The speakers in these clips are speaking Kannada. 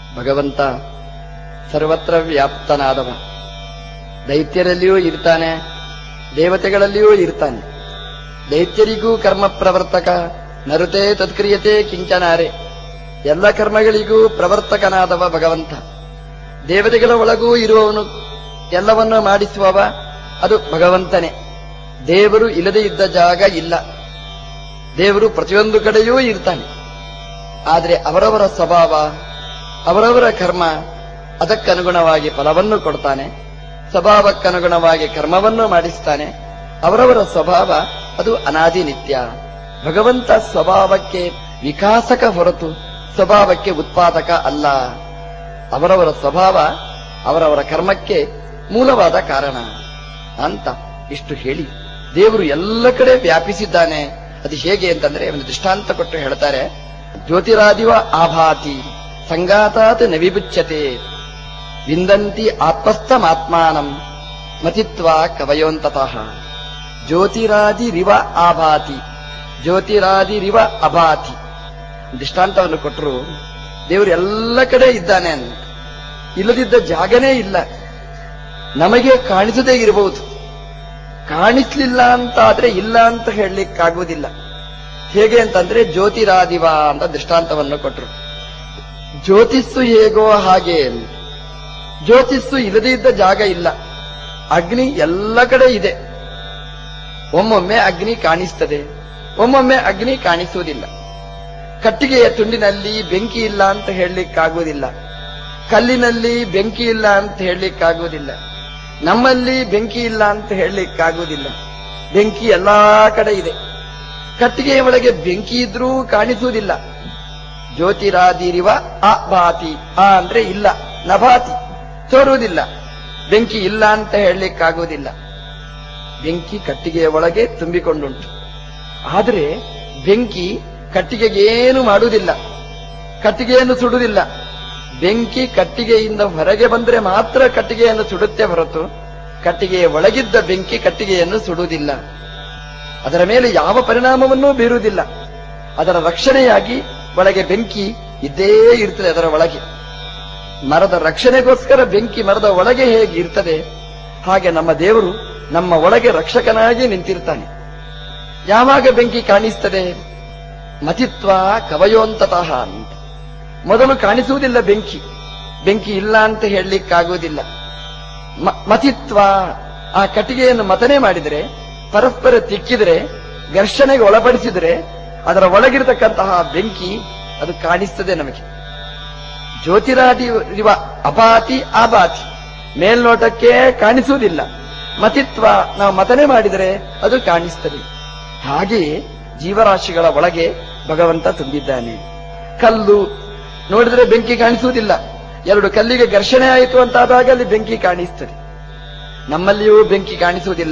ಭಗವಂತ ಸರ್ವತ್ರ ವ್ಯಾಪ್ತನಾದವ ದೈತ್ಯರಲ್ಲಿಯೂ ಇರ್ತಾನೆ ದೇವತೆಗಳಲ್ಲಿಯೂ ಇರ್ತಾನೆ ದೈತ್ಯರಿಗೂ ಕರ್ಮ ಪ್ರವರ್ತಕ ನರುತೆ ತತ್ಕ್ರಿಯತೆ ಕಿಂಚನಾರೆ ಎಲ್ಲ ಕರ್ಮಗಳಿಗೂ ಪ್ರವರ್ತಕನಾದವ ಭಗವಂತ ದೇವತೆಗಳ ಒಳಗೂ ಇರುವವನು ಎಲ್ಲವನ್ನ ಮಾಡಿಸುವವ ಅದು ಭಗವಂತನೇ ದೇವರು ಇಲ್ಲದೆ ಇದ್ದ ಜಾಗ ಇಲ್ಲ ದೇವರು ಪ್ರತಿಯೊಂದು ಕಡೆಯೂ ಇರ್ತಾನೆ ಆದರೆ ಅವರವರ ಸ್ವಭಾವ ಅವರವರ ಕರ್ಮ ಅದಕ್ಕನುಗುಣವಾಗಿ ಫಲವನ್ನು ಕೊಡ್ತಾನೆ ಸ್ವಭಾವಕ್ಕನುಗುಣವಾಗಿ ಕರ್ಮವನ್ನು ಮಾಡಿಸ್ತಾನೆ ಅವರವರ ಸ್ವಭಾವ ಅದು ಅನಾದಿ ನಿತ್ಯ ಭಗವಂತ ಸ್ವಭಾವಕ್ಕೆ ವಿಕಾಸಕ ಹೊರತು ಸ್ವಭಾವಕ್ಕೆ ಉತ್ಪಾದಕ ಅಲ್ಲ ಅವರವರ ಸ್ವಭಾವ ಅವರವರ ಕರ್ಮಕ್ಕೆ ಮೂಲವಾದ ಕಾರಣ ಅಂತ ಇಷ್ಟು ಹೇಳಿ ದೇವರು ಎಲ್ಲ ಕಡೆ ವ್ಯಾಪಿಸಿದ್ದಾನೆ ಅದು ಹೇಗೆ ಅಂತಂದ್ರೆ ಒಂದು ದೃಷ್ಟಾಂತ ಕೊಟ್ಟು ಹೇಳ್ತಾರೆ ಜ್ಯೋತಿರಾದಿವ ಆಭಾತಿ ಸಂಗಾತಾತ್ ನವಿಬುಚ್ಯತೆ ವಿಂದಂತಿ ಆತ್ಮಸ್ಥಮಾತ್ಮಾನಂ ಮತಿತ್ವ ಕವಯೋಂತತಃ ಜ್ಯೋತಿರಾದಿರಿವ ಆಭಾತಿ ಜ್ಯೋತಿರಾದಿರಿವ ಅಭಾತಿ ದೃಷ್ಟಾಂತವನ್ನು ಕೊಟ್ಟರು ದೇವರು ಎಲ್ಲ ಕಡೆ ಇದ್ದಾನೆ ಅಂತ ಇಲ್ಲದಿದ್ದ ಜಾಗನೇ ಇಲ್ಲ ನಮಗೆ ಕಾಣಿಸದೇ ಇರಬಹುದು ಕಾಣಿಸ್ಲಿಲ್ಲ ಅಂತ ಆದ್ರೆ ಇಲ್ಲ ಅಂತ ಹೇಳಲಿಕ್ಕಾಗುವುದಿಲ್ಲ ಹೇಗೆ ಅಂತಂದ್ರೆ ಜ್ಯೋತಿರಾದಿವ ಅಂತ ದೃಷ್ಟಾಂತವನ್ನು ಕೊಟ್ಟರು ಜ್ಯೋತಿಸ್ಸು ಹೇಗೋ ಹಾಗೆ ಅಂತ. ಜ್ಯೋತಿಸ್ಸು ಇಲ್ಲದೇ ಇದ್ದ ಜಾಗ ಇಲ್ಲ ಅಗ್ನಿ ಎಲ್ಲ ಕಡೆ ಇದೆ ಒಮ್ಮೊಮ್ಮೆ ಅಗ್ನಿ ಕಾಣಿಸ್ತದೆ ಒಮ್ಮೊಮ್ಮೆ ಅಗ್ನಿ ಕಾಣಿಸುವುದಿಲ್ಲ ಕಟ್ಟಿಗೆಯ ತುಂಡಿನಲ್ಲಿ ಬೆಂಕಿ ಇಲ್ಲ ಅಂತ ಹೇಳಲಿಕ್ಕಾಗುವುದಿಲ್ಲ ಕಲ್ಲಿನಲ್ಲಿ ಬೆಂಕಿ ಇಲ್ಲ ಅಂತ ಹೇಳಲಿಕ್ಕಾಗುವುದಿಲ್ಲ ನಮ್ಮಲ್ಲಿ ಬೆಂಕಿ ಇಲ್ಲ ಅಂತ ಹೇಳಲಿಕ್ಕಾಗುವುದಿಲ್ಲ ಬೆಂಕಿ ಎಲ್ಲಾ ಕಡೆ ಇದೆ ಕಟ್ಟಿಗೆಯ ಒಳಗೆ ಬೆಂಕಿ ಇದ್ರೂ ಕಾಣಿಸುವುದಿಲ್ಲ ಜ್ಯೋತಿರಾದಿರಿವ ಆ ಭಾತಿ ಆ ಅಂದ್ರೆ ಇಲ್ಲ ನಭಾತಿ ತೋರುವುದಿಲ್ಲ ಬೆಂಕಿ ಇಲ್ಲ ಅಂತ ಹೇಳಲಿಕ್ಕಾಗುವುದಿಲ್ಲ ಬೆಂಕಿ ಕಟ್ಟಿಗೆಯ ಒಳಗೆ ತುಂಬಿಕೊಂಡುಂಟು ಆದರೆ ಬೆಂಕಿ ಕಟ್ಟಿಗೆಗೆ ಏನು ಮಾಡುವುದಿಲ್ಲ ಕಟ್ಟಿಗೆಯನ್ನು ಸುಡುವುದಿಲ್ಲ ಬೆಂಕಿ ಕಟ್ಟಿಗೆಯಿಂದ ಹೊರಗೆ ಬಂದ್ರೆ ಮಾತ್ರ ಕಟ್ಟಿಗೆಯನ್ನು ಸುಡುತ್ತೆ ಹೊರತು ಕಟ್ಟಿಗೆಯ ಒಳಗಿದ್ದ ಬೆಂಕಿ ಕಟ್ಟಿಗೆಯನ್ನು ಸುಡುವುದಿಲ್ಲ ಅದರ ಮೇಲೆ ಯಾವ ಪರಿಣಾಮವನ್ನೂ ಬೀರುವುದಿಲ್ಲ ಅದರ ರಕ್ಷಣೆಯಾಗಿ ಒಳಗೆ ಬೆಂಕಿ ಇದ್ದೇ ಇರ್ತದೆ ಅದರ ಒಳಗೆ ಮರದ ರಕ್ಷಣೆಗೋಸ್ಕರ ಬೆಂಕಿ ಮರದ ಒಳಗೆ ಹೇಗೆ ಇರ್ತದೆ ಹಾಗೆ ನಮ್ಮ ದೇವರು ನಮ್ಮ ಒಳಗೆ ರಕ್ಷಕನಾಗಿ ನಿಂತಿರ್ತಾನೆ ಯಾವಾಗ ಬೆಂಕಿ ಕಾಣಿಸ್ತದೆ ಮತಿತ್ವ ಕವಯೋಂತತಃ ಅಂತ ಮೊದಲು ಕಾಣಿಸುವುದಿಲ್ಲ ಬೆಂಕಿ ಬೆಂಕಿ ಇಲ್ಲ ಅಂತ ಹೇಳಲಿಕ್ಕಾಗುವುದಿಲ್ಲ ಮ- ಮತಿತ್ವ ಆ ಕಟ್ಟಿಗೆಯನ್ನು ಮತನೆ ಮಾಡಿದರೆ ಪರಸ್ಪರ ತಿಕ್ಕಿದರೆ ಘರ್ಷಣೆಗೆ ಒಳಪಡಿಸಿದರೆ ಅದರ ಒಳಗಿರತಕ್ಕಂತಹ ಬೆಂಕಿ ಅದು ಕಾಣಿಸ್ತದೆ ನಮಗೆ ಜ್ಯೋತಿರಾದಿ ಇವ ಅಪಾತಿ ಆಬಾತಿ ಮೇಲ್ನೋಟಕ್ಕೆ ಕಾಣಿಸುವುದಿಲ್ಲ ಮತಿತ್ವ ನಾವು ಮತನೆ ಮಾಡಿದರೆ ಅದು ಕಾಣಿಸ್ತದೆ ಹಾಗೆಯೇ ಜೀವರಾಶಿಗಳ ಒಳಗೆ ಭಗವಂತ ತುಂಬಿದ್ದಾನೆ ಕಲ್ಲು ನೋಡಿದ್ರೆ ಬೆಂಕಿ ಕಾಣಿಸುವುದಿಲ್ಲ ಎರಡು ಕಲ್ಲಿಗೆ ಘರ್ಷಣೆ ಆಯಿತು ಅಂತಾದಾಗ ಅಲ್ಲಿ ಬೆಂಕಿ ಕಾಣಿಸ್ತದೆ ನಮ್ಮಲ್ಲಿಯೂ ಬೆಂಕಿ ಕಾಣಿಸುವುದಿಲ್ಲ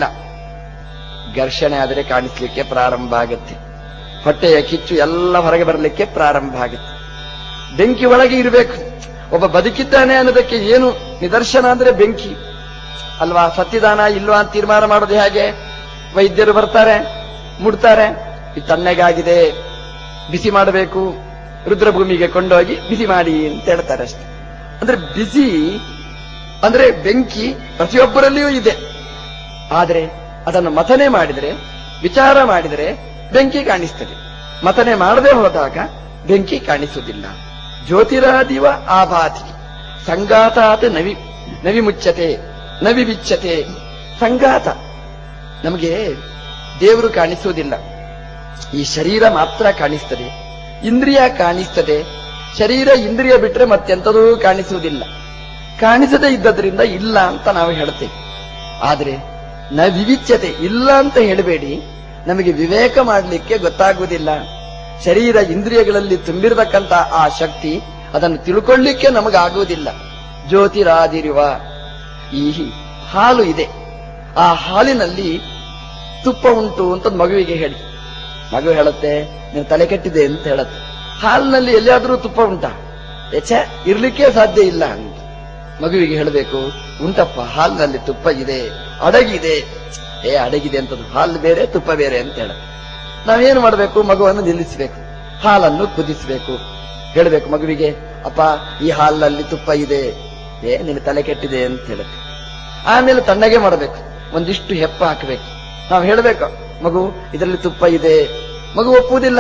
ಘರ್ಷಣೆ ಆದರೆ ಕಾಣಿಸ್ಲಿಕ್ಕೆ ಪ್ರಾರಂಭ ಆಗುತ್ತೆ ಹೊಟ್ಟೆಯ ಕಿಚ್ಚು ಎಲ್ಲ ಹೊರಗೆ ಬರಲಿಕ್ಕೆ ಪ್ರಾರಂಭ ಆಗುತ್ತೆ ಬೆಂಕಿ ಒಳಗೆ ಇರಬೇಕು ಒಬ್ಬ ಬದುಕಿದ್ದಾನೆ ಅನ್ನೋದಕ್ಕೆ ಏನು ನಿದರ್ಶನ ಅಂದ್ರೆ ಬೆಂಕಿ ಅಲ್ವಾ ಸತ್ತಿದಾನ ಇಲ್ವಾ ಅಂತ ತೀರ್ಮಾನ ಮಾಡೋದು ಹೇಗೆ ವೈದ್ಯರು ಬರ್ತಾರೆ ಮುಡ್ತಾರೆ ಇದು ತಣ್ಣಗಾಗಿದೆ ಬಿಸಿ ಮಾಡಬೇಕು ರುದ್ರಭೂಮಿಗೆ ಕೊಂಡೋಗಿ ಬಿಸಿ ಮಾಡಿ ಅಂತ ಹೇಳ್ತಾರೆ ಅಷ್ಟೆ ಅಂದ್ರೆ ಬಿಸಿ ಅಂದ್ರೆ ಬೆಂಕಿ ಪ್ರತಿಯೊಬ್ಬರಲ್ಲಿಯೂ ಇದೆ ಆದರೆ ಅದನ್ನು ಮಥನೆ ಮಾಡಿದರೆ ವಿಚಾರ ಮಾಡಿದರೆ ಬೆಂಕಿ ಕಾಣಿಸ್ತದೆ ಮಥನೆ ಮಾಡದೆ ಹೋದಾಗ ಬೆಂಕಿ ಕಾಣಿಸುವುದಿಲ್ಲ ಜ್ಯೋತಿರಾದಿವ ಆಭಾತಿ ಸಂಗಾತಾತ್ ನವಿ ನವಿ ಮುಚ್ಚತೆ ನವಿ ಬಿಚ್ಚತೆ ಸಂಗಾತ ನಮಗೆ ದೇವರು ಕಾಣಿಸುವುದಿಲ್ಲ ಈ ಶರೀರ ಮಾತ್ರ ಕಾಣಿಸ್ತದೆ ಇಂದ್ರಿಯ ಕಾಣಿಸ್ತದೆ ಶರೀರ ಇಂದ್ರಿಯ ಬಿಟ್ರೆ ಮತ್ತೆಂಥದೂ ಕಾಣಿಸುವುದಿಲ್ಲ ಕಾಣಿಸದೇ ಇದ್ದದ್ರಿಂದ ಇಲ್ಲ ಅಂತ ನಾವು ಹೇಳ್ತೇವೆ ಆದರೆ ನ ವಿವಿಚ್ಯತೆ ಇಲ್ಲ ಅಂತ ಹೇಳಬೇಡಿ ನಮಗೆ ವಿವೇಕ ಮಾಡಲಿಕ್ಕೆ ಗೊತ್ತಾಗುವುದಿಲ್ಲ ಶರೀರ ಇಂದ್ರಿಯಗಳಲ್ಲಿ ತುಂಬಿರತಕ್ಕಂತ ಆ ಶಕ್ತಿ ಅದನ್ನು ತಿಳ್ಕೊಳ್ಳಿಕ್ಕೆ ನಮಗಾಗುವುದಿಲ್ಲ ಜ್ಯೋತಿರಾದಿರುವ ಈ ಹಾಲು ಇದೆ ಆ ಹಾಲಿನಲ್ಲಿ ತುಪ್ಪ ಉಂಟು ಅಂತ ಒಂದ್ ಮಗುವಿಗೆ ಹೇಳಿ ಮಗು ಹೇಳುತ್ತೆ ನೀನು ತಲೆ ಕೆಟ್ಟಿದೆ ಅಂತ ಹೇಳುತ್ತೆ ಹಾಲಿನಲ್ಲಿ ಎಲ್ಲಿಯಾದ್ರೂ ತುಪ್ಪ ಉಂಟಾ ಎಚ್ಚ ಇರ್ಲಿಕ್ಕೆ ಸಾಧ್ಯ ಇಲ್ಲ ಅಂತ ಮಗುವಿಗೆ ಹೇಳಬೇಕು ಉಂಟಪ್ಪ ಹಾಲಿನಲ್ಲಿ ತುಪ್ಪ ಇದೆ ಅಡಗಿದೆ ಏ ಅಡಗಿದೆ ಅಂತದ್ದು ಹಾಲು ಬೇರೆ ತುಪ್ಪ ಬೇರೆ ಅಂತ ಹೇಳ ನಾವೇನು ಮಾಡಬೇಕು ಮಗುವನ್ನು ನಿಲ್ಲಿಸಬೇಕು ಹಾಲನ್ನು ಕುದಿಸಬೇಕು ಹೇಳಬೇಕು ಮಗುವಿಗೆ ಅಪ್ಪ ಈ ಹಾಲಿನಲ್ಲಿ ತುಪ್ಪ ಇದೆ ಏ ನಿನ್ನ ತಲೆ ಕೆಟ್ಟಿದೆ ಅಂತ ಹೇಳುತ್ತೆ ಆಮೇಲೆ ತಣ್ಣಗೆ ಮಾಡಬೇಕು ಒಂದಿಷ್ಟು ಹೆಪ್ಪ ಹಾಕಬೇಕು ನಾವು ಹೇಳಬೇಕು ಮಗು ಇದರಲ್ಲಿ ತುಪ್ಪ ಇದೆ ಮಗು ಒಪ್ಪುವುದಿಲ್ಲ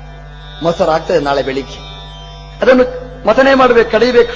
ಮೊಸರು ಆಗ್ತದೆ ನಾಳೆ ಬೆಳಿಗ್ಗೆ ಅದನ್ನು ಮತನೆ ಮಾಡಬೇಕು ಕಡಿಬೇಕು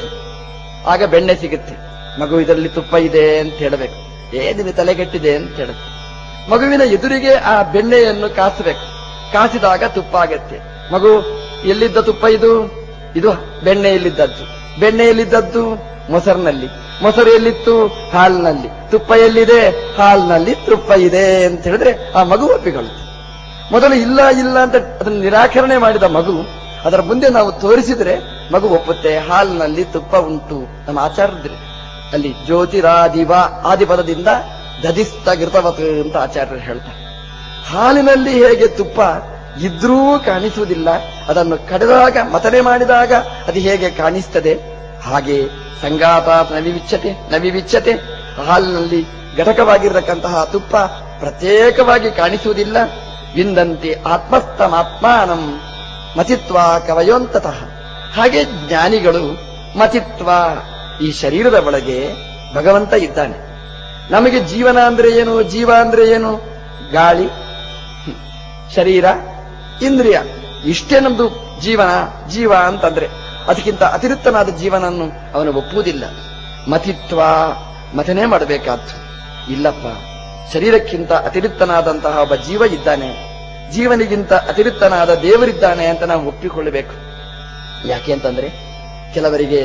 ಆಗ ಬೆಣ್ಣೆ ಸಿಗುತ್ತೆ ಮಗು ಇದರಲ್ಲಿ ತುಪ್ಪ ಇದೆ ಅಂತ ಹೇಳಬೇಕು ಏ ನಿನ್ನ ತಲೆ ಕೆಟ್ಟಿದೆ ಅಂತ ಹೇಳುತ್ತೆ ಮಗುವಿನ ಎದುರಿಗೆ ಆ ಬೆಣ್ಣೆಯನ್ನು ಕಾಸಬೇಕು ಕಾಸಿದಾಗ ತುಪ್ಪ ಆಗತ್ತೆ ಮಗು ಎಲ್ಲಿದ್ದ ತುಪ್ಪ ಇದು ಇದು ಬೆಣ್ಣೆಯಲ್ಲಿದ್ದದ್ದು ಬೆಣ್ಣೆಯಲ್ಲಿದ್ದದ್ದು ಮೊಸರಿನಲ್ಲಿ ಮೊಸರು ಎಲ್ಲಿತ್ತು ಹಾಲಿನಲ್ಲಿ ತುಪ್ಪ ಎಲ್ಲಿದೆ ಹಾಲಿನಲ್ಲಿ ತುಪ್ಪ ಇದೆ ಅಂತ ಹೇಳಿದ್ರೆ ಆ ಮಗು ಒಪ್ಪಿಕೊಳ್ಳುತ್ತೆ ಮೊದಲು ಇಲ್ಲ ಇಲ್ಲ ಅಂತ ಅದನ್ನು ನಿರಾಕರಣೆ ಮಾಡಿದ ಮಗು ಅದರ ಮುಂದೆ ನಾವು ತೋರಿಸಿದ್ರೆ ಮಗು ಒಪ್ಪುತ್ತೆ ಹಾಲಿನಲ್ಲಿ ತುಪ್ಪ ಉಂಟು ನಮ್ಮ ಆಚಾರ್ಯದ್ರೆ ಅಲ್ಲಿ ಜ್ಯೋತಿರಾದಿವ ಆದಿಪದದಿಂದ ದಧಿಸ್ತ ಘೃತವತ್ ಅಂತ ಆಚಾರ್ಯರು ಹೇಳ್ತಾರೆ ಹಾಲಿನಲ್ಲಿ ಹೇಗೆ ತುಪ್ಪ ಇದ್ರೂ ಕಾಣಿಸುವುದಿಲ್ಲ ಅದನ್ನು ಕಡಿದಾಗ ಮತನೆ ಮಾಡಿದಾಗ ಅದು ಹೇಗೆ ಕಾಣಿಸ್ತದೆ ಹಾಗೆ ಸಂಗಾತ ನವಿವಿಚ್ಛತೆ ನವಿವಿಚ್ಛತೆ ಹಾಲಿನಲ್ಲಿ ಘಟಕವಾಗಿರತಕ್ಕಂತಹ ತುಪ್ಪ ಪ್ರತ್ಯೇಕವಾಗಿ ಕಾಣಿಸುವುದಿಲ್ಲ ವಿಂದಂತೆ ಆತ್ಮಸ್ಥಮಾತ್ಮಾನಂ ಮತಿತ್ವ ಕವಯೋಂತತಃ ಹಾಗೆ ಜ್ಞಾನಿಗಳು ಮತಿತ್ವ ಈ ಶರೀರದ ಒಳಗೆ ಭಗವಂತ ಇದ್ದಾನೆ ನಮಗೆ ಜೀವನ ಅಂದ್ರೆ ಏನು ಜೀವ ಅಂದ್ರೆ ಏನು ಗಾಳಿ ಹ್ಮ್, ಶರೀರ ಇಂದ್ರಿಯ ಇಷ್ಟೇ ನಮ್ದು ಜೀವನ ಜೀವ ಅಂತಂದ್ರೆ ಅದಕ್ಕಿಂತ ಅತಿರಿಕ್ತನಾದ ಜೀವನನ್ನು ಅವನು ಒಪ್ಪುವುದಿಲ್ಲ ಮತಿತ್ವ ಮತನೇ ಮಾಡಬೇಕಾದ್ದು ಇಲ್ಲಪ್ಪ ಶರೀರಕ್ಕಿಂತ ಅತಿರಿಕ್ತನಾದಂತಹ ಒಬ್ಬ ಜೀವ ಇದ್ದಾನೆ ಜೀವನಿಗಿಂತ ಅತಿರಿಕ್ತನಾದ ದೇವರಿದ್ದಾನೆ ಅಂತ ನಾವು ಒಪ್ಪಿಕೊಳ್ಳಬೇಕು ಯಾಕೆ ಅಂತಂದ್ರೆ ಕೆಲವರಿಗೆ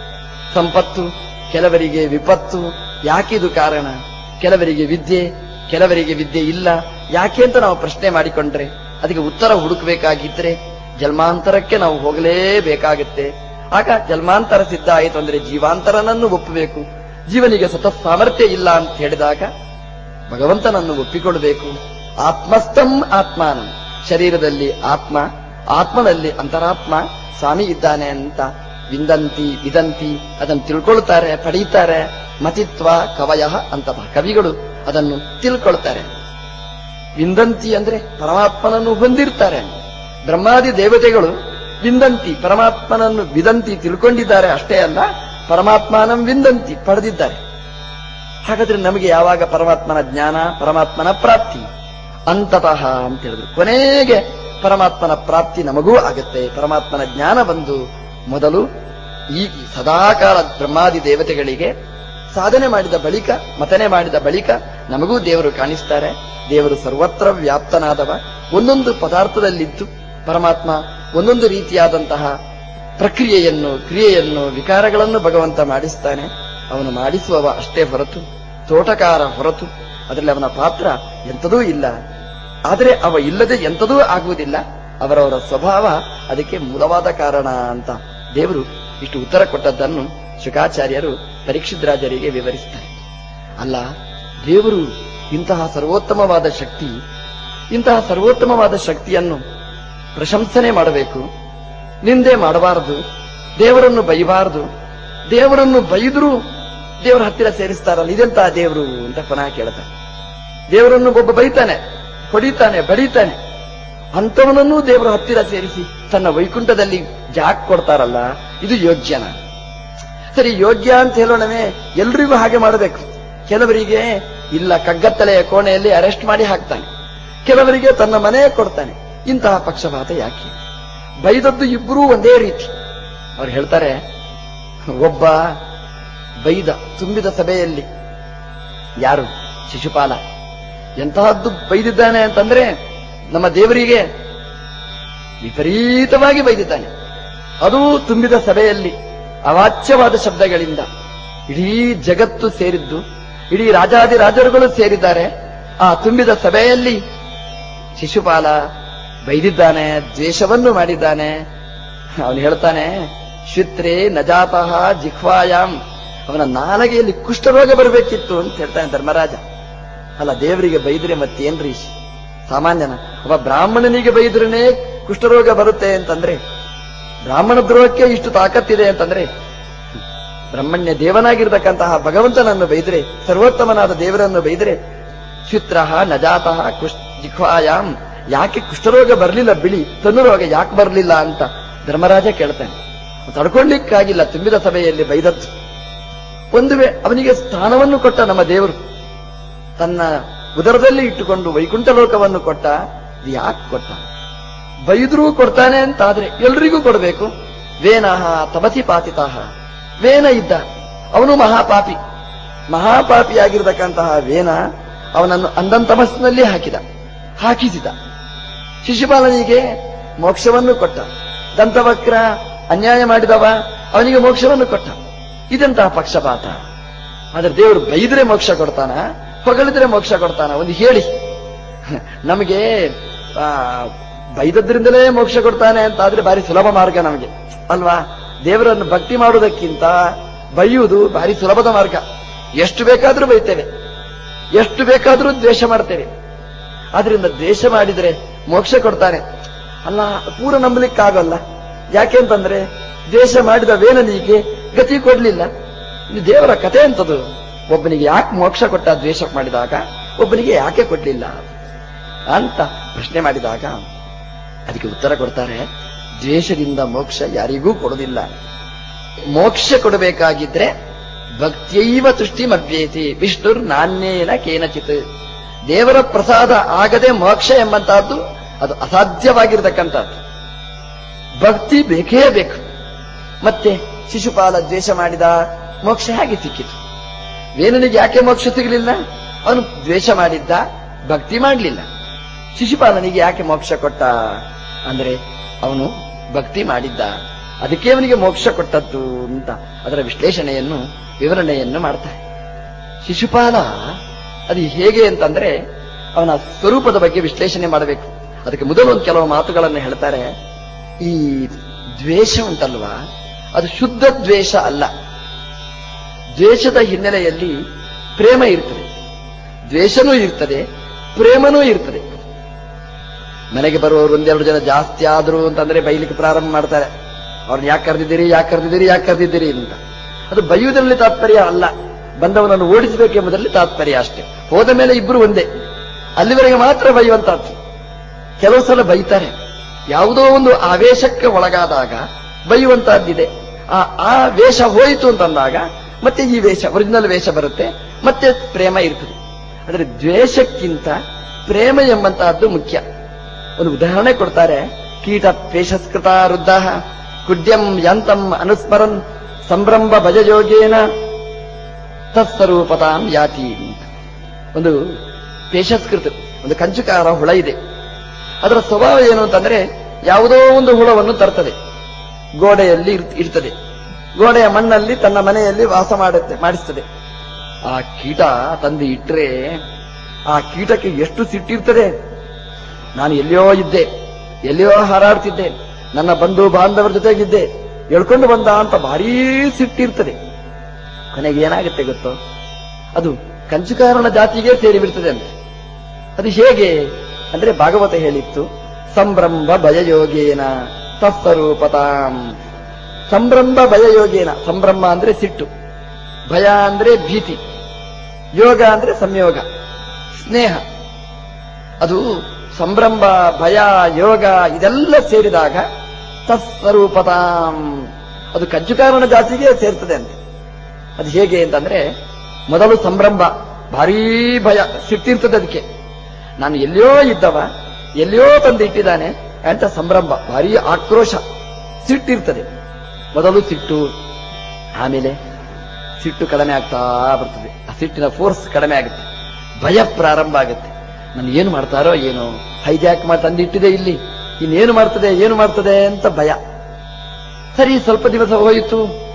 ಸಂಪತ್ತು ಕೆಲವರಿಗೆ ವಿಪತ್ತು ಯಾಕಿದು ಕಾರಣ ಕೆಲವರಿಗೆ ವಿದ್ಯೆ ಕೆಲವರಿಗೆ ವಿದ್ಯೆ ಇಲ್ಲ ಯಾಕೆ ಅಂತ ನಾವು ಪ್ರಶ್ನೆ ಮಾಡಿಕೊಂಡ್ರೆ ಅದಕ್ಕೆ ಉತ್ತರ ಹುಡುಕಬೇಕಾಗಿದ್ರೆ ಜನ್ಮಾಂತರಕ್ಕೆ ನಾವು ಹೋಗಲೇಬೇಕಾಗುತ್ತೆ ಆಗ ಜನ್ಮಾಂತರ ಸಿದ್ಧ ಆಯಿತು ಅಂದ್ರೆ ಜೀವಾಂತರನನ್ನು ಒಪ್ಪಬೇಕು ಜೀವನಿಗೆ ಸ್ವತಃ ಸಾಮರ್ಥ್ಯ ಇಲ್ಲ ಅಂತ ಹೇಳಿದಾಗ ಭಗವಂತನನ್ನು ಒಪ್ಪಿಕೊಳ್ಬೇಕು ಆತ್ಮಸ್ಥಂ ಆತ್ಮಾನಂ ಶರೀರದಲ್ಲಿ ಆತ್ಮ ಆತ್ಮನಲ್ಲಿ ಅಂತರಾತ್ಮ ಸ್ವಾಮಿ ಇದ್ದಾನೆ ಅಂತ ವಿಂದಂತಿ ವಿದಂತಿ ಅದನ್ನು ತಿಳ್ಕೊಳ್ತಾರೆ ಪಡೀತಾರೆ ಮತಿತ್ವ ಕವಯ ಅಂತ ಕವಿಗಳು ಅದನ್ನು ತಿಳ್ಕೊಳ್ತಾರೆ ವಿಂದಂತಿ ಅಂದ್ರೆ ಪರಮಾತ್ಮನನ್ನು ಹೊಂದಿರ್ತಾರೆ ಬ್ರಹ್ಮಾದಿ ದೇವತೆಗಳು ವಿಂದಂತಿ ಪರಮಾತ್ಮನನ್ನು ವಿದಂತಿ ತಿಳ್ಕೊಂಡಿದ್ದಾರೆ ಅಷ್ಟೇ ಅಲ್ಲ ಪರಮಾತ್ಮನಂ ವಿಂದಂತಿ ಪಡೆದಿದ್ದಾರೆ ಹಾಗಾದ್ರೆ ನಮಗೆ ಯಾವಾಗ ಪರಮಾತ್ಮನ ಜ್ಞಾನ ಪರಮಾತ್ಮನ ಪ್ರಾಪ್ತಿ ಅಂತತಃ ಅಂತ ಹೇಳಿದ್ರು ಕೊನೆಗೆ ಪರಮಾತ್ಮನ ಪ್ರಾಪ್ತಿ ನಮಗೂ ಆಗುತ್ತೆ ಪರಮಾತ್ಮನ ಜ್ಞಾನ ಬಂದು ಮೊದಲು ಈ ಸದಾಕಾಲ ಬ್ರಹ್ಮಾದಿ ದೇವತೆಗಳಿಗೆ ಸಾಧನೆ ಮಾಡಿದ ಬಳಿಕ ಮತನೆ ಮಾಡಿದ ಬಳಿಕ ನಮಗೂ ದೇವರು ಕಾಣಿಸ್ತಾರೆ ದೇವರು ಸರ್ವತ್ರ ವ್ಯಾಪ್ತನಾದವ ಒಂದೊಂದು ಪದಾರ್ಥದಲ್ಲಿದ್ದು ಪರಮಾತ್ಮ ಒಂದೊಂದು ರೀತಿಯಾದಂತಹ ಪ್ರಕ್ರಿಯೆಯನ್ನು ಕ್ರಿಯೆಯನ್ನು ವಿಕಾರಗಳನ್ನು ಭಗವಂತ ಮಾಡಿಸ್ತಾನೆ ಅವನು ಮಾಡಿಸುವವ ಅಷ್ಟೇ ಹೊರತು ತೋಟಕಾರ ಹೊರತು ಅದರಲ್ಲಿ ಅವನ ಪಾತ್ರ ಎಂಥದೂ ಇಲ್ಲ ಆದರೆ ಅವ ಇಲ್ಲದೆ ಎಂಥದೂ ಆಗುವುದಿಲ್ಲ ಅವರವರ ಸ್ವಭಾವ ಅದಕ್ಕೆ ಮೂಲವಾದ ಕಾರಣ ಅಂತ ದೇವರು ಇಷ್ಟು ಉತ್ತರ ಕೊಟ್ಟದ್ದನ್ನು ಶುಕಾಚಾರ್ಯರು ಪರೀಕ್ಷಿದ್ರಾಜರಿಗೆ ವಿವರಿಸ್ತಾರೆ ಅಲ್ಲ ದೇವರು ಇಂತಹ ಸರ್ವೋತ್ತಮವಾದ ಶಕ್ತಿ ಇಂತಹ ಸರ್ವೋತ್ತಮವಾದ ಶಕ್ತಿಯನ್ನು ಪ್ರಶಂಸನೆ ಮಾಡಬೇಕು ನಿಂದೆ ಮಾಡಬಾರದು ದೇವರನ್ನು ಬೈಬಾರದು ದೇವರನ್ನು ಬೈದರೂ ದೇವರ ಹತ್ತಿರ ಸೇರಿಸ್ತಾರಲ್ಲ ಇದೆಂತ ದೇವರು ಅಂತ ಪುನಃ ಕೇಳ್ತಾನೆ ದೇವರನ್ನು ಒಬ್ಬ ಬೈತಾನೆ ಹೊಡಿತಾನೆ ಬಡಿತಾನೆ ಅಂಥವನನ್ನೂ ದೇವರ ಹತ್ತಿರ ಸೇರಿಸಿ ತನ್ನ ವೈಕುಂಠದಲ್ಲಿ ಜಾಕ್ ಕೊಡ್ತಾರಲ್ಲ ಇದು ಯೋಗ್ಯನ ಸರಿ ಯೋಗ್ಯ ಅಂತ ಹೇಳೋಣವೇ ಎಲ್ರಿಗೂ ಹಾಗೆ ಮಾಡಬೇಕು ಕೆಲವರಿಗೆ ಇಲ್ಲ ಕಗ್ಗತ್ತಲೆಯ ಕೋಣೆಯಲ್ಲಿ ಅರೆಸ್ಟ್ ಮಾಡಿ ಹಾಕ್ತಾನೆ ಕೆಲವರಿಗೆ ತನ್ನ ಮನೆ ಕೊಡ್ತಾನೆ ಇಂತಹ ಪಕ್ಷಪಾತ ಯಾಕೆ ಬೈದದ್ದು ಇಬ್ಬರೂ ಒಂದೇ ರೀತಿ ಅವ್ರು ಹೇಳ್ತಾರೆ ಒಬ್ಬ ಬೈದ ತುಂಬಿದ ಸಭೆಯಲ್ಲಿ ಯಾರು ಶಿಶುಪಾಲ ಎಂತಹದ್ದು ಬೈದಿದ್ದಾನೆ ಅಂತಂದ್ರೆ ನಮ್ಮ ದೇವರಿಗೆ ವಿಪರೀತವಾಗಿ ಬೈದಿದ್ದಾನೆ ಅದು ತುಂಬಿದ ಸಭೆಯಲ್ಲಿ ಅವಾಚ್ಯವಾದ ಶಬ್ದಗಳಿಂದ ಇಡೀ ಜಗತ್ತು ಸೇರಿದ್ದು ಇಡೀ ರಾಜಾದಿ ರಾಜರುಗಳು ಸೇರಿದ್ದಾರೆ ಆ ತುಂಬಿದ ಸಭೆಯಲ್ಲಿ ಶಿಶುಪಾಲ ಬೈದಿದ್ದಾನೆ ದ್ವೇಷವನ್ನು ಮಾಡಿದ್ದಾನೆ ಅವನು ಹೇಳ್ತಾನೆ ಶ್ವಿತ್ರೇ ನಜಾತಃ ಜಿಹ್ವಾಯಾಮ್ ಅವನ ನಾಲಗೆಯಲ್ಲಿ ಕುಷ್ಠರೋಗ ಬರಬೇಕಿತ್ತು ಅಂತ ಹೇಳ್ತಾನೆ ಧರ್ಮರಾಜ ಅಲ್ಲ ದೇವರಿಗೆ ಬೈದ್ರೆ ಮತ್ತೇನ್ರಿ ಸಾಮಾನ್ಯನ ಒಬ್ಬ ಬ್ರಾಹ್ಮಣನಿಗೆ ಬೈದ್ರೇನೆ ಕುಷ್ಠರೋಗ ಬರುತ್ತೆ ಅಂತಂದ್ರೆ ಬ್ರಾಹ್ಮಣ ದ್ರೋಹಕ್ಕೆ ಇಷ್ಟು ತಾಕತ್ತಿದೆ ಅಂತಂದ್ರೆ ಬ್ರಹ್ಮಣ್ಯ ದೇವನಾಗಿರ್ತಕ್ಕಂತಹ ಭಗವಂತನನ್ನು ಬೈದ್ರೆ ಸರ್ವೋತ್ತಮನಾದ ದೇವರನ್ನು ಬೈದ್ರೆ ಶ್ವಿತ್ರಃ ನಜಾತಃ ಕುಶ್ ಜಿಹ್ವಾಯಾಮ್ ಯಾಕೆ ಕುಷ್ಠರೋಗ ಬರಲಿಲ್ಲ ಬಿಳಿ ತನು ರೋಗ ಯಾಕೆ ಬರಲಿಲ್ಲ ಅಂತ ಧರ್ಮರಾಜ ಕೇಳ್ತಾನೆ ತಡ್ಕೊಳ್ಳಿಕ್ಕಾಗಿಲ್ಲ ತುಂಬಿದ ಸಭೆಯಲ್ಲಿ ಬೈದದ್ದು ಒಂದು ವೇ ಅವನಿಗೆ ಸ್ಥಾನವನ್ನು ಕೊಟ್ಟ ನಮ್ಮ ದೇವರು ತನ್ನ ಉದರದಲ್ಲಿ ಇಟ್ಟುಕೊಂಡು ವೈಕುಂಠ ಲೋಕವನ್ನು ಕೊಟ್ಟ ಇದು ಯಾಕೆ ಕೊಟ್ಟ ಬೈದ್ರೂ ಕೊಡ್ತಾನೆ ಅಂತಾದ್ರೆ ಎಲ್ರಿಗೂ ಕೊಡಬೇಕು ವೇನಃ ತಮಸಿ ಪಾತಿತಾಹ ವೇನ ಇದ್ದ ಅವನು ಮಹಾಪಾಪಿ ಮಹಾಪಾಪಿಯಾಗಿರತಕ್ಕಂತಹ ವೇನ ಅವನನ್ನು ಅಂದಂತಮಸ್ಸಿನಲ್ಲಿ ಹಾಕಿದ ಹಾಕಿಸಿದ ಶಿಶುಪಾಲನಿಗೆ ಮೋಕ್ಷವನ್ನು ಕೊಟ್ಟ ದಂತವಕ್ರ ಅನ್ಯಾಯ ಮಾಡಿದವ ಅವನಿಗೆ ಮೋಕ್ಷವನ್ನು ಕೊಟ್ಟ ಇದೆಂತಹ ಪಕ್ಷಪಾತ ಆದ್ರೆ ದೇವರು ಬೈದ್ರೆ ಮೋಕ್ಷ ಕೊಡ್ತಾನ ಹೊಗಳಿದ್ರೆ ಮೋಕ್ಷ ಕೊಡ್ತಾನ ಒಂದು ಹೇಳಿ ನಮಗೆ ಆ, ಬೈದದ್ರಿಂದಲೇ ಮೋಕ್ಷ ಕೊಡ್ತಾನೆ ಅಂತ ಆದ್ರೆ ಬಾರಿ ಸುಲಭ ಮಾರ್ಗ ನಮಗೆ ಅಲ್ವಾ ದೇವರನ್ನು ಭಕ್ತಿ ಮಾಡುವುದಕ್ಕಿಂತ ಬೈಯುವುದು ಬಾರಿ ಸುಲಭದ ಮಾರ್ಗ ಎಷ್ಟು ಬೇಕಾದ್ರೂ ಬೈತೇವೆ ಎಷ್ಟು ಬೇಕಾದ್ರೂ ದ್ವೇಷ ಮಾಡ್ತೇವೆ ಆದ್ರಿಂದ ದ್ವೇಷ ಮಾಡಿದ್ರೆ ಮೋಕ್ಷ ಕೊಡ್ತಾನೆ ಅಲ್ಲ ಪೂರ ನಂಬಲಿಕ್ಕಾಗಲ್ಲ ಯಾಕೆಂತಂದ್ರೆ ದ್ವೇಷ ಮಾಡಿದ ವೇನನಿಗೆ ಗತಿ ಕೊಡ್ಲಿಲ್ಲ ಇದು ದೇವರ ಕಥೆ ಅಂತದು ಒಬ್ಬನಿಗೆ ಯಾಕೆ ಮೋಕ್ಷ ಕೊಟ್ಟ ದ್ವೇಷ ಮಾಡಿದಾಗ ಒಬ್ಬನಿಗೆ ಯಾಕೆ ಕೊಡ್ಲಿಲ್ಲ ಅಂತ ಪ್ರಶ್ನೆ ಮಾಡಿದಾಗ ಅದಕ್ಕೆ ಉತ್ತರ ಕೊಡ್ತಾರೆ ದ್ವೇಷದಿಂದ ಮೋಕ್ಷ ಯಾರಿಗೂ ಕೊಡುವುದಿಲ್ಲ ಮೋಕ್ಷ ಕೊಡಬೇಕಾಗಿದ್ರೆ ಭಕ್ತಿಯೈವ ತುಷ್ಟಿ ಮಭ್ಯೇತಿ ವಿಷ್ಣುರ್ ನಾಣ್ಯೇನ ಕೇನಚಿತ್ ದೇವರ ಪ್ರಸಾದ ಆಗದೆ ಮೋಕ್ಷ ಎಂಬಂತಹದ್ದು ಅದು ಅಸಾಧ್ಯವಾಗಿರತಕ್ಕಂಥದ್ದು ಭಕ್ತಿ ಬೇಕೇ ಬೇಕು ಮತ್ತೆ ಶಿಶುಪಾಲ ದ್ವೇಷ ಮಾಡಿದ ಮೋಕ್ಷ ಹೇಗೆ ಸಿಕ್ಕಿತು ವೇನನಿಗೆ ಯಾಕೆ ಮೋಕ್ಷ ಸಿಗಲಿಲ್ಲ ಅವನು ದ್ವೇಷ ಮಾಡಿದ್ದ ಭಕ್ತಿ ಮಾಡಲಿಲ್ಲ ಶಿಶುಪಾಲನಿಗೆ ಯಾಕೆ ಮೋಕ್ಷ ಕೊಟ್ಟ ಅಂದ್ರೆ ಅವನು ಭಕ್ತಿ ಮಾಡಿದ್ದ ಅದಕ್ಕೆ ಅವನಿಗೆ ಮೋಕ್ಷ ಕೊಟ್ಟದ್ದು ಅಂತ ಅದರ ವಿಶ್ಲೇಷಣೆಯನ್ನು ವಿವರಣೆಯನ್ನು ಮಾಡ್ತಾರೆ ಶಿಶುಪಾಲ ಅದು ಹೇಗೆ ಅಂತಂದ್ರೆ ಅವನ ಸ್ವರೂಪದ ಬಗ್ಗೆ ವಿಶ್ಲೇಷಣೆ ಮಾಡಬೇಕು ಅದಕ್ಕೆ ಮೊದಲು ಒಂದು ಕೆಲವು ಮಾತುಗಳನ್ನು ಹೇಳ್ತಾರೆ ಈ ದ್ವೇಷ ಉಂಟಲ್ವಾ ಅದು ಶುದ್ಧ ದ್ವೇಷ ಅಲ್ಲ ದ್ವೇಷದ ಹಿನ್ನೆಲೆಯಲ್ಲಿ ಪ್ರೇಮ ಇರ್ತದೆ ದ್ವೇಷನೂ ಇರ್ತದೆ ಪ್ರೇಮನೂ ಇರ್ತದೆ ಮನೆಗೆ ಬರುವವರು ಒಂದೆರಡು ಜನ ಜಾಸ್ತಿ ಆದ್ರು ಅಂತಂದ್ರೆ ಬೈಲಿಕ್ಕೆ ಪ್ರಾರಂಭ ಮಾಡ್ತಾರೆ ಅವ್ರನ್ನ ಯಾಕೆ ಕರೆದಿದ್ದೀರಿ ಯಾಕೆ ಕರೆದಿದ್ದೀರಿ ಯಾಕೆ ಕರೆದಿದ್ದೀರಿ ಅಂತ ಅದು ಬೈಯುವುದರಲ್ಲಿ ತಾತ್ಪರ್ಯ ಅಲ್ಲ ಬಂದವನನ್ನು ಓಡಿಸಬೇಕೆಂಬುದರಲ್ಲಿ ತಾತ್ಪರ್ಯ ಅಷ್ಟೇ ಹೋದ ಮೇಲೆ ಇಬ್ಬರು ಒಂದೇ ಅಲ್ಲಿವರೆಗೆ ಮಾತ್ರ ಬೈಯುವಂತಹದ್ದು ಕೆಲವು ಸಲ ಬೈತಾರೆ ಯಾವುದೋ ಒಂದು ಆವೇಶಕ್ಕೆ ಒಳಗಾದಾಗ ಬೈಯುವಂತಹದ್ದಿದೆ ಆ ಆ ವೇಷ ಹೋಯಿತು ಅಂತಂದಾಗ ಮತ್ತೆ ಈ ವೇಷ ಒರಿಜಿನಲ್ ವೇಷ ಬರುತ್ತೆ ಮತ್ತೆ ಪ್ರೇಮ ಇರ್ತದೆ ಆದರೆ ದ್ವೇಷಕ್ಕಿಂತ ಪ್ರೇಮ ಎಂಬಂತಹದ್ದು ಮುಖ್ಯ ಒಂದು ಉದಾಹರಣೆ ಕೊಡ್ತಾರೆ ಕೀಟ ಪೇಷಸ್ಕೃತ ವೃದ್ಧ ಕುಡ್ಯಂ ಯಂತಂ ಅನುಸ್ಮರನ್ ಸಂಭ್ರಂಭ ಭಜಯೋಗೇನ ತತ್ಸ್ವರೂಪತಾಂ ಯಾತಿ ಅಂತ. ಒಂದು ಪೇಷಸ್ಕೃತ ಒಂದು ಕಂಚುಕಾರ ಹುಳ ಇದೆ ಅದರ ಸ್ವಭಾವ ಏನು ಅಂತಂದ್ರೆ ಯಾವುದೋ ಒಂದು ಹುಳವನ್ನು ತರ್ತದೆ ಗೋಡೆಯಲ್ಲಿ ಇರ್- ಇರ್ತದೆ ಗೋಡೆಯ ಮಣ್ಣಲ್ಲಿ ತನ್ನ ಮನೆಯಲ್ಲಿ ವಾಸ ಮಾಡುತ್ತೆ ಮಾಡಿಸ್ತದೆ ಆ ಕೀಟ ತಂದು ಇಟ್ರೆ ಆ ಕೀಟಕ್ಕೆ ಎಷ್ಟು ಸಿಟ್ಟಿರ್ತದೆ ನಾನು ಎಲ್ಲಿಯೋ ಇದ್ದೆ ಎಲ್ಲಿಯೋ ಹಾರಾಡ್ತಿದ್ದೆ ನನ್ನ ಬಂಧು ಬಾಂಧವರ ಜೊತೆಗಿದ್ದೆ ಎಳ್ಕೊಂಡು ಬಂದ ಅಂತ ಭಾರೀ ಸಿಟ್ಟಿರ್ತದೆ ಕೊನೆಗೆ ಏನಾಗುತ್ತೆ ಗೊತ್ತೋ ಅದು ಕಂಚುಕಾರನ ಜಾತಿಗೆ ಸೇರಿಬಿಡ್ತದೆ ಅಂತ ಅದು ಹೇಗೆ ಅಂದ್ರೆ ಭಾಗವತ ಹೇಳಿತ್ತು ಸಂಭ್ರಂಭ ಭಯಯೋಗೇನ ತತ್ಸ್ವರೂಪತಾಂ ಸಂಭ್ರಂಭ ಭಯಯೋಗೇನ ಸಂಭ್ರಮ ಅಂದ್ರೆ ಸಿಟ್ಟು ಭಯ ಅಂದ್ರೆ ಭೀತಿ ಯೋಗ ಅಂದ್ರೆ ಸಂಯೋಗ ಸ್ನೇಹ ಅದು ಸಂಭ್ರಂಭ ಭಯ ಯೋಗ ಇದೆಲ್ಲ ಸೇರಿದಾಗ ತತ್ಸ್ವರೂಪತಾಂ ಅದು ಕಂಚುಕಾರನ ಜಾತಿಗೆ ಸೇರ್ತದೆ ಅಂತ ಅದು ಹೇಗೆ ಅಂತಂದ್ರೆ ಮೊದಲು ಸಂಭ್ರಮ ಭಾರೀ ಭಯ ಸಿಟ್ಟಿರ್ತದೆ ಅದಕ್ಕೆ ನಾನು ಎಲ್ಲಿಯೋ ಇದ್ದವ ಎಲ್ಲಿಯೋ ತಂದು ಇಟ್ಟಿದ್ದಾನೆ ಅಂತ ಸಂಭ್ರಮ ಭಾರೀ ಆಕ್ರೋಶ ಸಿಟ್ಟಿರ್ತದೆ ಮೊದಲು ಸಿಟ್ಟು ಆಮೇಲೆ ಸಿಟ್ಟು ಕಡಿಮೆ ಆಗ್ತಾ ಬರ್ತದೆ ಆ ಸಿಟ್ಟಿನ ಫೋರ್ಸ್ ಕಡಿಮೆ ಆಗುತ್ತೆ ಭಯ ಪ್ರಾರಂಭ ಆಗುತ್ತೆ ನಾನು ಏನು ಮಾಡ್ತಾರೋ ಏನೋ ಹೈಜಾಕ್ ಮಾಡಿ ತಂದಿಟ್ಟಿದೆ ಇಲ್ಲಿ ಇನ್ನೇನು ಮಾಡ್ತದೆ ಏನು ಮಾಡ್ತದೆ ಅಂತ ಭಯ ಸರಿ ಸ್ವಲ್ಪ ದಿವಸ ಹೋಯಿತು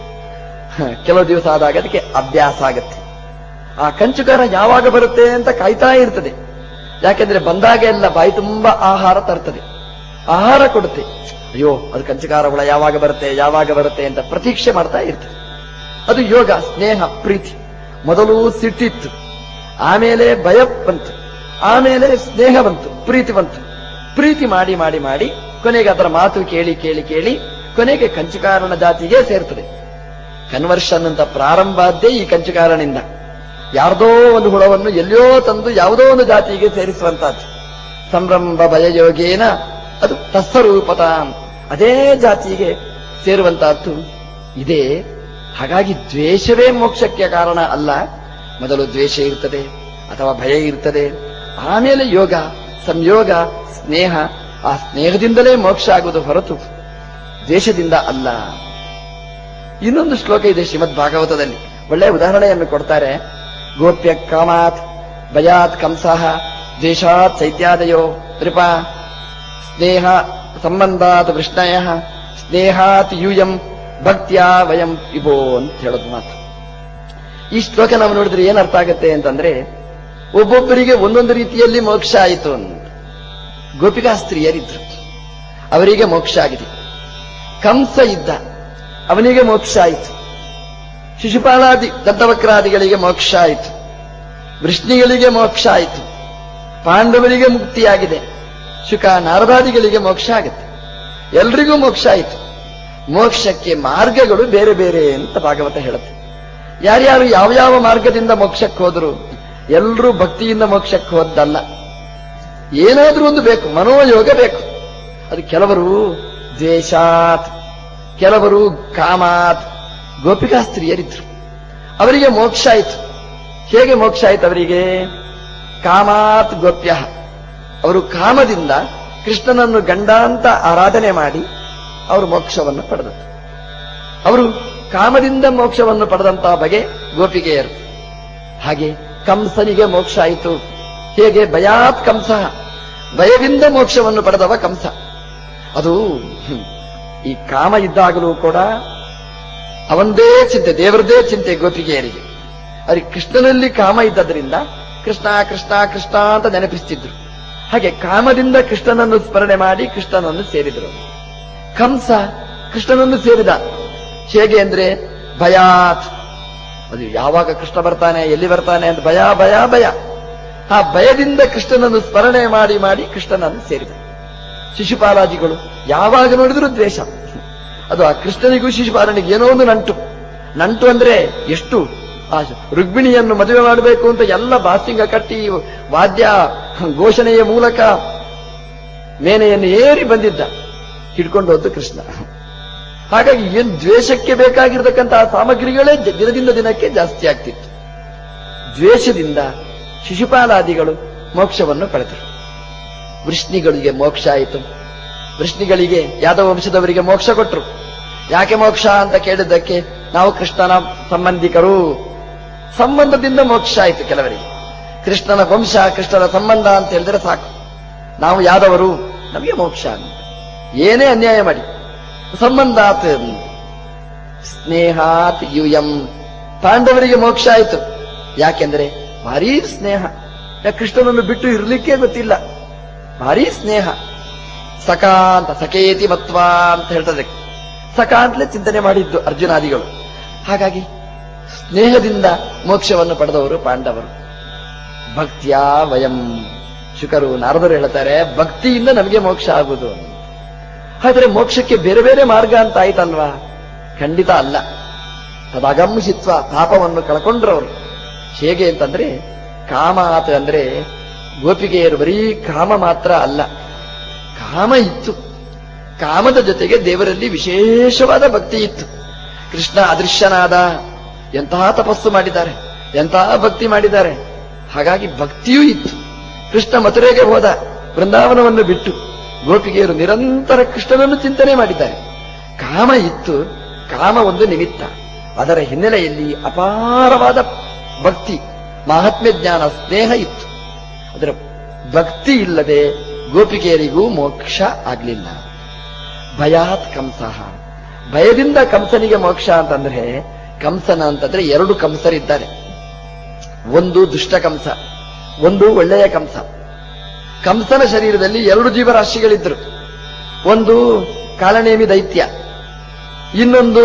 ಹ, ಕೆಲವು ದಿವಸ ಆದಾಗ ಅದಕ್ಕೆ ಅಭ್ಯಾಸ ಆಗತ್ತೆ ಆ ಕಂಚುಕಾರ ಯಾವಾಗ ಬರುತ್ತೆ ಅಂತ ಕಾಯ್ತಾ ಇರ್ತದೆ ಯಾಕೆಂದ್ರೆ ಬಂದಾಗ ಎಲ್ಲ ಬಾಯಿ ತುಂಬಾ ಆಹಾರ ತರ್ತದೆ ಆಹಾರ ಕೊಡುತ್ತೆ ಅಯ್ಯೋ ಅದು ಕಂಚುಕಾರ ಹುಳ ಯಾವಾಗ ಬರುತ್ತೆ ಯಾವಾಗ ಬರುತ್ತೆ ಅಂತ ಪ್ರತೀಕ್ಷೆ ಮಾಡ್ತಾ ಇರ್ತದೆ ಅದು ಯೋಗ ಸ್ನೇಹ ಪ್ರೀತಿ ಮೊದಲು ಸಿಟ್ಟಿತ್ತು ಆಮೇಲೆ ಭಯ ಬಂತು ಆಮೇಲೆ ಸ್ನೇಹ ಬಂತು ಪ್ರೀತಿ ಬಂತು ಪ್ರೀತಿ ಮಾಡಿ ಮಾಡಿ ಮಾಡಿ ಕೊನೆಗೆ ಅದರ ಮಾತು ಕೇಳಿ ಕೇಳಿ ಕೇಳಿ ಕೊನೆಗೆ ಕಂಚುಕಾರನ ಜಾತಿಗೆ ಸೇರ್ತದೆ ಕನ್ವರ್ಷನ್ ಅಂತ ಪ್ರಾರಂಭ ಆದ್ದೇ ಈ ಕಂಚುಕಾರನಿಂದ ಯಾರ್ದೋ ಒಂದು ಹುಳವನ್ನು ಎಲ್ಲಿಯೋ ತಂದು ಯಾವುದೋ ಒಂದು ಜಾತಿಗೆ ಸೇರಿಸುವಂತಹದ್ದು ಸಂಭ್ರಂಭ ಭಯಯೋಗೇನ ಅದು ತತ್ಸ್ವರೂಪತ ಅದೇ ಜಾತಿಗೆ ಸೇರುವಂತಹದ್ದು ಇದೆ ಹಾಗಾಗಿ ದ್ವೇಷವೇ ಮೋಕ್ಷಕ್ಕೆ ಕಾರಣ ಅಲ್ಲ ಮೊದಲು ದ್ವೇಷ ಇರ್ತದೆ ಅಥವಾ ಭಯ ಇರ್ತದೆ ಆಮೇಲೆ ಯೋಗ ಸಂಯೋಗ ಸ್ನೇಹ ಆ ಸ್ನೇಹದಿಂದಲೇ ಮೋಕ್ಷ ಆಗುವುದು ಹೊರತು ದ್ವೇಷದಿಂದ ಅಲ್ಲ ಇನ್ನೊಂದು ಶ್ಲೋಕ ಇದೆ ಶ್ರೀಮದ್ ಭಾಗವತದಲ್ಲಿ ಒಳ್ಳೆಯ ಉದಾಹರಣೆಯನ್ನು ಕೊಡ್ತಾರೆ ಗೋಪ್ಯ ಕಾಮಾತ್ ಭಯಾತ್ ಕಂಸಃ ದ್ವೇಷಾತ್ ಚೈತ್ಯಾದಯೋ ನೃಪ ಸ್ನೇಹ ಸಂಬಂಧಾತ್ ವೃಷ್ಣಯ ಸ್ನೇಹಾತ್ ಯೂಯಂ ಭಕ್ತ್ಯಾ ವಯಂ ವಿಭೋ ಅಂತ ಹೇಳೋದು ಮಾತು ಈ ಶ್ಲೋಕ ನಾವು ನೋಡಿದ್ರೆ ಏನ್ ಅರ್ಥ ಆಗುತ್ತೆ ಅಂತಂದ್ರೆ ಒಬ್ಬೊಬ್ಬರಿಗೆ ಒಂದೊಂದು ರೀತಿಯಲ್ಲಿ ಮೋಕ್ಷ ಆಯಿತು ಅಂತ ಗೋಪಿಕಾ ಸ್ತ್ರೀಯರಿದ್ರು ಅವರಿಗೆ ಮೋಕ್ಷ ಆಗಿದೆ ಕಂಸ ಇದ್ದ ಅವನಿಗೆ ಮೋಕ್ಷ ಆಯಿತು ಶಿಶುಪಾಲಾದಿ ದಂತವಕ್ರಾದಿಗಳಿಗೆ ಮೋಕ್ಷ ಆಯಿತು ವೃಷ್ಣಿಗಳಿಗೆ ಮೋಕ್ಷ ಆಯಿತು ಪಾಂಡವರಿಗೆ ಮುಕ್ತಿಯಾಗಿದೆ ಶುಕ ನಾರದಾದಿಗಳಿಗೆ ಮೋಕ್ಷ ಆಗುತ್ತೆ ಎಲ್ರಿಗೂ ಮೋಕ್ಷ ಆಯಿತು ಮೋಕ್ಷಕ್ಕೆ ಮಾರ್ಗಗಳು ಬೇರೆ ಬೇರೆ ಅಂತ ಭಾಗವತ ಹೇಳುತ್ತೆ ಯಾರ್ಯಾರು ಯಾವ ಯಾವ ಮಾರ್ಗದಿಂದ ಮೋಕ್ಷಕ್ಕೆ ಹೋದ್ರು ಎಲ್ಲರೂ ಭಕ್ತಿಯಿಂದ ಮೋಕ್ಷಕ್ಕೆ ಹೋದ್ದಲ್ಲ ಏನಾದ್ರೂ ಒಂದು ಬೇಕು ಮನೋಯೋಗ ಬೇಕು ಅದು ಕೆಲವರು ದ್ವೇಷಾತ್ ಕೆಲವರು ಕಾಮಾತ್ ಗೋಪಿಕಾ ಸ್ತ್ರೀಯರಿದ್ರು ಅವರಿಗೆ ಮೋಕ್ಷ ಆಯಿತು ಹೇಗೆ ಮೋಕ್ಷ ಆಯಿತು ಅವರಿಗೆ ಕಾಮಾತ್ ಗೋಪ್ಯ ಅವರು ಕಾಮದಿಂದ ಕೃಷ್ಣನನ್ನು ಗಂಡ ಅಂತ ಆರಾಧನೆ ಮಾಡಿ ಅವರು ಮೋಕ್ಷವನ್ನು ಪಡೆದದ್ದು ಅವರು ಕಾಮದಿಂದ ಮೋಕ್ಷವನ್ನು ಪಡೆದಂತಹ ಬಗೆ ಗೋಪಿಗೆಯರು ಹಾಗೆ ಕಂಸನಿಗೆ ಮೋಕ್ಷ ಆಯಿತು ಹೇಗೆ ಭಯಾತ್ ಕಂಸ ಭಯದಿಂದ ಮೋಕ್ಷವನ್ನು ಪಡೆದವ ಕಂಸ ಅದು ಹ್ಮ್, ಈ ಕಾಮ ಇದ್ದಾಗಲೂ ಕೂಡ ಅವಂದೇ ಚಿಂತೆ ದೇವರದೇ ಚಿಂತೆ ಗೋಪಿಗೆಯರಿಗೆ ಅವ್ರಿಗೆ ಕೃಷ್ಣನಲ್ಲಿ ಕಾಮ ಇದ್ದದ್ರಿಂದ ಕೃಷ್ಣ ಕೃಷ್ಣ ಕೃಷ್ಣ ಅಂತ ನೆನಪಿಸ್ತಿದ್ರು ಹಾಗೆ ಕಾಮದಿಂದ ಕೃಷ್ಣನನ್ನು ಸ್ಮರಣೆ ಮಾಡಿ ಕೃಷ್ಣನನ್ನು ಸೇರಿದರು ಕಂಸ ಕೃಷ್ಣನನ್ನು ಸೇರಿದ ಹೇಗೆ ಅಂದ್ರೆ ಭಯಾತ್ ಅದು ಯಾವಾಗ ಕೃಷ್ಣ ಬರ್ತಾನೆ ಎಲ್ಲಿ ಬರ್ತಾನೆ ಅಂತ ಭಯ ಭಯ ಭಯ ಆ ಭಯದಿಂದ ಕೃಷ್ಣನನ್ನು ಸ್ಮರಣೆ ಮಾಡಿ ಮಾಡಿ ಕೃಷ್ಣನನ್ನು ಸೇರಿದ ಶಿಶುಪಾಲಾದಿಗಳು ಯಾವಾಗ ನೋಡಿದ್ರು ದ್ವೇಷ ಅದು ಆ ಕೃಷ್ಣನಿಗೂ ಶಿಶುಪಾಲನಿಗೆ ಏನೋ ಒಂದು ನಂಟು ನಂಟು ಅಂದ್ರೆ ಎಷ್ಟು ಆ ರುಕ್ಮಿಣಿಯನ್ನು ಮದುವೆ ಮಾಡಬೇಕು ಅಂತ ಎಲ್ಲ ಬಾಸಿಂಗ ಕಟ್ಟಿ ವಾದ್ಯ ಘೋಷಣೆಯ ಮೂಲಕ ಮೇನೆಯನ್ನು ಏರಿ ಬಂದಿದ್ದ ಹಿಡ್ಕೊಂಡು ಹೋದ್ದು ಕೃಷ್ಣ ಹಾಗಾಗಿ ಏನ್ ದ್ವೇಷಕ್ಕೆ ಬೇಕಾಗಿರತಕ್ಕಂತಹ ಸಾಮಗ್ರಿಗಳೇ ಜ- ದಿನದಿಂದ ದಿನಕ್ಕೆ ಜಾಸ್ತಿ ಆಗ್ತಿತ್ತು ದ್ವೇಷದಿಂದ ಶಿಶುಪಾಲಾದಿಗಳು ಮೋಕ್ಷವನ್ನು ಪಡೆದರು ವೃಷ್ಣಿಗಳಿಗೆ ಮೋಕ್ಷ ಆಯಿತು ವೃಷ್ಣಿಗಳಿಗೆ ಯಾದವ ವಂಶದವರಿಗೆ ಮೋಕ್ಷ ಕೊಟ್ಟರು ಯಾಕೆ ಮೋಕ್ಷ ಅಂತ ಕೇಳಿದ್ದಕ್ಕೆ ನಾವು ಕೃಷ್ಣನ ಸಂಬಂಧಿಕರು ಸಂಬಂಧದಿಂದ ಮೋಕ್ಷ ಆಯಿತು ಕೆಲವರಿಗೆ ಕೃಷ್ಣನ ವಂಶ ಕೃಷ್ಣನ ಸಂಬಂಧ ಅಂತ ಹೇಳಿದ್ರೆ ಸಾಕು ನಾವು ಯಾದವರು ನಮಗೆ ಮೋಕ್ಷ ಅಂತ ಏನೇ ಅನ್ಯಾಯ ಮಾಡಿ ಸಂಬಂಧಾತ್ ಸ್ನೇಹಾತ್ ಯೂಯಂ ಪಾಂಡವರಿಗೆ ಮೋಕ್ಷ ಆಯಿತು ಯಾಕೆಂದ್ರೆ ಭಾರೀ ಸ್ನೇಹ ಯಾಕೆ ಕೃಷ್ಣನನ್ನು ಬಿಟ್ಟು ಇರಲಿಕ್ಕೆ ಗೊತ್ತಿಲ್ಲ ಭಾರೀ ಸ್ನೇಹ ಸಖಾ ಅಂತ ಸಖೇತಿ ಮತ್ವ ಅಂತ ಹೇಳ್ತದೆ ಸಖಾ ಅಂತಲೇ ಚಿಂತನೆ ಮಾಡಿದ್ದು ಅರ್ಜುನಾದಿಗಳು ಹಾಗಾಗಿ ಸ್ನೇಹದಿಂದ ಮೋಕ್ಷವನ್ನು ಪಡೆದವರು ಪಾಂಡವರು ಭಕ್ತಿಯ ವಯಂ ಶುಕರು ನಾರದರು ಹೇಳ್ತಾರೆ ಭಕ್ತಿಯಿಂದ ನಮಗೆ ಮೋಕ್ಷ ಆಗುವುದು ಅಂತ. ಹಾಗಾದ್ರೆ ಮೋಕ್ಷಕ್ಕೆ ಬೇರೆ ಬೇರೆ ಮಾರ್ಗ ಅಂತ ಆಯ್ತಲ್ವಾ ಖಂಡಿತ ಅಲ್ಲ ತದಗಂಸಿತ್ವ ಪಾಪವನ್ನು ಕಳ್ಕೊಂಡ್ರವರು ಹೇಗೆ ಅಂತಂದ್ರೆ ಕಾಮ ಆತ ಅಂದ್ರೆ ಗೋಪಿಗೆಯರು ಬರೀ ಕಾಮ ಮಾತ್ರ ಅಲ್ಲ ಕಾಮ ಇತ್ತು ಕಾಮದ ಜೊತೆಗೆ ದೇವರಲ್ಲಿ ವಿಶೇಷವಾದ ಭಕ್ತಿ ಇತ್ತು ಕೃಷ್ಣ ಅದೃಶ್ಯನಾದ ಎಂತಹ ತಪಸ್ಸು ಮಾಡಿದ್ದಾರೆ ಎಂತಹ ಭಕ್ತಿ ಮಾಡಿದ್ದಾರೆ ಹಾಗಾಗಿ ಭಕ್ತಿಯೂ ಇತ್ತು ಕೃಷ್ಣ ಮಥುರೆಗೆ ಹೋದ ಬೃಂದಾವನವನ್ನು ಬಿಟ್ಟು ಗೋಪಿಗೆಯರು ನಿರಂತರ ಕೃಷ್ಣನನ್ನು ಚಿಂತನೆ ಮಾಡಿದ್ದಾರೆ ಕಾಮ ಇತ್ತು ಕಾಮ ಒಂದು ನಿಮಿತ್ತ ಅದರ ಹಿನ್ನೆಲೆಯಲ್ಲಿ ಅಪಾರವಾದ ಭಕ್ತಿ ಮಹಾತ್ಮ್ಯ ಜ್ಞಾನ ಸ್ನೇಹ ಇತ್ತು ಅದರ ಭಕ್ತಿ ಇಲ್ಲದೆ ಗೋಪಿಕೆಯರಿಗೂ ಮೋಕ್ಷ ಆಗ್ಲಿಲ್ಲ ಭಯಾತ್ ಕಂಸಃ ಭಯದಿಂದ ಕಂಸನಿಗೆ ಮೋಕ್ಷ ಅಂತಂದ್ರೆ ಕಂಸನ ಅಂತಂದ್ರೆ ಎರಡು ಕಂಸರಿದ್ದಾರೆ ಒಂದು ದುಷ್ಟ ಕಂಸ ಒಂದು ಒಳ್ಳೆಯ ಕಂಸ ಕಂಸನ ಶರೀರದಲ್ಲಿ ಎರಡು ಜೀವರಾಶಿಗಳಿದ್ರು ಒಂದು ಕಾಲನೇಮಿ ದೈತ್ಯ ಇನ್ನೊಂದು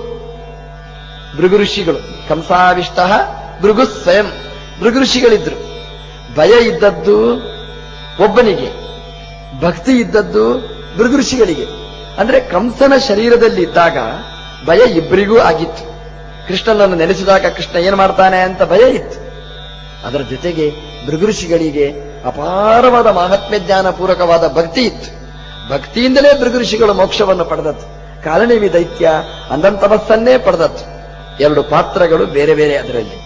ಭೃಗು ಋಷಿಗಳು ಕಂಸಾವಿಷ್ಟ ಭೃಗು ಸ್ವಯಂ ಭೃಗು ಋಷಿಗಳಿದ್ರು ಭಯ ಇದ್ದದ್ದು ಒಬ್ಬನಿಗೆ ಭಕ್ತಿ ಇದ್ದದ್ದು ಭೃಗು ಋಷಿಗಳಿಗೆ ಅಂದ್ರೆ ಕಂಸನ ಶರೀರದಲ್ಲಿದ್ದಾಗ ಭಯ ಇಬ್ಬರಿಗೂ ಆಗಿತ್ತು ಕೃಷ್ಣನನ್ನು ನೆನೆಸಿದಾಗ ಕೃಷ್ಣ ಏನ್ ಮಾಡ್ತಾನೆ ಅಂತ ಭಯ ಇತ್ತು ಅದರ ಜೊತೆಗೆ ಭೃಗು ಋಷಿಗಳಿಗೆ ಅಪಾರವಾದ ಮಹಾತ್ಮ್ಯ ಜ್ಞಾನ ಪೂರಕವಾದ ಭಕ್ತಿ ಇತ್ತು ಭಕ್ತಿಯಿಂದಲೇ ಭೃಗು ಋಷಿಗಳು ಮೋಕ್ಷವನ್ನು ಪಡೆದದ್ದು ಕಾಲನೇವಿ ದೈತ್ಯ ಅಂದಂತಮಸ್ಸನ್ನೇ ಪಡೆದದ್ದು ಎರಡು ಪಾತ್ರಗಳು ಬೇರೆ ಬೇರೆ ಅದರಲ್ಲಿ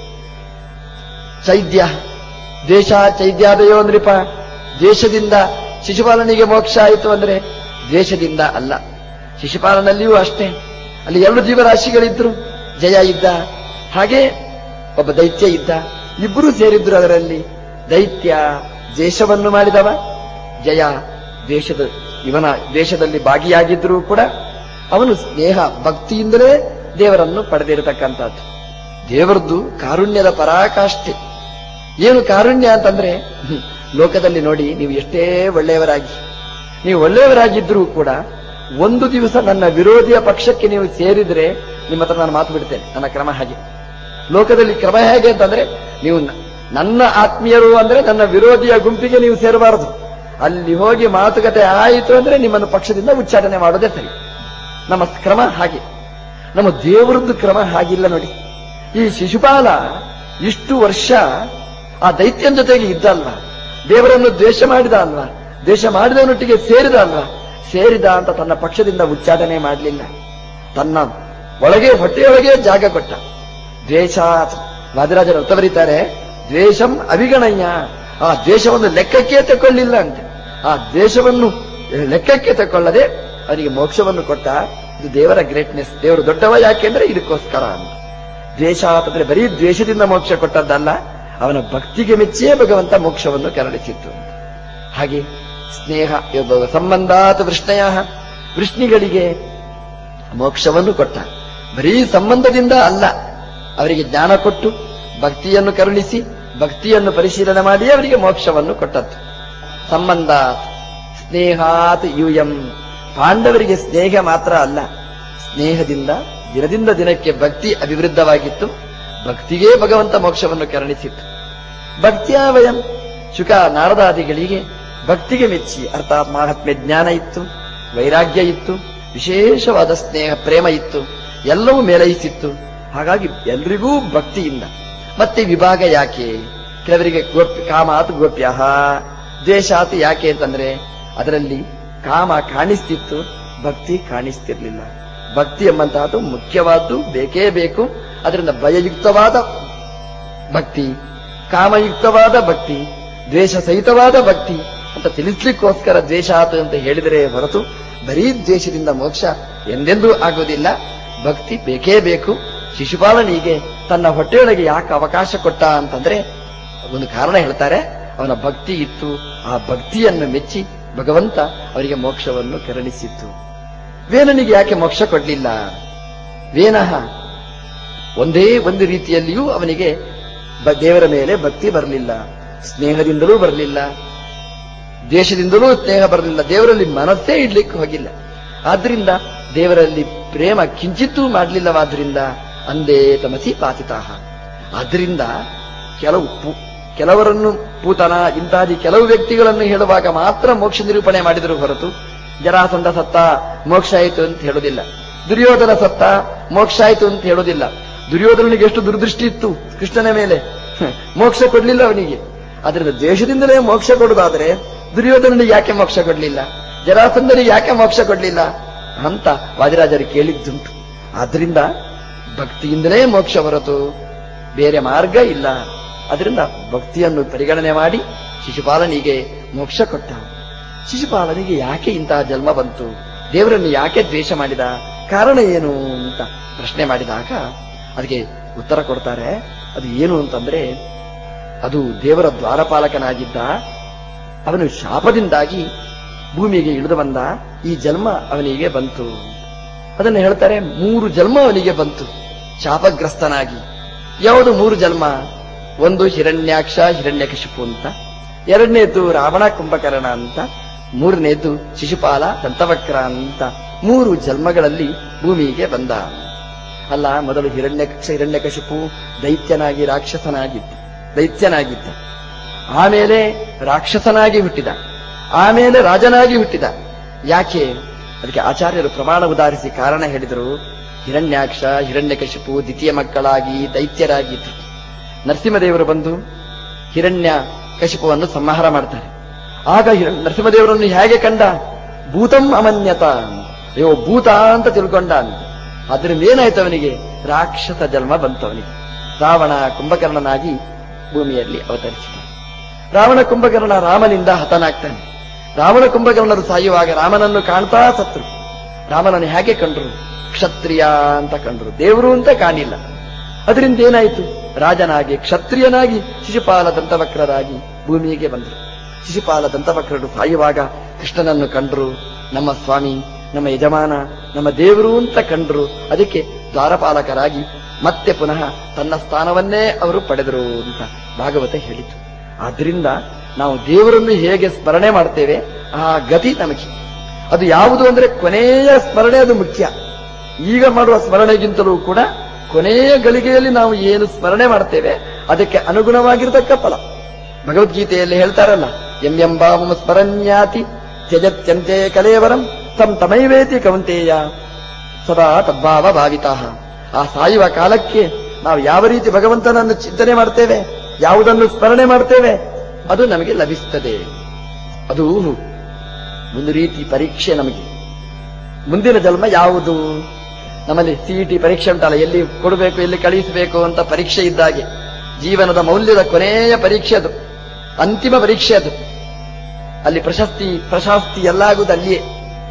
ಚೈದ್ಯ ದ್ವೇಷ ಚೈದ್ಯಾದಯೋ ನೃಪ ದ್ವೇಷದಿಂದ ಶಿಶುಪಾಲನಿಗೆ ಮೋಕ್ಷ ಆಯಿತು ಅಂದ್ರೆ ದ್ವೇಷದಿಂದ ಅಲ್ಲ ಶಿಶುಪಾಲನಲ್ಲಿಯೂ ಅಷ್ಟೇ ಅಲ್ಲಿ ಎರಡು ಜೀವರಾಶಿಗಳಿದ್ರು ಜಯ ಇದ್ದ ಹಾಗೆ ಒಬ್ಬ ದೈತ್ಯ ಇದ್ದ ಇಬ್ಬರು ಸೇರಿದ್ರು ಅದರಲ್ಲಿ ದೈತ್ಯ ದ್ವೇಷವನ್ನು ಮಾಡಿದವ ಜಯ ದೇಶದ ಇವನ ದೇಶದಲ್ಲಿ ಭಾಗಿಯಾಗಿದ್ರೂ ಕೂಡ ಅವನು ಸ್ನೇಹ ಭಕ್ತಿಯಿಂದಲೇ ದೇವರನ್ನು ಪಡೆದಿರತಕ್ಕಂಥದ್ದು ದೇವರದ್ದು ಕಾರುಣ್ಯದ ಪರಾಕಾಷ್ಠೆ ಏನು ಕಾರುಣ್ಯ ಅಂತಂದ್ರೆ ಹ್ಮ್, ಲೋಕದಲ್ಲಿ ನೋಡಿ ನೀವು ಎಷ್ಟೇ ಒಳ್ಳೆಯವರಾಗಿ ನೀವು ಒಳ್ಳೆಯವರಾಗಿದ್ರೂ ಕೂಡ ಒಂದು ದಿವಸ ನನ್ನ ವಿರೋಧಿಯ ಪಕ್ಷಕ್ಕೆ ನೀವು ಸೇರಿದ್ರೆ ನಿಮ್ಮ ಹತ್ರ ನಾನು ಮಾತು ಬಿಡ್ತೇನೆ ನನ್ನ ಕ್ರಮ ಹಾಗೆ ಲೋಕದಲ್ಲಿ ಕ್ರಮ ಹೇಗೆ ಅಂತಂದ್ರೆ ನೀವು ನ- ನನ್ನ ಆತ್ಮೀಯರು ಅಂದ್ರೆ ನನ್ನ ವಿರೋಧಿಯ ಗುಂಪಿಗೆ ನೀವು ಸೇರಬಾರದು ಅಲ್ಲಿ ಹೋಗಿ ಮಾತುಕತೆ ಆಯಿತು ಅಂದ್ರೆ ನಿಮ್ಮನ್ನು ಪಕ್ಷದಿಂದ ಉಚ್ಚಾಟನೆ ಮಾಡೋದೇ ಸರಿ ನಮ್ಮ ಕ್ರಮ ಹಾಗೆ ನಮ್ಮ ದೇವರದ್ದು ಕ್ರಮ ಹಾಗಿಲ್ಲ ನೋಡಿ ಈ ಶಿಶುಪಾಲ ಇಷ್ಟು ವರ್ಷ ಆ ದೈತ್ಯನ ಜೊತೆಗೆ ಇದ್ದ ಅಲ್ವಾ ದೇವರನ್ನು ದ್ವೇಷ ಮಾಡಿದ ಅಲ್ವಾ ದ್ವೇಷ ಮಾಡಿದವನೊಟ್ಟಿಗೆ ಸೇರಿದ ಅಲ್ವಾ ಸೇರಿದ ಅಂತ ತನ್ನ ಪಕ್ಷದಿಂದ ಉಚ್ಚಾಟನೆ ಮಾಡಲಿಲ್ಲ ತನ್ನ ಒಳಗೆ ಹೊಟ್ಟೆಯೊಳಗೆ ಜಾಗ ಕೊಟ್ಟ ದ್ವೇಷ ವಾದಿರಾಜರು ಅರ್ಥ ಬರೀತಾರೆ ದ್ವೇಷಂ ಅವಿಗಣಯ್ಯ ಆ ದ್ವೇಷವನ್ನು ಲೆಕ್ಕಕ್ಕೆ ತಕೊಳ್ಳಿಲ್ಲ ಅಂತೆ ಆ ದ್ವೇಷವನ್ನು ಲೆಕ್ಕಕ್ಕೆ ತಕೊಳ್ಳದೆ ಅವನಿಗೆ ಮೋಕ್ಷವನ್ನು ಕೊಟ್ಟ ಇದು ದೇವರ ಗ್ರೇಟ್ನೆಸ್ ದೇವರು ದೊಡ್ಡವ ಯಾಕೆಂದ್ರೆ ಇದಕ್ಕೋಸ್ಕರ ಅಂತ ದ್ವೇಷ ಅಂತಂದ್ರೆ ಬರೀ ದ್ವೇಷದಿಂದ ಮೋಕ್ಷ ಕೊಟ್ಟದ್ದಲ್ಲ ಅವನ ಭಕ್ತಿಗೆ ಮೆಚ್ಚಿಯೇ ಭಗವಂತ ಮೋಕ್ಷವನ್ನು ಕರಡಿಸಿತ್ತು ಹಾಗೆ ಸ್ನೇಹ ಇವ ಸಂಬಂಧಾತ್ ವೃಷ್ಣಯ ವೃಷ್ಣಿಗಳಿಗೆ ಮೋಕ್ಷವನ್ನು ಕೊಟ್ಟ ಬರೀ ಸಂಬಂಧದಿಂದ ಅಲ್ಲ ಅವರಿಗೆ ಜ್ಞಾನ ಕೊಟ್ಟು ಭಕ್ತಿಯನ್ನು ಕರುಣಿಸಿ ಭಕ್ತಿಯನ್ನು ಪರಿಶೀಲನೆ ಮಾಡಿ ಅವರಿಗೆ ಮೋಕ್ಷವನ್ನು ಕೊಟ್ಟದ್ದು ಸಂಬಂಧಾತ್ ಸ್ನೇಹಾತ್ ಯೂಯಂ ಪಾಂಡವರಿಗೆ ಸ್ನೇಹ ಮಾತ್ರ ಅಲ್ಲ ಸ್ನೇಹದಿಂದ ದಿನದಿಂದ ದಿನಕ್ಕೆ ಭಕ್ತಿ ಅಭಿವೃದ್ಧವಾಗಿತ್ತು ಭಕ್ತಿಗೇ ಭಗವಂತ ಮೋಕ್ಷವನ್ನು ಕರುಣಿಸಿತ್ತು ಭಕ್ತಿಯ ವಯಂ ಶುಕ ನಾರದಾದಿಗಳಿಗೆ ಭಕ್ತಿಗೆ ಮೆಚ್ಚಿ ಅರ್ಥಾತ್ ಮಹಾತ್ಮ್ಯ ಜ್ಞಾನ ಇತ್ತು ವೈರಾಗ್ಯ ಇತ್ತು ವಿಶೇಷವಾದ ಸ್ನೇಹ ಪ್ರೇಮ ಇತ್ತು ಎಲ್ಲವೂ ಮೇಲೈಸಿತ್ತು ಹಾಗಾಗಿ ಎಲ್ರಿಗೂ ಭಕ್ತಿಯಿಂದ ಮತ್ತೆ ವಿಭಾಗ ಯಾಕೆ ಕೆಲವರಿಗೆ ಗೋಪ್ಯ ಕಾಮಾತ್ ಗೋಪ್ಯ ದ್ವೇಷಾತ್ ಯಾಕೆ ಅಂತಂದ್ರೆ ಅದರಲ್ಲಿ ಕಾಮ ಕಾಣಿಸ್ತಿತ್ತು ಭಕ್ತಿ ಕಾಣಿಸ್ತಿರ್ಲಿಲ್ಲ ಭಕ್ತಿ ಎಂಬಂತಹದ್ದು ಮುಖ್ಯವಾದ್ದು ಬೇಕೇ ಬೇಕು ಅದರಿಂದ ಭಯಯುಕ್ತವಾದ ಭಕ್ತಿ ಕಾಮಯುಕ್ತವಾದ ಭಕ್ತಿ ದ್ವೇಷ ಸಹಿತವಾದ ಭಕ್ತಿ ಅಂತ ತಿಳಿಸ್ಲಿಕ್ಕೋಸ್ಕರ ದ್ವೇಷ ಆತು ಅಂತ ಹೇಳಿದರೆ ಹೊರತು ಬರೀ ದ್ವೇಷದಿಂದ ಮೋಕ್ಷ ಎಂದೆಂದೂ ಆಗುವುದಿಲ್ಲ ಭಕ್ತಿ ಬೇಕೇ ಬೇಕು ಶಿಶುಪಾಲನಿಗೆ ತನ್ನ ಹೊಟ್ಟೆಯೊಳಗೆ ಯಾಕೆ ಅವಕಾಶ ಕೊಟ್ಟ ಅಂತಂದ್ರೆ ಒಂದು ಕಾರಣ ಹೇಳ್ತಾರೆ ಅವನ ಭಕ್ತಿ ಇತ್ತು ಆ ಭಕ್ತಿಯನ್ನು ಮೆಚ್ಚಿ ಭಗವಂತ ಅವರಿಗೆ ಮೋಕ್ಷವನ್ನು ಕರುಣಿಸಿತ್ತು ವೇನನಿಗೆ ಯಾಕೆ ಮೋಕ್ಷ ಕೊಡ್ಲಿಲ್ಲ ವೇನಃ ಒಂದೇ ಒಂದು ರೀತಿಯಲ್ಲಿಯೂ ಅವನಿಗೆ ಬ- ದೇವರ ಮೇಲೆ ಭಕ್ತಿ ಬರಲಿಲ್ಲ ಸ್ನೇಹದಿಂದಲೂ ಬರಲಿಲ್ಲ ದೇಶದಿಂದಲೂ ಸ್ನೇಹ ಬರಲಿಲ್ಲ ದೇವರಲ್ಲಿ ಮನಸ್ಸೇ ಇಡ್ಲಿಕ್ಕೆ ಹೋಗಿಲ್ಲ ಆದ್ರಿಂದ ದೇವರಲ್ಲಿ ಪ್ರೇಮ ಕಿಂಚಿತ್ತೂ ಮಾಡಲಿಲ್ಲವಾದ್ರಿಂದ ಅಂದೇ ತಮಸಿ ಪಾತಿತಾಹ ಆದ್ರಿಂದ ಕೆಲವು ಪು- ಕೆಲವರನ್ನು ಪೂತನ ಇಂತಾದಿ ಕೆಲವು ವ್ಯಕ್ತಿಗಳನ್ನು ಹೇಳುವಾಗ ಮಾತ್ರ ಮೋಕ್ಷ ನಿರೂಪಣೆ ಮಾಡಿದರು ಹೊರತು ಜರಾಸಂಧ ಸತ್ತ ಮೋಕ್ಷ ಆಯಿತು ಅಂತ ಹೇಳುವುದಿಲ್ಲ ದುರ್ಯೋಧನ ಸತ್ತ ಮೋಕ್ಷ ಆಯಿತು ಅಂತ ಹೇಳುವುದಿಲ್ಲ ದುರ್ಯೋಧನನಿಗೆ ಎಷ್ಟು ದುರ್ದೃಷ್ಟಿ ಇತ್ತು ಕೃಷ್ಣನ ಮೇಲೆ ಹ, ಮೋಕ್ಷ ಕೊಡ್ಲಿಲ್ಲ ಅವನಿಗೆ ಅದರಿಂದ ದೇಶದಿಂದಲೇ ಮೋಕ್ಷ ಕೊಡುವುದಾದ್ರೆ ದುರ್ಯೋಧನನಿಗೆ ಯಾಕೆ ಮೋಕ್ಷ ಕೊಡ್ಲಿಲ್ಲ ಜರಾಸಂಧನಿಗೆ ಯಾಕೆ ಮೋಕ್ಷ ಕೊಡ್ಲಿಲ್ಲ ಅಂತ ವಾದಿರಾಜರು ಕೇಳಿದ್ದುಂಟು ಆದ್ರಿಂದ ಭಕ್ತಿಯಿಂದಲೇ ಮೋಕ್ಷ ಹೊರತು ಬೇರೆ ಮಾರ್ಗ ಇಲ್ಲ ಅದರಿಂದ ಭಕ್ತಿಯನ್ನು ಪರಿಗಣನೆ ಮಾಡಿ ಶಿಶುಪಾಲನಿಗೆ ಮೋಕ್ಷ ಕೊಟ್ಟ ಶಿಶುಪಾಲನಿಗೆ ಯಾಕೆ ಇಂತಹ ಜನ್ಮ ಬಂತು ದೇವರನ್ನು ಯಾಕೆ ದ್ವೇಷ ಮಾಡಿದ ಕಾರಣ ಏನು ಅಂತ ಪ್ರಶ್ನೆ ಮಾಡಿದಾಗ ಅದಕ್ಕೆ ಉತ್ತರ ಕೊಡ್ತಾರೆ ಅದು ಏನು ಅಂತಂದ್ರೆ ಅದು ದೇವರ ದ್ವಾರಪಾಲಕನಾಗಿದ್ದ ಅವನು ಶಾಪದಿಂದಾಗಿ ಭೂಮಿಗೆ ಇಳಿದು ಬಂದ ಈ ಜನ್ಮ ಅವನಿಗೆ ಬಂತು ಅದನ್ನು ಹೇಳ್ತಾರೆ ಮೂರು ಜನ್ಮ ಅವನಿಗೆ ಬಂತು ಶಾಪಗ್ರಸ್ತನಾಗಿ ಯಾವುದು ಮೂರು ಜನ್ಮ ಒಂದು ಹಿರಣ್ಯಾಕ್ಷ ಹಿರಣ್ಯಕಶಿಪು ಅಂತ ಎರಡನೇದು ರಾವಣ ಕುಂಭಕರ್ಣ ಅಂತ ಮೂರನೇದು ಶಿಶುಪಾಲ ದಂತವಕ್ರ ಅಂತ ಮೂರು ಜನ್ಮಗಳಲ್ಲಿ ಭೂಮಿಗೆ ಬಂದ ಅಲ್ಲ ಮೊದಲು ಹಿರಣ್ಯಕಕ್ಷ ಹಿರಣ್ಯಕಶಿಪು ದೈತ್ಯನಾಗಿ ರಾಕ್ಷಸನಾಗಿದ್ದ ದೈತ್ಯನಾಗಿದ್ದ ಆಮೇಲೆ ರಾಕ್ಷಸನಾಗಿ ಹುಟ್ಟಿದ ಆಮೇಲೆ ರಾಜನಾಗಿ ಹುಟ್ಟಿದ ಯಾಕೆ ಅದಕ್ಕೆ ಆಚಾರ್ಯರು ಪ್ರಮಾಣ ಉದಾಹರಿಸಿ ಕಾರಣ ಹೇಳಿದರು ಹಿರಣ್ಯಾಕ್ಷ ಹಿರಣ್ಯಕಶಿಪು ದ್ವಿತೀಯ ಮಕ್ಕಳಾಗಿ ದೈತ್ಯರಾಗಿದ್ರು ನರಸಿಂಹದೇವರು ಬಂದು ಹಿರಣ್ಯ ಕಶಿಪುವನ್ನು ಸಂಹಾರ ಮಾಡ್ತಾರೆ ಆಗ ಹಿರ- ನರಸಿಂಹದೇವರನ್ನು ಹೇಗೆ ಕಂಡ ಭೂತಂ ಅಮನ್ಯತ ಅಯ್ಯೋ ಭೂತ ಅಂತ ತಿಳ್ಕೊಂಡ ಅಂತ ಅದರಿಂದ ಏನಾಯ್ತು ಅವನಿಗೆ ರಾಕ್ಷಸ ಜನ್ಮ ಬಂತು ಅವನಿಗೆ ರಾವಣ ಕುಂಭಕರ್ಣನಾಗಿ ಭೂಮಿಯಲ್ಲಿ ಅವತರಿಸಿದ ರಾವಣ ಕುಂಭಕರ್ಣ ರಾಮನಿಂದ ಹತನಾಗ್ತಾನೆ ರಾವಣ ಕುಂಭಕರ್ಣರು ಸಾಯುವಾಗ ರಾಮನನ್ನು ಕಾಣ್ತಾ ಸತ್ರು ರಾಮನನ್ನು ಹೇಗೆ ಕಂಡ್ರು ಕ್ಷತ್ರಿಯ ಅಂತ ಕಂಡ್ರು ದೇವರು ಅಂತ ಕಾಣಿಲ್ಲ ಅದರಿಂದ ಏನಾಯಿತು ರಾಜನಾಗಿ ಕ್ಷತ್ರಿಯನಾಗಿ ಶಿಶುಪಾಲ ದಂತವಕ್ರರಾಗಿ ಭೂಮಿಗೆ ಬಂದರು ಶಿಶುಪಾಲ ದಂತವಕ್ರರು ಸಾಯುವಾಗ ಕೃಷ್ಣನನ್ನು ಕಂಡ್ರು ನಮ್ಮ ಸ್ವಾಮಿ ನಮ್ಮ ಯಜಮಾನ ನಮ್ಮ ದೇವರು ಅಂತ ಕಂಡ್ರು ಅದಕ್ಕೆ ದ್ವಾರಪಾಲಕರಾಗಿ ಮತ್ತೆ ಪುನಃ ತನ್ನ ಸ್ಥಾನವನ್ನೇ ಅವರು ಪಡೆದರು ಅಂತ ಭಾಗವತ ಹೇಳಿತು ಆದ್ರಿಂದ ನಾವು ದೇವರನ್ನು ಹೇಗೆ ಸ್ಮರಣೆ ಮಾಡ್ತೇವೆ ಆ ಗತಿ ನಮಗೆ ಅದು ಯಾವುದು ಅಂದ್ರೆ ಕೊನೆಯ ಸ್ಮರಣೆ ಅದು ಮುಖ್ಯ ಈಗ ಮಾಡುವ ಸ್ಮರಣೆಗಿಂತಲೂ ಕೂಡ ಕೊನೆಯ ಗಳಿಗೆಯಲ್ಲಿ ನಾವು ಏನು ಸ್ಮರಣೆ ಮಾಡ್ತೇವೆ ಅದಕ್ಕೆ ಅನುಗುಣವಾಗಿರತಕ್ಕ ಫಲ ಭಗವದ್ಗೀತೆಯಲ್ಲಿ ಹೇಳ್ತಾರಲ್ಲ ಎಂ ಎಂಬಾಮ ಸ್ಮರಣ್ಯಾತಿ ತ್ಯಜತ್ಯಂತೆ ಕಲೇವರಂ ತಂ ತಮೈವೇತಿ ಕೌಂತೇಯ ಸದಾ ತದ್ಭಾವ ಭಾವಿತಾಹ ಆ ಸಾಯುವ ಕಾಲಕ್ಕೆ ನಾವು ಯಾವ ರೀತಿ ಭಗವಂತನನ್ನು ಚಿಂತನೆ ಮಾಡ್ತೇವೆ ಯಾವುದನ್ನು ಸ್ಮರಣೆ ಮಾಡ್ತೇವೆ ಅದು ನಮಗೆ ಲಭಿಸುತ್ತದೆ ಅದು ಒಂದು ರೀತಿ ಪರೀಕ್ಷೆ ನಮಗೆ ಮುಂದಿನ ಜನ್ಮ ಯಾವುದು ನಮ್ಮಲ್ಲಿ ಸಿಇಟಿ ಪರೀಕ್ಷೆ ಉಂಟಲ್ಲ ಎಲ್ಲಿ ಕೊಡಬೇಕು ಎಲ್ಲಿ ಕಳಿಸಬೇಕು ಅಂತ ಪರೀಕ್ಷೆ ಇದ್ದಾಗೆ ಜೀವನದ ಮೌಲ್ಯದ ಕೊನೆಯ ಪರೀಕ್ಷೆ ಅದು ಅಂತಿಮ ಪರೀಕ್ಷೆ ಅದು ಅಲ್ಲಿ ಪ್ರಶಸ್ತಿ ಪ್ರಶಸ್ತಿ ಎಲ್ಲಾಗುವುದು ಅಲ್ಲಿಯೇ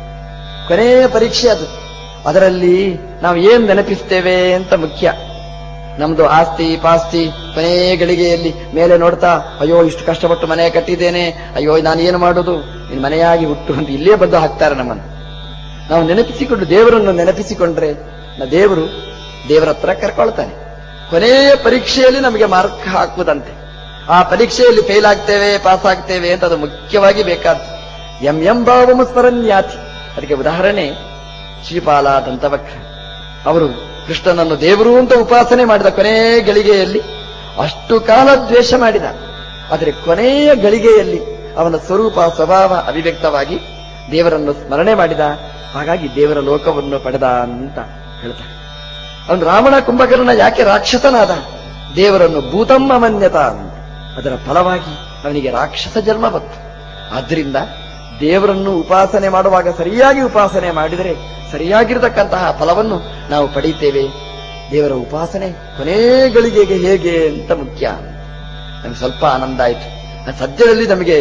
ಕೊನೆಯ ಪರೀಕ್ಷೆ ಅದು ಅದರಲ್ಲಿ ನಾವು ಏನ್ ನೆನಪಿಸ್ತೇವೆ ಅಂತ ಮುಖ್ಯ ನಮ್ದು ಆಸ್ತಿ ಪಾಸ್ತಿ ಕೊನೆ ಗಳಿಗೆಯಲ್ಲಿ ಮೇಲೆ ನೋಡ್ತಾ ಅಯ್ಯೋ ಇಷ್ಟು ಕಷ್ಟಪಟ್ಟು ಮನೆ ಕಟ್ಟಿದ್ದೇನೆ ಅಯ್ಯೋ ನಾನು ಏನು ಮಾಡುದು ನಿನ್ ಮನೆಯಾಗಿ ಹುಟ್ಟು ಅಂತ ಇಲ್ಲೇ ಬಂದು ಹಾಕ್ತಾರೆ ನಮ್ಮನ್ನು ನಾವು ನೆನಪಿಸಿಕೊಂಡು ದೇವರನ್ನು ನೆನಪಿಸಿಕೊಂಡ್ರೆ ನಾ ದೇವರು ದೇವರ ಹತ್ರ ಕರ್ಕೊಳ್ತಾನೆ ಕೊನೆಯ ಪರೀಕ್ಷೆಯಲ್ಲಿ ನಮಗೆ ಮಾರ್ಕ್ ಹಾಕುವುದಂತೆ ಆ ಪರೀಕ್ಷೆಯಲ್ಲಿ ಫೇಲ್ ಆಗ್ತೇವೆ ಪಾಸ್ ಆಗ್ತೇವೆ ಅಂತ ಅದು ಮುಖ್ಯವಾಗಿ ಬೇಕಾದ ಎಂ ಎಂ ಭಾವಮ ಸ್ಮರಣ್ಯಾತಿ ಅದಕ್ಕೆ ಉದಾಹರಣೆ ಶ್ರೀಪಾಲ ದಂತವಕ್ರ ಅವರು ಕೃಷ್ಣನನ್ನು ದೇವರು ಅಂತ ಉಪಾಸನೆ ಮಾಡಿದ ಕೊನೆಯ ಗಳಿಗೆಯಲ್ಲಿ ಅಷ್ಟು ಕಾಲ ದ್ವೇಷ ಮಾಡಿದ ಆದರೆ ಕೊನೆಯ ಗಳಿಗೆಯಲ್ಲಿ ಅವನ ಸ್ವರೂಪ ಸ್ವಭಾವ ಅಭಿವ್ಯಕ್ತವಾಗಿ ದೇವರನ್ನು ಸ್ಮರಣೆ ಮಾಡಿದ ಹಾಗಾಗಿ ದೇವರ ಲೋಕವನ್ನು ಪಡೆದ ಅಂತ ಹೇಳ್ತಾರೆ ಅವನು ರಾವಣ ಕುಂಭಕರ್ಣ ಯಾಕೆ ರಾಕ್ಷಸನಾದ ದೇವರನ್ನು ಭೂತಮ್ಮ ಮನ್ಯತ ಅಂತ ಅದರ ಫಲವಾಗಿ ಅವನಿಗೆ ರಾಕ್ಷಸ ಜನ್ಮ ಬಂತು ಆದ್ರಿಂದ ದೇವರನ್ನು ಉಪಾಸನೆ ಮಾಡುವಾಗ ಸರಿಯಾಗಿ ಉಪಾಸನೆ ಮಾಡಿದರೆ ಸರಿಯಾಗಿರತಕ್ಕಂತಹ ಫಲವನ್ನು ನಾವು ಪಡೆಯುತ್ತೇವೆ ದೇವರ ಉಪಾಸನೆ ಕೊನೇ ಗಳಿಗೆಗೆ ಹೇಗೆ ಅಂತ ಮುಖ್ಯ ನಮ್ಗೆ ಸ್ವಲ್ಪ ಆನಂದ ಆಯ್ತು ಆ ಸದ್ಯದಲ್ಲಿ ನಮಗೆ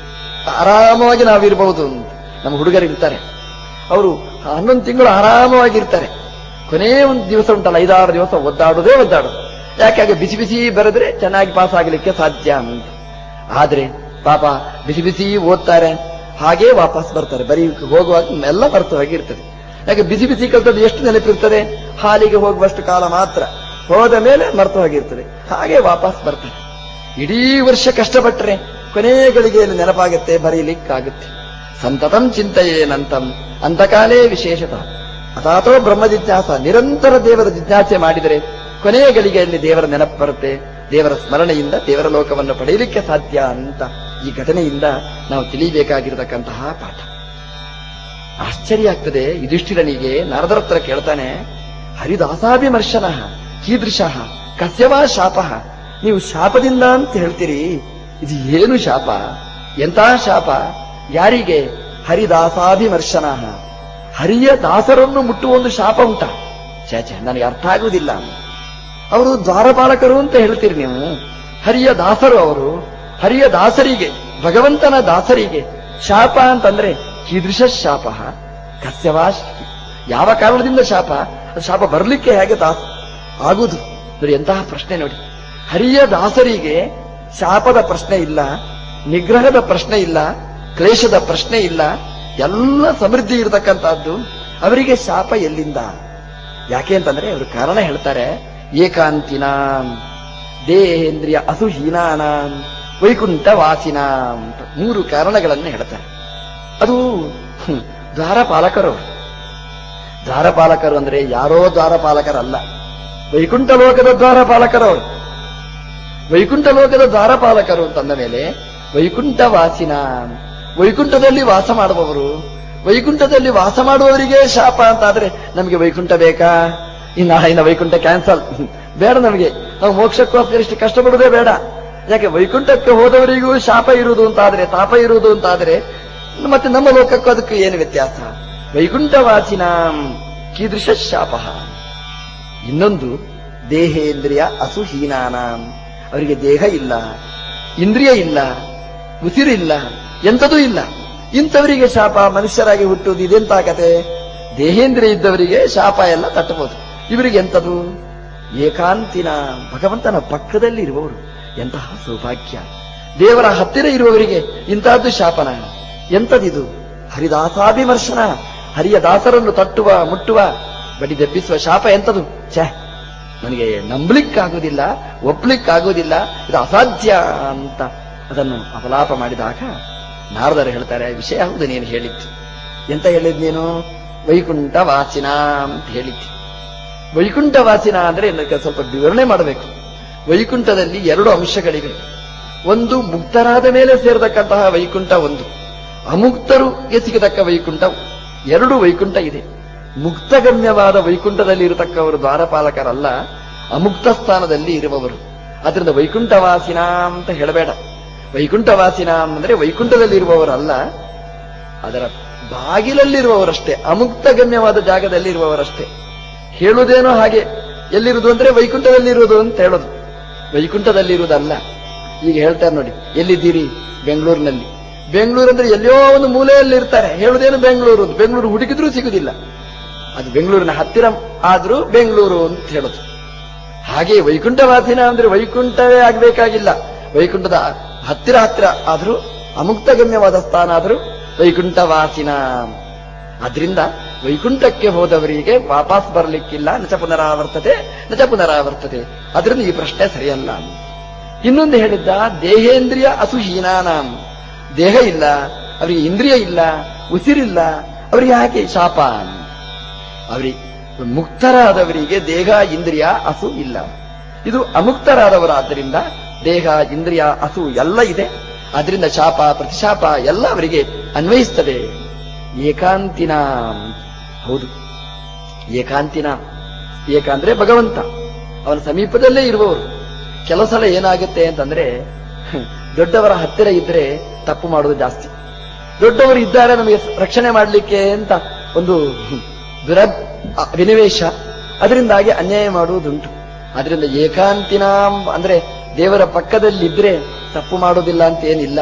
ಆರಾಮವಾಗಿ ನಾವಿರಬಹುದು ಅಂತ ನಮ್ಮ ಹುಡುಗರಿರ್ತಾರೆ ಅವರು ಹನ್ನೊಂದು ತಿಂಗಳು ಆರಾಮವಾಗಿರ್ತಾರೆ ಕೊನೇ ಒಂದು ದಿವಸ ಉಂಟಲ್ಲ ಐದಾರು ದಿವಸ ಒದ್ದಾಡೋದೇ ಒದ್ದಾಡೋದು ಯಾಕೆ ಬಿಸಿ ಬಿಸಿ ಬರೆದ್ರೆ ಚೆನ್ನಾಗಿ ಪಾಸ್ ಆಗಲಿಕ್ಕೆ ಸಾಧ್ಯ ಅಂತ ಆದ್ರೆ ಪಾಪ ಬಿಸಿ ಬಿಸಿ ಓದ್ತಾರೆ ಹಾಗೇ ವಾಪಸ್ ಬರ್ತಾರೆ ಬರೀ ಹೋಗುವಾಗ ಎಲ್ಲ ಬರ್ತ ಹೋಗಿರ್ತದೆ ಯಾಕೆ ಬಿಸಿ ಬಿಸಿ ಕಲ್ತದ್ದು ಎಷ್ಟು ನೆನಪಿರ್ತದೆ ಹಾಲಿಗೆ ಹೋಗುವಷ್ಟು ಕಾಲ ಮಾತ್ರ ಹೋದ ಮೇಲೆ ಮರ್ತು ಹೋಗಿರ್ತದೆ ಹಾಗೆ ವಾಪಸ್ ಬರ್ತಾರೆ ಇಡೀ ವರ್ಷ ಕಷ್ಟಪಟ್ಟರೆ ಕೊನೆಯ ಗಳಿಗೆಯಲ್ಲಿ ನೆನಪಾಗುತ್ತೆ ಬರೀಲಿಕ್ಕಾಗುತ್ತೆ ಸಂತತಂ ಚಿಂತೆಯೇನಂತಂ ಅಂತಕಾಲೇ ವಿಶೇಷತಃ ಅಥಾತೋ ಬ್ರಹ್ಮ ಜಿಜ್ಞಾಸ ನಿರಂತರ ದೇವರ ಜಿಜ್ಞಾಸೆ ಮಾಡಿದರೆ ಕೊನೆಯ ಗಳಿಗೆಯಲ್ಲಿ ದೇವರ ನೆನಪು ಬರುತ್ತೆ ದೇವರ ಸ್ಮರಣೆಯಿಂದ ದೇವರ ಲೋಕವನ್ನು ಪಡೆಯಲಿಕ್ಕೆ ಸಾಧ್ಯ ಅಂತ ಈ ಘಟನೆಯಿಂದ ನಾವು ತಿಳಿಯಬೇಕಾಗಿರತಕ್ಕಂತಹ ಪಾಠ ಆಶ್ಚರ್ಯ ಆಗ್ತದೆ ಯುಧಿಷ್ಠಿರನಿಗೆ ನಾರದರ ಹತ್ರ ಕೇಳ್ತಾನೆ ಹರಿದಾಸಾಭಿಮರ್ಶನ ಕೀದೃಶ ಕಸ್ಯವಾ ಶಾಪ ನೀವು ಶಾಪದಿಂದ ಅಂತ ಹೇಳ್ತೀರಿ ಇದು ಏನು ಶಾಪ ಎಂತಹ ಶಾಪ ಯಾರಿಗೆ ಹರಿದಾಸಾಭಿಮರ್ಶನ ಹರಿಯ ದಾಸರನ್ನು ಮುಟ್ಟುವ ಒಂದು ಶಾಪ ಉಂಟ ಛೇ ನನಗೆ ಅರ್ಥ ಆಗುವುದಿಲ್ಲ ಅವರು ದ್ವಾರಪಾಲಕರು ಅಂತ ಹೇಳ್ತೀರಿ ನೀವು ಹರಿಯ ದಾಸರು ಅವರು ಹರಿಯ ದಾಸರಿಗೆ ಭಗವಂತನ ದಾಸರಿಗೆ ಶಾಪ ಅಂತಂದ್ರೆ ಕೀದೃಶ ಶಾಪ ಕಸ್ಯವಾ ಯಾವ ಕಾರಣದಿಂದ ಶಾಪ ಅದು ಶಾಪ ಬರಲಿಕ್ಕೆ ಹೇಗೆ ದಾಸ ಆಗುವುದು ನೋಡಿ ಎಂತಹ ಪ್ರಶ್ನೆ ನೋಡಿ ಹರಿಯ ದಾಸರಿಗೆ ಶಾಪದ ಪ್ರಶ್ನೆ ಇಲ್ಲ ನಿಗ್ರಹದ ಪ್ರಶ್ನೆ ಇಲ್ಲ ಕ್ಲೇಶದ ಪ್ರಶ್ನೆ ಇಲ್ಲ ಎಲ್ಲ ಸಮೃದ್ಧಿ ಇರತಕ್ಕಂತಹದ್ದು ಅವರಿಗೆ ಶಾಪ ಎಲ್ಲಿಂದ ಯಾಕೆ ಅಂತಂದ್ರೆ ಅವರು ಕಾರಣ ಹೇಳ್ತಾರೆ ಏಕಾಂತಿನಾಂ ದೇಹೇಂದ್ರಿಯ ಅಸುಹೀನಾನಾಂ ವೈಕುಂಠ ವಾಸಿನಾಂ ಅಂತ ಮೂರು ಕಾರಣಗಳನ್ನು ಹೇಳ್ತಾರೆ ಅದು ಹ್ಮ್, ದ್ವಾರಪಾಲಕರು ದ್ವಾರಪಾಲಕರು ಅಂದ್ರೆ ಯಾರೋ ದ್ವಾರಪಾಲಕರಲ್ಲ ವೈಕುಂಠ ಲೋಕದ ದ್ವಾರಪಾಲಕರು ಅವರು ವೈಕುಂಠ ಲೋಕದ ದ್ವಾರಪಾಲಕರು ಅಂತಂದ ಮೇಲೆ ವೈಕುಂಠ ವಾಸಿನ ವೈಕುಂಠದಲ್ಲಿ ವಾಸ ಮಾಡುವವರು ವೈಕುಂಠದಲ್ಲಿ ವಾಸ ಮಾಡುವವರಿಗೆ ಶಾಪ ಅಂತಾದ್ರೆ ನಮಗೆ ವೈಕುಂಠ ಬೇಕಾ ಇನ್ನ ಇನ್ನ ವೈಕುಂಠ ಕ್ಯಾನ್ಸಲ್ ಬೇಡ ನಮಗೆ ನಾವು ಮೋಕ್ಷಕ್ಕೋಸ್ಕರ ಇಷ್ಟು ಕಷ್ಟಪಡುವುದೇ ಬೇಡ ಯಾಕೆ ವೈಕುಂಠಕ್ಕೆ ಹೋದವರಿಗೂ ಶಾಪ ಇರುವುದು ಅಂತಾದ್ರೆ ತಾಪ ಇರುವುದು ಅಂತಾದ್ರೆ ಮತ್ತೆ ನಮ್ಮ ಲೋಕಕ್ಕೂ ಅದಕ್ಕೂ ಏನು ವ್ಯತ್ಯಾಸ ವೈಕುಂಠವಾಸಿನಾಂ ಕೀದೃಶ ಶಾಪ ಇನ್ನೊಂದು ದೇಹೇಂದ್ರಿಯ ಅಸುಹೀನಾನಾಂ ಅವರಿಗೆ ದೇಹ ಇಲ್ಲ ಇಂದ್ರಿಯ ಇಲ್ಲ ಉಸಿರಿಲ್ಲ ಎಂಥದೂ ಇಲ್ಲ ಇಂಥವರಿಗೆ ಶಾಪ ಮನುಷ್ಯರಾಗಿ ಹುಟ್ಟುವುದು ಇದೆಂತ ಕತೆ ದೇಹೇಂದ್ರಿಯ ಇದ್ದವರಿಗೆ ಶಾಪ ಎಲ್ಲ ತಟ್ಟಬಹುದು ಇವರಿಗೆ ಎಂಥದು ಏಕಾಂತಿನ ಭಗವಂತನ ಪಕ್ಕದಲ್ಲಿ ಇರುವವರು ಎಂತಹ ಸೌಭಾಗ್ಯ ದೇವರ ಹತ್ತಿರ ಇರುವವರಿಗೆ ಇಂತಹದ್ದು ಶಾಪನ ಎಂಥದಿದು ಹರಿದಾಸಾಭಿಮರ್ಶನ ಹರಿಯ ದಾಸರನ್ನು ತಟ್ಟುವ ಮುಟ್ಟುವ ಬಡಿದೆಬ್ಬಿಸುವ ಶಾಪ ಎಂಥದು ಛೇ ನನಗೆ ನಂಬಲಿಕ್ಕಾಗುವುದಿಲ್ಲ ಒಪ್ಲಿಕ್ಕಾಗುವುದಿಲ್ಲ ಇದು ಅಸಾಧ್ಯ ಅಂತ ಅದನ್ನು ಅಪಲಾಪ ಮಾಡಿದಾಗ ನಾರದರು ಹೇಳ್ತಾರೆ ವಿಷಯ ಹೌದು ನೀನು ಹೇಳಿದ್ದು ಎಂತ ಹೇಳಿದ್ ನೀನು ವೈಕುಂಠ ವಾಸಿನ ಅಂತ ಹೇಳಿದ್ದು ವೈಕುಂಠ ವಾಸಿನ ಅಂದ್ರೆ ಇದಕ್ಕೆ ಸ್ವಲ್ಪ ವಿವರಣೆ ಮಾಡಬೇಕು ವೈಕುಂಠದಲ್ಲಿ ಎರಡು ಅಂಶಗಳಿವೆ ಒಂದು ಮುಕ್ತರಾದ ಮೇಲೆ ಸೇರತಕ್ಕಂತಹ ವೈಕುಂಠ ಒಂದು ಅಮುಕ್ತರುಗೆ ಸಿಗತಕ್ಕ ವೈಕುಂಠ ಎರಡು ವೈಕುಂಠ ಇದೆ ಮುಕ್ತಗಮ್ಯವಾದ ವೈಕುಂಠದಲ್ಲಿ ಇರತಕ್ಕವರು ದ್ವಾರಪಾಲಕರಲ್ಲ ಅಮುಕ್ತ ಸ್ಥಾನದಲ್ಲಿ ಇರುವವರು ಅದರಿಂದ ವೈಕುಂಠವಾಸಿನ ಅಂತ ಹೇಳಬೇಡ ವೈಕುಂಠವಾಸಿನ ಅಂದ್ರೆ ವೈಕುಂಠದಲ್ಲಿ ಇರುವವರಲ್ಲ ಅದರ ಬಾಗಿಲಲ್ಲಿರುವವರಷ್ಟೇ ಅಮುಕ್ತಗಮ್ಯವಾದ ಜಾಗದಲ್ಲಿ ಇರುವವರಷ್ಟೇ ಹೇಳುವುದೇನೋ ಹಾಗೆ ಎಲ್ಲಿರುವುದು ಅಂದ್ರೆ ವೈಕುಂಠದಲ್ಲಿರುವುದು ಅಂತ ಹೇಳೋದು ವೈಕುಂಠದಲ್ಲಿರುವುದಲ್ಲ ಈಗ ಹೇಳ್ತಾರೆ ನೋಡಿ ಎಲ್ಲಿದ್ದೀರಿ ಬೆಂಗಳೂರಿನಲ್ಲಿ ಬೆಂಗಳೂರು ಅಂದ್ರೆ ಎಲ್ಲೋ ಒಂದು ಮೂಲೆಯಲ್ಲಿ ಇರ್ತಾರೆ ಹೇಳುವುದೇನು ಬೆಂಗಳೂರು ಅಂತ ಬೆಂಗಳೂರು ಹುಡುಕಿದ್ರೂ ಸಿಗುದಿಲ್ಲ ಅದು ಬೆಂಗಳೂರಿನ ಹತ್ತಿರ ಆದ್ರೂ ಬೆಂಗಳೂರು ಅಂತ ಹೇಳೋದು ಹಾಗೆ ವೈಕುಂಠವಾಸಿನ ಅಂದ್ರೆ ವೈಕುಂಠವೇ ಆಗ್ಬೇಕಾಗಿಲ್ಲ ವೈಕುಂಠದ ಹತ್ತಿರ ಹತ್ತಿರ ಆದ್ರೂ ಅಮುಕ್ತಗಮ್ಯವಾದ ಸ್ಥಾನ ಆದ್ರೂ ವೈಕುಂಠವಾಸಿನ ಅದರಿಂದ ವೈಕುಂಠಕ್ಕೆ ಹೋದವರಿಗೆ ವಾಪಸ್ ಬರಲಿಕ್ಕಿಲ್ಲ ನಚ ಪುನರಾವರ್ತತೆ ನಚ ಪುನರಾವರ್ತತೆ ಅದರಿಂದ ಈ ಪ್ರಶ್ನೆ ಸರಿಯಲ್ಲ ಇನ್ನೊಂದು ಹೇಳಿದ್ದ ದೇಹೇಂದ್ರಿಯ ಅಸುಹೀನಾನಾಂ ದೇಹ ಇಲ್ಲ ಅವರಿಗೆ ಇಂದ್ರಿಯ ಇಲ್ಲ ಉಸಿರಿಲ್ಲ ಅವರಿಗೆ ಯಾಕೆ ಶಾಪ ಅವರಿಗೆ ಮುಕ್ತರಾದವರಿಗೆ ದೇಹ ಇಂದ್ರಿಯ ಹಸು ಇಲ್ಲ ಇದು ಅಮುಕ್ತರಾದವರಾದ್ದರಿಂದ ದೇಹ ಇಂದ್ರಿಯ ಹಸು ಎಲ್ಲ ಇದೆ ಅದರಿಂದ ಶಾಪ ಪ್ರತಿಶಾಪ ಎಲ್ಲ ಅವರಿಗೆ ಅನ್ವಯಿಸ್ತದೆ ಏಕಾಂತಿನ ಹೌದು ಏಕಾಂತಿನ ಏಕ ಅಂದ್ರೆ ಭಗವಂತ ಅವನ ಸಮೀಪದಲ್ಲೇ ಇರುವವರು ಕೆಲವು ಸಲ ಏನಾಗುತ್ತೆ ಅಂತಂದ್ರೆ ದೊಡ್ಡವರ ಹತ್ತಿರ ಇದ್ರೆ ತಪ್ಪು ಮಾಡೋದು ಜಾಸ್ತಿ ದೊಡ್ಡವರು ಇದ್ದಾರೆ ನಮಗೆ ರಕ್ಷಣೆ ಮಾಡಲಿಕ್ಕೆ ಅಂತ ಒಂದು ದುರ ವಿನಿವೇಶ ಅದರಿಂದಾಗಿ ಅನ್ಯಾಯ ಮಾಡುವುದುಂಟು ಅದರಿಂದ ಏಕಾಂತಿನ ಅಂದ್ರೆ ದೇವರ ಪಕ್ಕದಲ್ಲಿದ್ರೆ ತಪ್ಪು ಮಾಡೋದಿಲ್ಲ ಅಂತ ಏನಿಲ್ಲ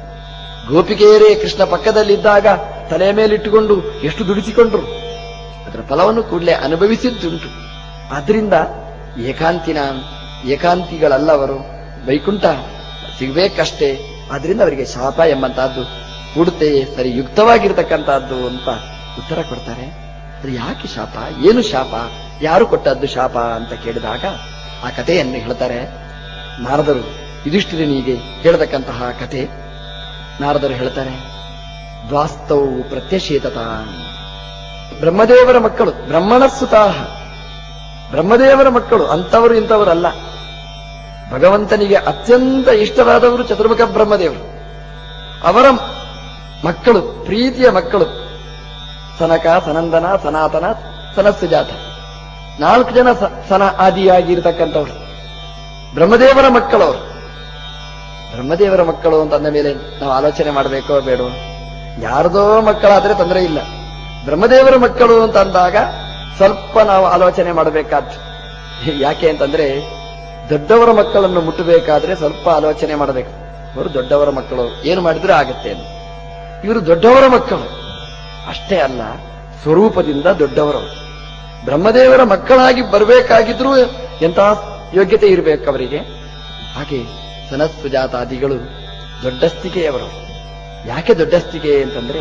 ಗೋಪಿಕೆಯರೇ ಕೃಷ್ಣ ಪಕ್ಕದಲ್ಲಿದ್ದಾಗ ತಲೆ ಮೇಲಿಟ್ಟುಕೊಂಡು ಎಷ್ಟು ದುಡಿಸಿಕೊಂಡ್ರು ಅದರ ಫಲವನ್ನು ಕೂಡಲೇ ಅನುಭವಿಸಿದ್ದುಂಟು ಆದ್ರಿಂದ ಏಕಾಂತಿನ ಏಕಾಂತಿಗಳಲ್ಲವರು ವೈಕುಂಠ ಸಿಗಬೇಕಷ್ಟೇ ಆದ್ರಿಂದ ಅವರಿಗೆ ಶಾಪ ಎಂಬಂತಹದ್ದು ಕೂಡುತ್ತೆ ಸರಿ ಯುಕ್ತವಾಗಿರ್ತಕ್ಕಂತಹದ್ದು ಅಂತ ಉತ್ತರ ಕೊಡ್ತಾರೆ ಅದು ಯಾಕೆ ಶಾಪ ಏನು ಶಾಪ ಯಾರು ಕೊಟ್ಟದ್ದು ಶಾಪ ಅಂತ ಕೇಳಿದಾಗ ಆ ಕಥೆಯನ್ನು ಹೇಳ್ತಾರೆ ನಾರದರು ಯುಧಿಷ್ಠಿರನಿಗೆ ಕೇಳತಕ್ಕಂತಹ ಕತೆ ನಾರದರು ಹೇಳ್ತಾರೆ ದ್ವಾಸ್ತೌ ಪ್ರತ್ಯಶೇತತ ಬ್ರಹ್ಮದೇವರ ಮಕ್ಕಳು ಬ್ರಹ್ಮಣ ಸುತಾಹ ಬ್ರಹ್ಮದೇವರ ಮಕ್ಕಳು ಅಂತವರು ಇಂಥವರಲ್ಲ ಭಗವಂತನಿಗೆ ಅತ್ಯಂತ ಇಷ್ಟರಾದವರು ಚತುರ್ಮುಖ ಬ್ರಹ್ಮದೇವರು ಅವರ ಮಕ್ಕಳು ಪ್ರೀತಿಯ ಮಕ್ಕಳು ಸನಕ ಸನಂದನ ಸನಾತನ ಸನಸ್ಸುಜಾತ ನಾಲ್ಕು ಜನ ಸ- ಸನ ಆದಿಯಾಗಿರ್ತಕ್ಕಂಥವ್ರು ಬ್ರಹ್ಮದೇವರ ಮಕ್ಕಳವರು ಬ್ರಹ್ಮದೇವರ ಮಕ್ಕಳು ಅಂತ ಅಂದ ಮೇಲೆ ನಾವು ಆಲೋಚನೆ ಮಾಡಬೇಕೋ ಬೇಡೋ ಯಾರದೋ ಮಕ್ಕಳಾದ್ರೆ ತೊಂದರೆ ಇಲ್ಲ ಬ್ರಹ್ಮದೇವರ ಮಕ್ಕಳು ಅಂತ ಅಂದಾಗ ಸ್ವಲ್ಪ ನಾವು ಆಲೋಚನೆ ಮಾಡಬೇಕಾದ್ದು ಯಾಕೆ ಅಂತಂದ್ರೆ ದೊಡ್ಡವರ ಮಕ್ಕಳನ್ನು ಮುಟ್ಟಬೇಕಾದ್ರೆ ಸ್ವಲ್ಪ ಆಲೋಚನೆ ಮಾಡಬೇಕು ಅವರು ದೊಡ್ಡವರ ಮಕ್ಕಳು ಏನು ಮಾಡಿದ್ರೆ ಆಗುತ್ತೆ ಅಂತ ಇವರು ದೊಡ್ಡವರ ಮಕ್ಕಳು ಅಷ್ಟೇ ಅಲ್ಲ ಸ್ವರೂಪದಿಂದ ದೊಡ್ಡವರು ಬ್ರಹ್ಮದೇವರ ಮಕ್ಕಳಾಗಿ ಬರಬೇಕಾಗಿದ್ರೂ ಎಂತಹ ಯೋಗ್ಯತೆ ಇರಬೇಕು ಅವರಿಗೆ ಹಾಗೆ ಸನಸ್ಸುಜಾತಾದಿಗಳು ದೊಡ್ಡಸ್ತಿಕೆಯವರು ಯಾಕೆ ದೊಡ್ಡಸ್ತಿಕೆ ಅಂತಂದ್ರೆ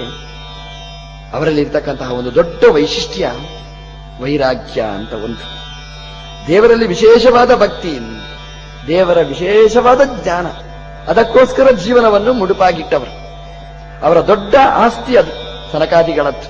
ಅವರಲ್ಲಿ ಇರ್ತಕ್ಕಂತಹ ಒಂದು ದೊಡ್ಡ ವೈಶಿಷ್ಟ್ಯ ವೈರಾಗ್ಯ ಅಂತ ಒಂದು ದೇವರಲ್ಲಿ ವಿಶೇಷವಾದ ಭಕ್ತಿ ದೇವರ ವಿಶೇಷವಾದ ಜ್ಞಾನ ಅದಕ್ಕೋಸ್ಕರ ಜೀವನವನ್ನು ಮುಡುಪಾಗಿಟ್ಟವರು ಅವರ ದೊಡ್ಡ ಆಸ್ತಿ ಅದು ಸನಕಾದಿಗಳದ್ದು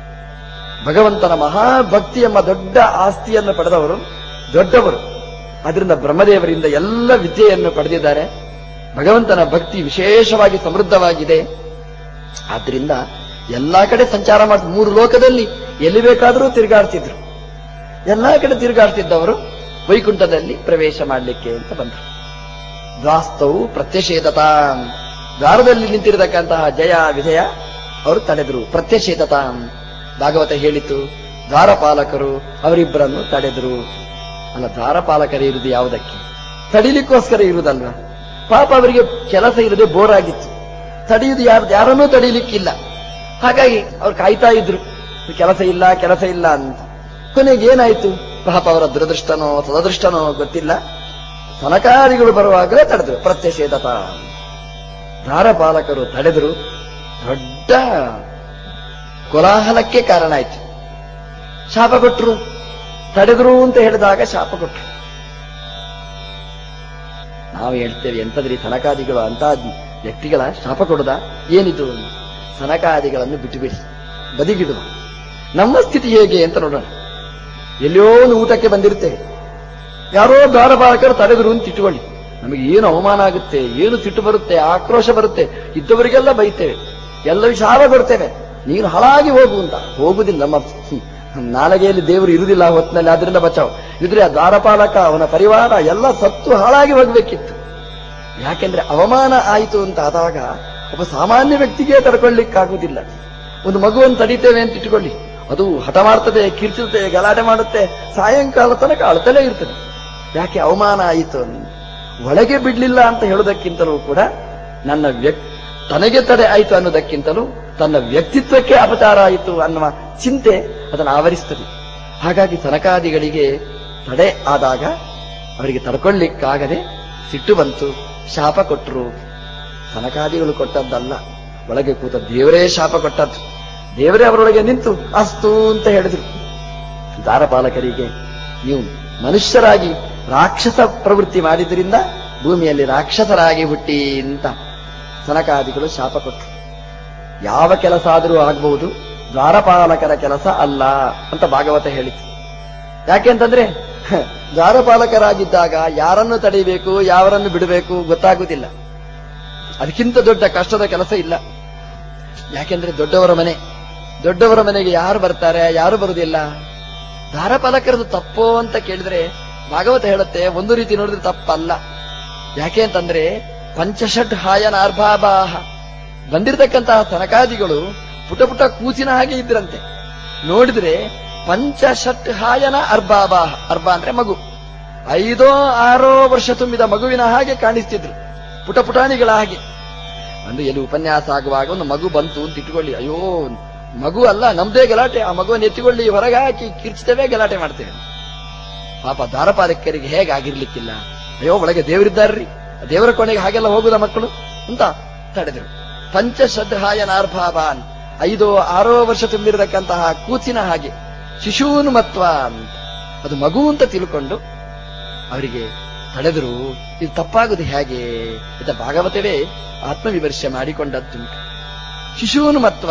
ಭಗವಂತನ ಮಹಾಭಕ್ತಿ ಎಂಬ ದೊಡ್ಡ ಆಸ್ತಿಯನ್ನು ಪಡೆದವರು ದೊಡ್ಡವರು ಅದರಿಂದ ಬ್ರಹ್ಮದೇವರಿಂದ ಎಲ್ಲ ವಿದ್ಯೆಯನ್ನು ಪಡೆದಿದ್ದಾರೆ ಭಗವಂತನ ಭಕ್ತಿ ವಿಶೇಷವಾಗಿ ಸಮೃದ್ಧವಾಗಿದೆ ಆದ್ರಿಂದ ಎಲ್ಲಾ ಕಡೆ ಸಂಚಾರ ಮಾಡಿ ಮೂರು ಲೋಕದಲ್ಲಿ ಎಲ್ಲಿ ಬೇಕಾದರೂ ತಿರುಗಾಡ್ತಿದ್ರು ಎಲ್ಲಾ ಕಡೆ ತಿರುಗಾಡ್ತಿದ್ದವರು ವೈಕುಂಠದಲ್ಲಿ ಪ್ರವೇಶ ಮಾಡಲಿಕ್ಕೆ ಅಂತ ಬಂದರು ದ್ವಾಸ್ತವು ಪ್ರತ್ಯಷೇಧತಾ ದ್ವಾರದಲ್ಲಿ ನಿಂತಿರತಕ್ಕಂತಹ ಜಯ ವಿಜಯ ಅವರು ತಡೆದ್ರು ಪ್ರತ್ಯಕ್ಷೇತತ ಭಾಗವತ ಹೇಳಿತು ದ್ವಾರಪಾಲಕರು ಅವರಿಬ್ಬರನ್ನು ತಡೆದ್ರು ಅಲ್ಲ ದ್ವಾರಪಾಲಕರೇ ಇರುವುದು ಯಾವುದಕ್ಕೆ ತಡಿಲಿಕ್ಕೋಸ್ಕರ ಇರುವುದಲ್ವ ಪಾಪ ಅವರಿಗೆ ಕೆಲಸ ಇರದೆ ಬೋರ್ ಆಗಿತ್ತು ತಡೆಯುವುದು ಯಾರು ಯಾರನ್ನೂ ತಡೀಲಿಕ್ಕಿಲ್ಲ ಹಾಗಾಗಿ ಅವ್ರು ಕಾಯ್ತಾ ಇದ್ರು ಕೆಲಸ ಇಲ್ಲ ಕೆಲಸ ಇಲ್ಲ ಅಂತ ಕೊನೆಗೆ ಏನಾಯ್ತು ಪಾಪ ಅವರ ದುರದೃಷ್ಟನೋ ಸದೃಷ್ಟನೋ ಗೊತ್ತಿಲ್ಲ ಸನಕಾದಿಗಳು ಬರುವಾಗಲೇ ತಡೆದ್ರು ಪ್ರತ್ಯಷೇಧತ ದಾರಪಾಲಕರು ತಡೆದ್ರು ದೊಡ್ಡ ಕೋಲಾಹಲಕ್ಕೆ ಕಾರಣ ಆಯ್ತು ಶಾಪ ಕೊಟ್ರು ತಡೆದ್ರು ಅಂತ ಹೇಳಿದಾಗ ಶಾಪ ಕೊಟ್ರು ನಾವು ಹೇಳ್ತೇವೆ ಎಂತದ್ರಿ ಸನಕಾದಿಗಳು ಅಂತ ವ್ಯಕ್ತಿಗಳ ಶಾಪ ಕೊಡದ ಏನಿದು ಸನಕಾದಿಗಳನ್ನು ಬಿಟ್ಟು ಬಿಡಿ ಬದಿಗಿಡುವ ನಮ್ಮ ಸ್ಥಿತಿ ಹೇಗೆ ಅಂತ ನೋಡೋಣ ಎಲ್ಲಿಯೋ ಒಂದು ಊಟಕ್ಕೆ ಬಂದಿರ್ತೇವೆ ಯಾರೋ ದ್ವಾರಪಾಲಕರು ತಡೆದ್ರು ಅಂತ ಇಟ್ಕೊಳ್ಳಿ ನಮಗೆ ಏನು ಅವಮಾನ ಆಗುತ್ತೆ ಏನು ಸಿಟ್ಟು ಬರುತ್ತೆ ಆಕ್ರೋಶ ಬರುತ್ತೆ ಇದ್ದವರಿಗೆಲ್ಲ ಬೈತೇವೆ ಎಲ್ಲರಿಗೂ ಶಾಪ ಕೊಡ್ತೇವೆ ನೀನು ಹಾಳಾಗಿ ಹೋಗು ಅಂತ ಹೋಗುದಿಲ್ಲ ನಮ್ಮ ಹ್ಮ್, ನಾಲಗೆಯಲ್ಲಿ ದೇವರು ಇರುವುದಿಲ್ಲ ಆ ಹೊತ್ತಿನಲ್ಲಿ ಅದರಿಂದ ಬಚಾವ್ ಇದ್ರೆ ಆ ದ್ವಾರಪಾಲಕ ಅವನ ಪರಿವಾರ ಎಲ್ಲ ಸತ್ತು ಹಾಳಾಗಿ ಹೋಗ್ಬೇಕಿತ್ತು ಯಾಕೆಂದ್ರೆ ಅವಮಾನ ಆಯಿತು ಅಂತ ಆದಾಗ ಒಬ್ಬ ಸಾಮಾನ್ಯ ವ್ಯಕ್ತಿಗೆ ತಡ್ಕೊಳ್ಳಿಕ್ಕಾಗುವುದಿಲ್ಲ ಒಂದು ಮಗುವನ್ನು ತಡಿತೇವೆ ಅಂತ ಇಟ್ಕೊಳ್ಳಿ ಅದು ಹಠ ಮಾಡ್ತದೆ ಕಿರ್ಚುತ್ತೆ ಗಲಾಟೆ ಮಾಡುತ್ತೆ ಸಾಯಂಕಾಲ ತನಕ ಅಳ್ತಲೇ ಇರ್ತದೆ ಯಾಕೆ ಅವಮಾನ ಆಯಿತು ಅಂತ. ಒಳಗೆ ಬಿಡ್ಲಿಲ್ಲ ಅಂತ ಹೇಳೋದಕ್ಕಿಂತಲೂ ಕೂಡ ನನ್ನ ವ್ಯಕ್ ತನಗೆ ತಡೆ ಆಯಿತು ಅನ್ನೋದಕ್ಕಿಂತಲೂ ತನ್ನ ವ್ಯಕ್ತಿತ್ವಕ್ಕೆ ಅಪಚಾರ ಆಯಿತು ಅನ್ನುವ ಚಿಂತೆ ಅದನ್ನು ಆವರಿಸ್ತದೆ ಹಾಗಾಗಿ ಸನಕಾದಿಗಳಿಗೆ ತಡೆ ಆದಾಗ ಅವರಿಗೆ ತಡ್ಕೊಳ್ಳಿಕ್ಕಾಗದೆ ಸಿಟ್ಟು ಬಂತು ಶಾಪ ಕೊಟ್ಟರು ಸನಕಾದಿಗಳು ಕೊಟ್ಟದ್ದಲ್ಲ ಒಳಗೆ ಕೂತ ದೇವರೇ ಶಾಪ ಕೊಟ್ಟದ್ದು ದೇವರೇ ಅವರೊಳಗೆ ನಿಂತು ಅಸ್ತು ಅಂತ ಹೇಳಿದ್ರು ದಾರಪಾಲಕರಿಗೆ ನೀವು ಮನುಷ್ಯರಾಗಿ ರಾಕ್ಷಸ ಪ್ರವೃತ್ತಿ ಮಾಡಿದ್ರಿಂದ ಭೂಮಿಯಲ್ಲಿ ರಾಕ್ಷಸರಾಗಿ ಹುಟ್ಟಿ ಅಂತ ಸನಕಾದಿಗಳು ಶಾಪ ಕೊಟ್ಟರು ಯಾವ ಕೆಲಸ ಆದರೂ ಆಗಬಹುದು ದ್ವಾರಪಾಲಕರ ಕೆಲಸ ಅಲ್ಲ ಅಂತ ಭಾಗವತ ಹೇಳಿತು ಯಾಕೆಂತಂದ್ರೆ ಹ, ದ್ವಾರಪಾಲಕರಾಗಿದ್ದಾಗ ಯಾರನ್ನು ತಡೆಯಬೇಕು ಯಾವರನ್ನು ಬಿಡಬೇಕು ಗೊತ್ತಾಗುವುದಿಲ್ಲ ಅದಕ್ಕಿಂತ ದೊಡ್ಡ ಕಷ್ಟದ ಕೆಲಸ ಇಲ್ಲ ಯಾಕೆಂದ್ರೆ ದೊಡ್ಡವರ ಮನೆ ದೊಡ್ಡವರ ಮನೆಗೆ ಯಾರು ಬರ್ತಾರೆ ಯಾರು ಬರುವುದಿಲ್ಲ ದಾರಪಾಲಕರದು ತಪ್ಪೋ ಅಂತ ಕೇಳಿದ್ರೆ ಭಾಗವತ ಹೇಳುತ್ತೆ ಒಂದು ರೀತಿ ನೋಡಿದ್ರೆ ತಪ್ಪಲ್ಲ ಯಾಕೆ ಅಂತಂದ್ರೆ ಪಂಚಷಟ್ ಹಾಯನಾರ್ಭಾಬಾಹ ಬಂದಿರತಕ್ಕಂತಹ ತನಕಾದಿಗಳು ಪುಟ ಪುಟ ಕೂಸಿನ ಹಾಗೆ ಇದ್ರಂತೆ ನೋಡಿದ್ರೆ ಪಂಚಷಟ್ ಹಾಯನ ಅರ್ಬಾಬಾಹ ಅರ್ಬ ಅಂದ್ರೆ ಮಗು ಐದೋ ಆರೋ ವರ್ಷ ತುಂಬಿದ ಮಗುವಿನ ಹಾಗೆ ಕಾಣಿಸ್ತಿದ್ರು ಪುಟ ಪುಟಾಣಿಗಳ ಹಾಗೆ ಒಂದು ಎಲ್ಲಿ ಉಪನ್ಯಾಸ ಆಗುವಾಗ ಒಂದು ಮಗು ಬಂತು ಅಂತ ಇಟ್ಕೊಳ್ಳಿ ಅಯ್ಯೋ ಮಗು ಅಲ್ಲ ನಮ್ದೇ ಗಲಾಟೆ ಆ ಮಗುವನ್ನು ಎತ್ತಿಕೊಳ್ಳಿ ಹೊರಗೆ ಹಾಕಿ ಕಿರ್ಚ್ತೇವೆ ಗಲಾಟೆ ಮಾಡ್ತೇವೆ ಪಾಪ ದಾರಪಾಲಕರಿಗೆ ಹೇಗಾಗಿರ್ಲಿಕ್ಕಿಲ್ಲ ಅಯ್ಯೋ ಒಳಗೆ ದೇವರಿದ್ದಾರ್ರಿ ದೇವರ ಕೊನೆಗೆ ಹಾಗೆಲ್ಲ ಹೋಗುದ ಮಕ್ಕಳು ಅಂತ ತಡೆದ್ರು ಪಂಚಶ್ರದ್ಧಾಯನಾರ್ಭಾವಾನ್ ಐದೋ ಆರೋ ವರ್ಷ ತುಂಬಿರತಕ್ಕಂತಹ ಕೂಚಿನ ಹಾಗೆ ಶಿಶೂನ್ ಮತ್ವ ಅಂತ ಅದು ಮಗು ಅಂತ ತಿಳ್ಕೊಂಡು ಅವರಿಗೆ ತಡೆದ್ರು ಇದು ತಪ್ಪಾಗುದು ಹೇಗೆ ಅಂತ ಭಾಗವತವೇ ಆತ್ಮವಿಮರ್ಶೆ ಮಾಡಿಕೊಂಡದ್ದುಂಟು ಶಿಶೂನ್ ಮತ್ವ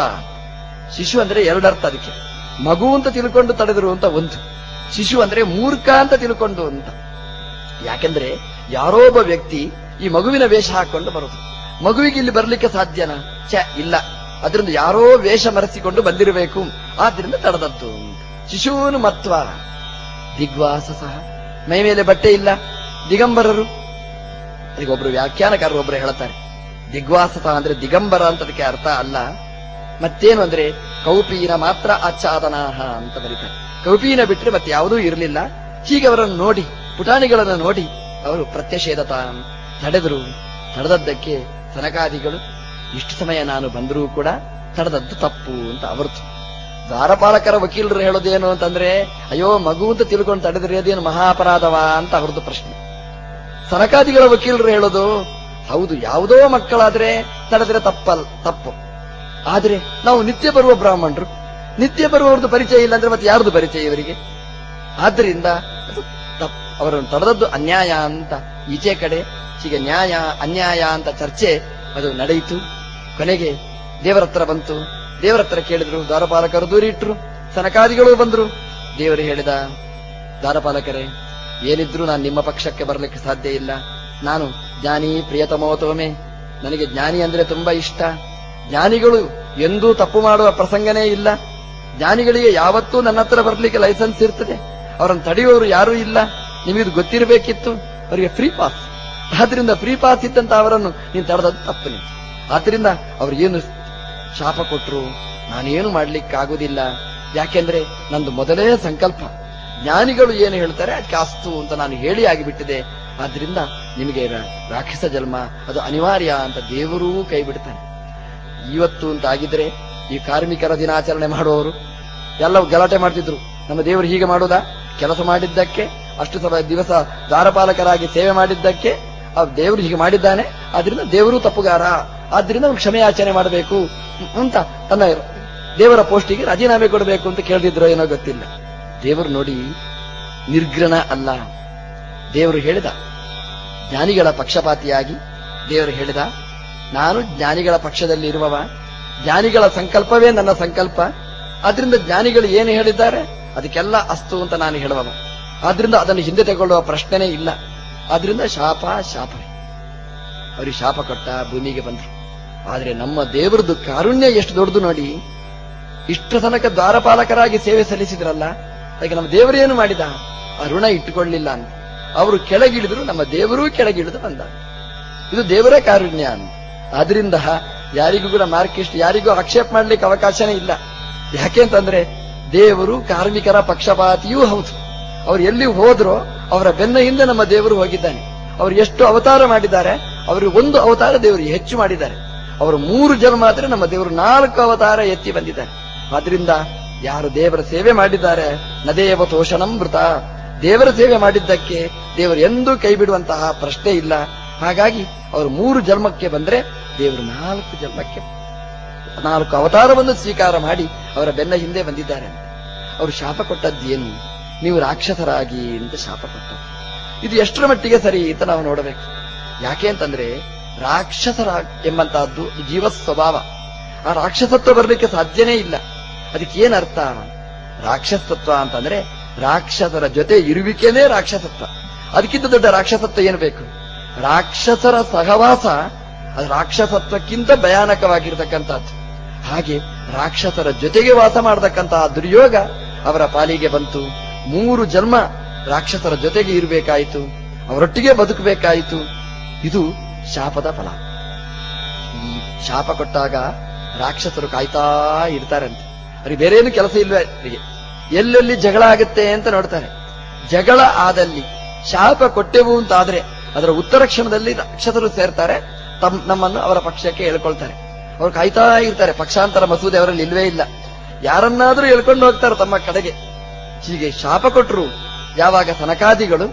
ಶಿಶು ಅಂದ್ರೆ ಎರಡರ್ಥ ಅದಕ್ಕೆ ಮಗು ಅಂತ ತಿಳ್ಕೊಂಡು ತಡೆದ್ರು ಅಂತ ಒಂದು ಶಿಶು ಅಂದ್ರೆ ಮೂರ್ಖ ಅಂತ ತಿಳ್ಕೊಂಡು ಅಂತ ಯಾಕೆಂದ್ರೆ ಯಾರೋ ಒಬ್ಬ ವ್ಯಕ್ತಿ ಈ ಮಗುವಿನ ವೇಷ ಹಾಕೊಂಡು ಬರುದು ಮಗುವಿಗೆ ಇಲ್ಲಿ ಬರ್ಲಿಕ್ಕೆ ಸಾಧ್ಯನಾ ಛ ಇಲ್ಲ ಅದರಿಂದ ಯಾರೋ ವೇಷ ಮರೆಸಿಕೊಂಡು ಬಂದಿರಬೇಕು ಆದ್ರಿಂದ ತಡೆದದ್ದು ಶಿಶೂನು ಮತ್ವ ದಿಗ್ವಾಸ ಸಹ ಮೈ ಮೇಲೆ ಬಟ್ಟೆ ಇಲ್ಲ ದಿಗಂಬರರು ಅದಕ್ಕೆ ಒಬ್ರು ವ್ಯಾಖ್ಯಾನಕಾರರು ಒಬ್ರು ಹೇಳ್ತಾರೆ ದಿಗ್ವಾಸತ ಅಂದ್ರೆ ದಿಗಂಬರ ಅಂತ ಅದಕ್ಕೆ ಅರ್ಥ ಅಲ್ಲ ಮತ್ತೇನು ಅಂದ್ರೆ ಕೌಪೀನ ಮಾತ್ರ ಆಚ್ಛಾದನಾಹ ಅಂತ ಬರೀತಾರೆ ಕೌಪೀನ ಬಿಟ್ಟರೆ ಮತ್ತೆ ಯಾವುದೂ ಇರಲಿಲ್ಲ ಹೀಗೆ ಅವರನ್ನು ನೋಡಿ ಪುಟಾಣಿಗಳನ್ನು ನೋಡಿ ಅವರು ಪ್ರತ್ಯಷೇಧತ ತಡೆದರು ತಡೆದದ್ದಕ್ಕೆ ಸನಕಾದಿಗಳು ಇಷ್ಟು ಸಮಯ ನಾನು ಬಂದರೂ ಕೂಡ ತಡೆದದ್ದು ತಪ್ಪು ಅಂತ ಅವರ್ತು ದ್ವಾರಪಾಲಕರ ವಕೀಲರು ಹೇಳೋದೇನು ಅಂತಂದ್ರೆ ಅಯ್ಯೋ ಮಗು ಅಂತ ತಿಳ್ಕೊಂಡು ತಡೆದ್ರೆ ಅದೇನು ಮಹಾಪರಾಧವಾ ಅಂತ ಅವ್ರದ್ದು ಪ್ರಶ್ನೆ ಸನಕಾದಿಗಳ ವಕೀಲರು ಹೇಳೋದು ಹೌದು ಯಾವುದೋ ಮಕ್ಕಳಾದ್ರೆ ತಡೆದ್ರೆ ತಪ್ಪಲ್ ತಪ್ಪು ಆದ್ರೆ ನಾವು ನಿತ್ಯ ಬರುವ ಬ್ರಾಹ್ಮಣರು ನಿತ್ಯ ಬರುವವ್ರದ್ದು ಪರಿಚಯ ಇಲ್ಲ ಅಂದ್ರೆ ಮತ್ತೆ ಯಾರ್ದು ಪರಿಚಯ ಇವರಿಗೆ ಆದ್ರಿಂದ ಅದು ತಪ್ಪು ಅವರನ್ನು ತಡೆದದ್ದು ಅನ್ಯಾಯ ಅಂತ ಈಚೆ ಕಡೆ ಹೀಗೆ ನ್ಯಾಯ ಅನ್ಯಾಯ ಅಂತ ಚರ್ಚೆ ಅದು ನಡೆಯಿತು ಕೊನೆಗೆ ದೇವರ ಹತ್ರ ಬಂತು ದೇವರ ಹತ್ರ ಕೇಳಿದ್ರು ದ್ವಾರಪಾಲಕರು ದೂರಿ ಇಟ್ರು ಸನಕಾದಿಗಳು ಬಂದ್ರು ದೇವರು ಹೇಳಿದ ದ್ವಾರಪಾಲಕರೇ ಏನಿದ್ರು ನಾನು ನಿಮ್ಮ ಪಕ್ಷಕ್ಕೆ ಬರಲಿಕ್ಕೆ ಸಾಧ್ಯ ಇಲ್ಲ ನಾನು ಜ್ಞಾನಿ ಪ್ರಿಯತಮೋತೋಮೆ ನನಗೆ ಜ್ಞಾನಿ ಅಂದ್ರೆ ತುಂಬಾ ಇಷ್ಟ ಜ್ಞಾನಿಗಳು ಎಂದೂ ತಪ್ಪು ಮಾಡುವ ಪ್ರಸಂಗನೇ ಇಲ್ಲ ಜ್ಞಾನಿಗಳಿಗೆ ಯಾವತ್ತೂ ನನ್ನ ಹತ್ರ ಬರ್ಲಿಕ್ಕೆ ಲೈಸೆನ್ಸ್ ಇರ್ತದೆ ಅವರನ್ನು ತಡೆಯುವವರು ಯಾರೂ ಇಲ್ಲ ನಿಮಗಿದು ಗೊತ್ತಿರಬೇಕಿತ್ತು ಅವರಿಗೆ ಫ್ರೀ ಪಾಸ್ ಆದ್ರಿಂದ ಫ್ರೀ ಪಾಸ್ ಇದ್ದಂತ ಅವರನ್ನು ನೀನು ತಡೆದದ್ದು ತಪ್ಪು ನಿಂತು ಆದ್ರಿಂದ ಅವ್ರು ಏನು ಶಾಪ ಕೊಟ್ರು ನಾನೇನು ಮಾಡ್ಲಿಕ್ಕಾಗುದಿಲ್ಲ ಯಾಕೆಂದ್ರೆ ನಂದು ಮೊದಲೇ ಸಂಕಲ್ಪ ಜ್ಞಾನಿಗಳು ಏನು ಹೇಳ್ತಾರೆ ಅದಕ್ಕೆ ಅಸ್ತು ಅಂತ ನಾನು ಹೇಳಿ ಆಗಿಬಿಟ್ಟಿದೆ ಆದ್ರಿಂದ ನಿಮಗೆ ರ- ರಾಕ್ಷಸ ಜನ್ಮ ಅದು ಅನಿವಾರ್ಯ ಅಂತ ದೇವರೂ ಕೈ ಬಿಡ್ತಾನೆ ಇವತ್ತು ಅಂತ ಆಗಿದ್ರೆ ಈ ಕಾರ್ಮಿಕರ ದಿನಾಚರಣೆ ಮಾಡುವವರು ಎಲ್ಲ ಗಲಾಟೆ ಮಾಡ್ತಿದ್ರು ನಮ್ಮ ದೇವರು ಹೀಗೆ ಮಾಡೋದಾ ಕೆಲಸ ಮಾಡಿದ್ದಕ್ಕೆ ಅಷ್ಟು ಸಲ ದಿವಸ ದ್ವಾರಪಾಲಕರಾಗಿ ಸೇವೆ ಮಾಡಿದ್ದಕ್ಕೆ ಆ ದೇವರು ಹೀಗೆ ಮಾಡಿದ್ದಾನೆ ಆದ್ರಿಂದ ದೇವರು ತಪ್ಪುಗಾರ ಆದ್ರಿಂದ ಅವ್ನು ಕ್ಷಮೆಯಾಚನೆ ಮಾಡಬೇಕು ಅಂತ ತನ್ನ ದೇವರ ಪೋಸ್ಟಿಗೆ ರಾಜೀನಾಮೆ ಕೊಡಬೇಕು ಅಂತ ಕೇಳ್ದಿದ್ರು ಏನೋ ಗೊತ್ತಿಲ್ಲ ದೇವರು ನೋಡಿ ನಿರ್ಗ್ರಣ ಅಲ್ಲ ದೇವರು ಹೇಳಿದ ಜ್ಞಾನಿಗಳ ಪಕ್ಷಪಾತಿಯಾಗಿ ದೇವರು ಹೇಳಿದ ನಾನು ಜ್ಞಾನಿಗಳ ಪಕ್ಷದಲ್ಲಿ ಇರುವವ ಜ್ಞಾನಿಗಳ ಸಂಕಲ್ಪವೇ ನನ್ನ ಸಂಕಲ್ಪ ಆದ್ರಿಂದ ಜ್ಞಾನಿಗಳು ಏನು ಹೇಳಿದ್ದಾರೆ ಅದಕ್ಕೆಲ್ಲ ಅಸ್ತು ಅಂತ ನಾನು ಹೇಳುವವ ಆದ್ರಿಂದ ಅದನ್ನು ಹಿಂದೆ ತಗೊಳ್ಳುವ ಪ್ರಶ್ನೆನೇ ಇಲ್ಲ ಆದ್ರಿಂದ ಶಾಪ ಶಾಪವೇ ಅವರಿಗೆ ಶಾಪ ಕೊಟ್ಟ ಭೂಮಿಗೆ ಬಂದ್ರು ಆದ್ರೆ ನಮ್ಮ ದೇವರದು ಕಾರುಣ್ಯ ಎಷ್ಟು ದೊಡ್ಡದು ನೋಡಿ ಇಷ್ಟು ತನಕ ದ್ವಾರಪಾಲಕರಾಗಿ ಸೇವೆ ಸಲ್ಲಿಸಿದ್ರಲ್ಲ ಅದಕ್ಕೆ ನಮ್ಮ ದೇವರು ಏನು ಮಾಡಿದ ಆ ಋಣ ಇಟ್ಟುಕೊಳ್ಳಿಲ್ಲ ಅಂತ ಅವರು ಕೆಳಗಿಳಿದ್ರು ನಮ್ಮ ದೇವರೂ ಕೆಳಗಿಳಿದು ಬಂದ ಇದು ದೇವರೇ ಕಾರುಣ್ಯ ಅಂತ ಆದ್ರಿಂದ ಯಾರಿಗೂ ಕೂಡ ಮಾರ್ಕಿಸ್ಟ್ ಯಾರಿಗೂ ಆಕ್ಷೇಪ ಮಾಡ್ಲಿಕ್ಕೆ ಅವಕಾಶನೇ ಇಲ್ಲ ಯಾಕೆ ಅಂತಂದ್ರೆ ದೇವರು ಕಾರ್ಮಿಕರ ಪಕ್ಷಪಾತಿಯೂ ಹೌದು ಅವ್ರು ಎಲ್ಲಿ ಹೋದ್ರೋ ಅವರ ಬೆನ್ನ ಹಿಂದೆ ನಮ್ಮ ದೇವರು ಹೋಗಿದ್ದಾನೆ ಅವರು ಎಷ್ಟು ಅವತಾರ ಮಾಡಿದ್ದಾರೆ ಅವರು ಒಂದು ಅವತಾರ ದೇವರು ಹೆಚ್ಚು ಮಾಡಿದ್ದಾರೆ ಅವರು ಮೂರು ಜನ್ಮ ಆದ್ರೆ ನಮ್ಮ ದೇವರು ನಾಲ್ಕು ಅವತಾರ ಎತ್ತಿ ಬಂದಿದ್ದಾರೆ ಆದ್ರಿಂದ ಯಾರು ದೇವರ ಸೇವೆ ಮಾಡಿದ್ದಾರೆ ನದೇವ ತೋಷಣಂ ಮೃತ ದೇವರ ಸೇವೆ ಮಾಡಿದ್ದಕ್ಕೆ ದೇವರು ಎಂದೂ ಕೈ ಬಿಡುವಂತಹ ಪ್ರಶ್ನೆ ಇಲ್ಲ ಹಾಗಾಗಿ ಅವರು ಮೂರು ಜನ್ಮಕ್ಕೆ ಬಂದ್ರೆ ದೇವರು ನಾಲ್ಕು ಜನ್ಮಕ್ಕೆ ನಾಲ್ಕು ಅವತಾರವನ್ನು ಸ್ವೀಕಾರ ಮಾಡಿ ಅವರ ಬೆನ್ನ ಹಿಂದೆ ಬಂದಿದ್ದಾರೆ ಅಂತ ಅವರು ಶಾಪ ಕೊಟ್ಟದ್ದೇನು ನೀವು ರಾಕ್ಷಸರಾಗಿ ಅಂತ ಶಾಪ ಕೊಟ್ಟರು ಇದು ಎಷ್ಟರ ಮಟ್ಟಿಗೆ ಸರಿ ಅಂತ ನಾವು ನೋಡಬೇಕು ಯಾಕೆ ಅಂತಂದ್ರೆ ರಾಕ್ಷಸರ ಎಂಬಂತಹದ್ದು ಜೀವ ಸ್ವಭಾವ ಆ ರಾಕ್ಷಸತ್ವ ಬರಲಿಕ್ಕೆ ಸಾಧ್ಯನೇ ಇಲ್ಲ ಅದಕ್ಕೆ ಏನ್ ಅರ್ಥ ರಾಕ್ಷಸತ್ವ ಅಂತಂದ್ರೆ ರಾಕ್ಷಸರ ಜೊತೆ ಇರುವಿಕೆನೇ ರಾಕ್ಷಸತ್ವ ಅದಕ್ಕಿಂತ ದೊಡ್ಡ ರಾಕ್ಷಸತ್ವ ಏನು ಬೇಕು ರಾಕ್ಷಸರ ಸಹವಾಸ ಅದು ರಾಕ್ಷಸತ್ವಕ್ಕಿಂತ ಭಯಾನಕವಾಗಿರ್ತಕ್ಕಂಥದ್ದು ಹಾಗೆ ರಾಕ್ಷಸರ ಜೊತೆಗೆ ವಾಸ ಮಾಡತಕ್ಕಂತಹ ದುರ್ಯೋಗ ಅವರ ಪಾಲಿಗೆ ಬಂತು ಮೂರು ಜನ್ಮ ರಾಕ್ಷಸರ ಜೊತೆಗೆ ಇರಬೇಕಾಯಿತು ಅವರೊಟ್ಟಿಗೆ ಬದುಕಬೇಕಾಯಿತು ಇದು ಶಾಪದ ಫಲ ಈ ಶಾಪ ಕೊಟ್ಟಾಗ ರಾಕ್ಷಸರು ಕಾಯ್ತಾ ಇರ್ತಾರಂತೆ ಅವ್ರಿಗೆ ಬೇರೆ ಏನು ಕೆಲಸ ಇಲ್ವೇ ಅವರಿಗೆ ಎಲ್ಲೆಲ್ಲಿ ಜಗಳ ಆಗುತ್ತೆ ಅಂತ ನೋಡ್ತಾರೆ ಜಗಳ ಆದಲ್ಲಿ ಶಾಪ ಕೊಟ್ಟೆವು ಅಂತಾದ್ರೆ ಅದರ ಉತ್ತರ ಕ್ಷಣದಲ್ಲಿ ರಾಕ್ಷಸರು ಸೇರ್ತಾರೆ ತಮ್ ನಮ್ಮನ್ನು ಅವರ ಪಕ್ಷಕ್ಕೆ ಹೇಳ್ಕೊಳ್ತಾರೆ ಅವ್ರು ಕಾಯ್ತಾ ಇರ್ತಾರೆ ಪಕ್ಷಾಂತರ ಮಸೂದೆ ಅವರಲ್ಲಿ ಇಲ್ವೇ ಇಲ್ಲ ಯಾರನ್ನಾದ್ರೂ ಹೇಳ್ಕೊಂಡು ಹೋಗ್ತಾರೆ ತಮ್ಮ ಕಡೆಗೆ ಹೀಗೆ ಶಾಪ ಕೊಟ್ಟರು ಯಾವಾಗ ಸನಕಾದಿಗಳು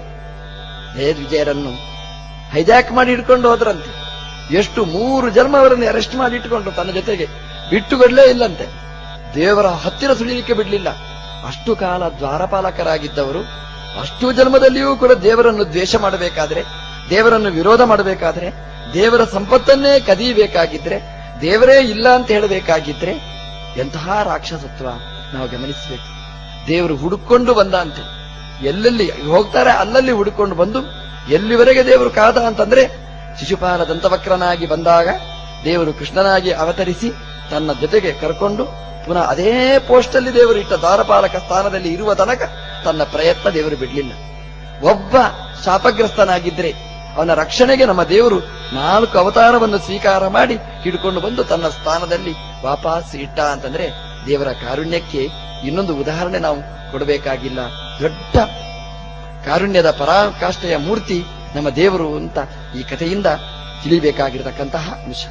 ವಿಜಯರನ್ನು ಹೈಜಾಕ್ ಮಾಡಿ ಇಟ್ಕೊಂಡು ಹೋದ್ರಂತೆ ಎಷ್ಟು ಮೂರು ಜನ್ಮ ಅವರನ್ನು ಅರೆಸ್ಟ್ ಮಾಡಿ ಇಟ್ಟುಕೊಂಡು ತನ್ನ ಜೊತೆಗೆ ಬಿಟ್ಟುಕೊಡ್ಲೇ ಇಲ್ಲಂತೆ ದೇವರ ಹತ್ತಿರ ಸುಳಿಲಿಕ್ಕೆ ಬಿಡ್ಲಿಲ್ಲ ಅಷ್ಟು ಕಾಲ ದ್ವಾರಪಾಲಕರಾಗಿದ್ದವರು ಅಷ್ಟು ಜನ್ಮದಲ್ಲಿಯೂ ಕೂಡ ದೇವರನ್ನು ದ್ವೇಷ ಮಾಡಬೇಕಾದ್ರೆ ದೇವರನ್ನು ವಿರೋಧ ಮಾಡಬೇಕಾದ್ರೆ ದೇವರ ಸಂಪತ್ತನ್ನೇ ಕದಿಯಬೇಕಾಗಿದ್ರೆ ದೇವರೇ ಇಲ್ಲ ಅಂತ ಹೇಳಬೇಕಾಗಿದ್ರೆ ಎಂತಹ ರಾಕ್ಷಸತ್ವ ನಾವು ಗಮನಿಸಬೇಕು ದೇವರು ಹುಡುಕೊಂಡು ಬಂದ ಅಂತೆ ಎಲ್ಲೆಲ್ಲಿ ಹೋಗ್ತಾರೆ ಅಲ್ಲಲ್ಲಿ ಹುಡುಕೊಂಡು ಬಂದು ಎಲ್ಲಿವರೆಗೆ ದೇವರು ಕಾದ ಅಂತಂದ್ರೆ ಶಿಶುಪಾಲ ದಂತವಕ್ರನಾಗಿ ಬಂದಾಗ ದೇವರು ಕೃಷ್ಣನಾಗಿ ಅವತರಿಸಿ ತನ್ನ ಜೊತೆಗೆ ಕರ್ಕೊಂಡು ಪುನಃ ಅದೇ ಪೋಸ್ಟಲ್ಲಿ ದೇವರು ಇಟ್ಟ ದ್ವಾರಪಾಲಕ ಸ್ಥಾನದಲ್ಲಿ ಇರುವ ತನಕ ತನ್ನ ಪ್ರಯತ್ನ ದೇವರು ಬಿಡ್ಲಿಲ್ಲ ಒಬ್ಬ ಶಾಪಗ್ರಸ್ತನಾಗಿದ್ರೆ ಅವನ ರಕ್ಷಣೆಗೆ ನಮ್ಮ ದೇವರು ನಾಲ್ಕು ಅವತಾರವನ್ನು ಸ್ವೀಕಾರ ಮಾಡಿ ಹಿಡ್ಕೊಂಡು ಬಂದು ತನ್ನ ಸ್ಥಾನದಲ್ಲಿ ವಾಪಸ್ ಇಟ್ಟ ಅಂತಂದ್ರೆ ದೇವರ ಕಾರುಣ್ಯಕ್ಕೆ ಇನ್ನೊಂದು ಉದಾಹರಣೆ ನಾವು ಕೊಡಬೇಕಾಗಿಲ್ಲ ದೊಡ್ಡ ಕಾರುಣ್ಯದ ಪರಾಕಾಷ್ಠೆಯ ಮೂರ್ತಿ ನಮ್ಮ ದೇವರು ಅಂತ ಈ ಕಥೆಯಿಂದ ತಿಳಿಬೇಕಾಗಿರತಕ್ಕಂತಹ ಅಂಶ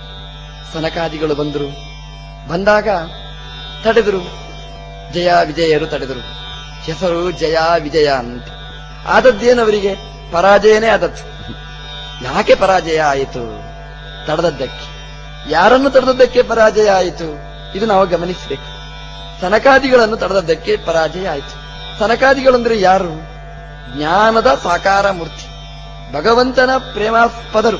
ಸನಕಾದಿಗಳು ಬಂದರು ಬಂದಾಗ ತಡೆದರು ಜಯ ವಿಜಯರು ತಡೆದರು ಹೆಸರು ಜಯ ವಿಜಯ ಅಂತ ಆದದ್ದೇನವರಿಗೆ ಪರಾಜಯನೇ ಆದದ್ದು ಯಾಕೆ ಪರಾಜಯ ಆಯಿತು ತಡೆದದ್ದಕ್ಕೆ ಯಾರನ್ನು ತಡೆದದ್ದಕ್ಕೆ ಪರಾಜಯ ಆಯಿತು ಇದು ನಾವು ಗಮನಿಸಬೇಕು ಸನಕಾದಿಗಳನ್ನು ತಡೆದದ್ದಕ್ಕೆ ಪರಾಜಯ ಆಯಿತು ಸನಕಾದಿಗಳಂದ್ರೆ ಯಾರು ಜ್ಞಾನದ ಸಾಕಾರ ಮೂರ್ತಿ ಭಗವಂತನ ಪ್ರೇಮಾಸ್ಪದರು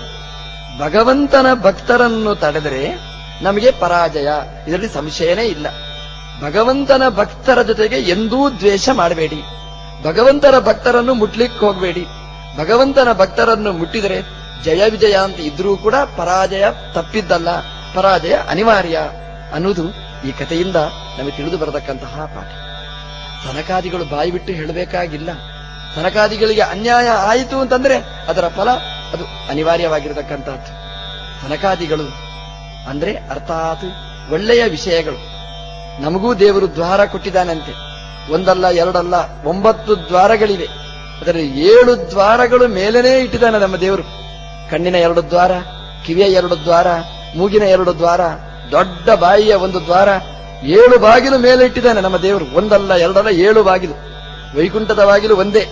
ಭಗವಂತನ ಭಕ್ತರನ್ನು ತಡೆದರೆ ನಮಗೆ ಪರಾಜಯ ಇದರಲ್ಲಿ ಸಂಶಯನೇ ಇಲ್ಲ ಭಗವಂತನ ಭಕ್ತರ ಜೊತೆಗೆ ಎಂದೂ ದ್ವೇಷ ಮಾಡಬೇಡಿ ಭಗವಂತನ ಭಕ್ತರನ್ನು ಮುಟ್ಲಿಕ್ಕೆ ಹೋಗಬೇಡಿ ಭಗವಂತನ ಭಕ್ತರನ್ನು ಮುಟ್ಟಿದರೆ ಜಯ ವಿಜಯ ಅಂತ ಇದ್ರೂ ಕೂಡ ಪರಾಜಯ ತಪ್ಪಿದ್ದಲ್ಲ ಪರಾಜಯ ಅನಿವಾರ್ಯ ಅನ್ನುವುದು ಈ ಕಥೆಯಿಂದ ನಮಗೆ ತಿಳಿದು ಬರತಕ್ಕಂತಹ ಪಾಠ ಸನಕಾದಿಗಳು ಬಾಯಿ ಬಿಟ್ಟು ಹೇಳಬೇಕಾಗಿಲ್ಲ ಸನಕಾದಿಗಳಿಗೆ ಅನ್ಯಾಯ ಆಯಿತು ಅಂತಂದ್ರೆ ಅದರ ಫಲ ಅದು ಅನಿವಾರ್ಯವಾಗಿರತಕ್ಕಂಥದ್ದು ಸನಕಾದಿಗಳು ಅಂದ್ರೆ ಅರ್ಥಾತ್ ಒಳ್ಳೆಯ ವಿಷಯಗಳು ನಮಗೂ ದೇವರು ದ್ವಾರ ಕೊಟ್ಟಿದ್ದಾನಂತೆ ಒಂದಲ್ಲ ಎರಡಲ್ಲ ಒಂಬತ್ತು ದ್ವಾರಗಳಿವೆ ಅದರಲ್ಲಿ ಏಳು ದ್ವಾರಗಳು ಮೇಲೇನೆ ಇಟ್ಟಿದ್ದಾನೆ ನಮ್ಮ ದೇವರು ಕಣ್ಣಿನ ಎರಡು ದ್ವಾರ ಕಿವಿಯ ಎರಡು ದ್ವಾರ ಮೂಗಿನ ಎರಡು ದ್ವಾರ ದೊಡ್ಡ ಬಾಯಿಯ ಒಂದು ದ್ವಾರ ಏಳು ಬಾಗಿಲು ಮೇಲೆ ಇಟ್ಟಿದ್ದಾನೆ ನಮ್ಮ ದೇವರು ಒಂದಲ್ಲ ಎರಡಲ್ಲ ಏಳು ಬಾಗಿಲು ವೈಕುಂಠದ ಬಾಗಿಲು ಒಂದೇ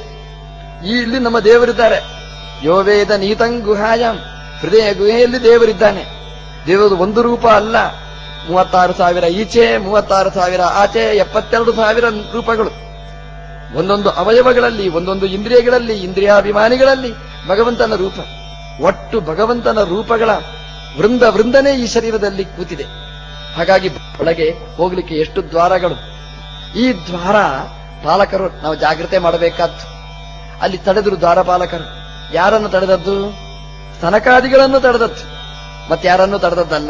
ಈ ಇಲ್ಲಿ ನಮ್ಮ ದೇವರಿದ್ದಾರೆ ಯೋವೇದ ನೀತಂ ಗುಹಾಯಂ ಹೃದಯ ಗುಹೆಯಲ್ಲಿ ದೇವರಿದ್ದಾನೆ ದೇವರು ಒಂದು ರೂಪ ಅಲ್ಲ ಮೂವತ್ತಾರು ಸಾವಿರ ಈಚೆ ಮೂವತ್ತಾರು ಸಾವಿರ ಆಚೆ ಎಪ್ಪತ್ತೆರಡು ಸಾವಿರ ರೂಪಗಳು ಒಂದೊಂದು ಅವಯವಗಳಲ್ಲಿ ಒಂದೊಂದು ಇಂದ್ರಿಯಗಳಲ್ಲಿ ಇಂದ್ರಿಯಾಭಿಮಾನಿಗಳಲ್ಲಿ ಭಗವಂತನ ರೂಪ ಒಟ್ಟು ಭಗವಂತನ ರೂಪಗಳ ವೃಂದ ವೃಂದನೇ ಈ ಶರೀರದಲ್ಲಿ ಕೂತಿದೆ ಹಾಗಾಗಿ ಒಳಗೆ ಹೋಗ್ಲಿಕ್ಕೆ ಎಷ್ಟು ದ್ವಾರಗಳು ಈ ದ್ವಾರ ಪಾಲಕರು ನಾವು ಜಾಗ್ರತೆ ಮಾಡಬೇಕಾದ್ದು ಅಲ್ಲಿ ತಡೆದ್ರು ದ್ವಾರಪಾಲಕರು ಯಾರನ್ನು ತಡೆದದ್ದು ಸ್ತನಕಾದಿಗಳನ್ನು ತಡೆದದ್ದು ಮತ್ತೆ ಯಾರನ್ನು ತಡೆದದ್ದಲ್ಲ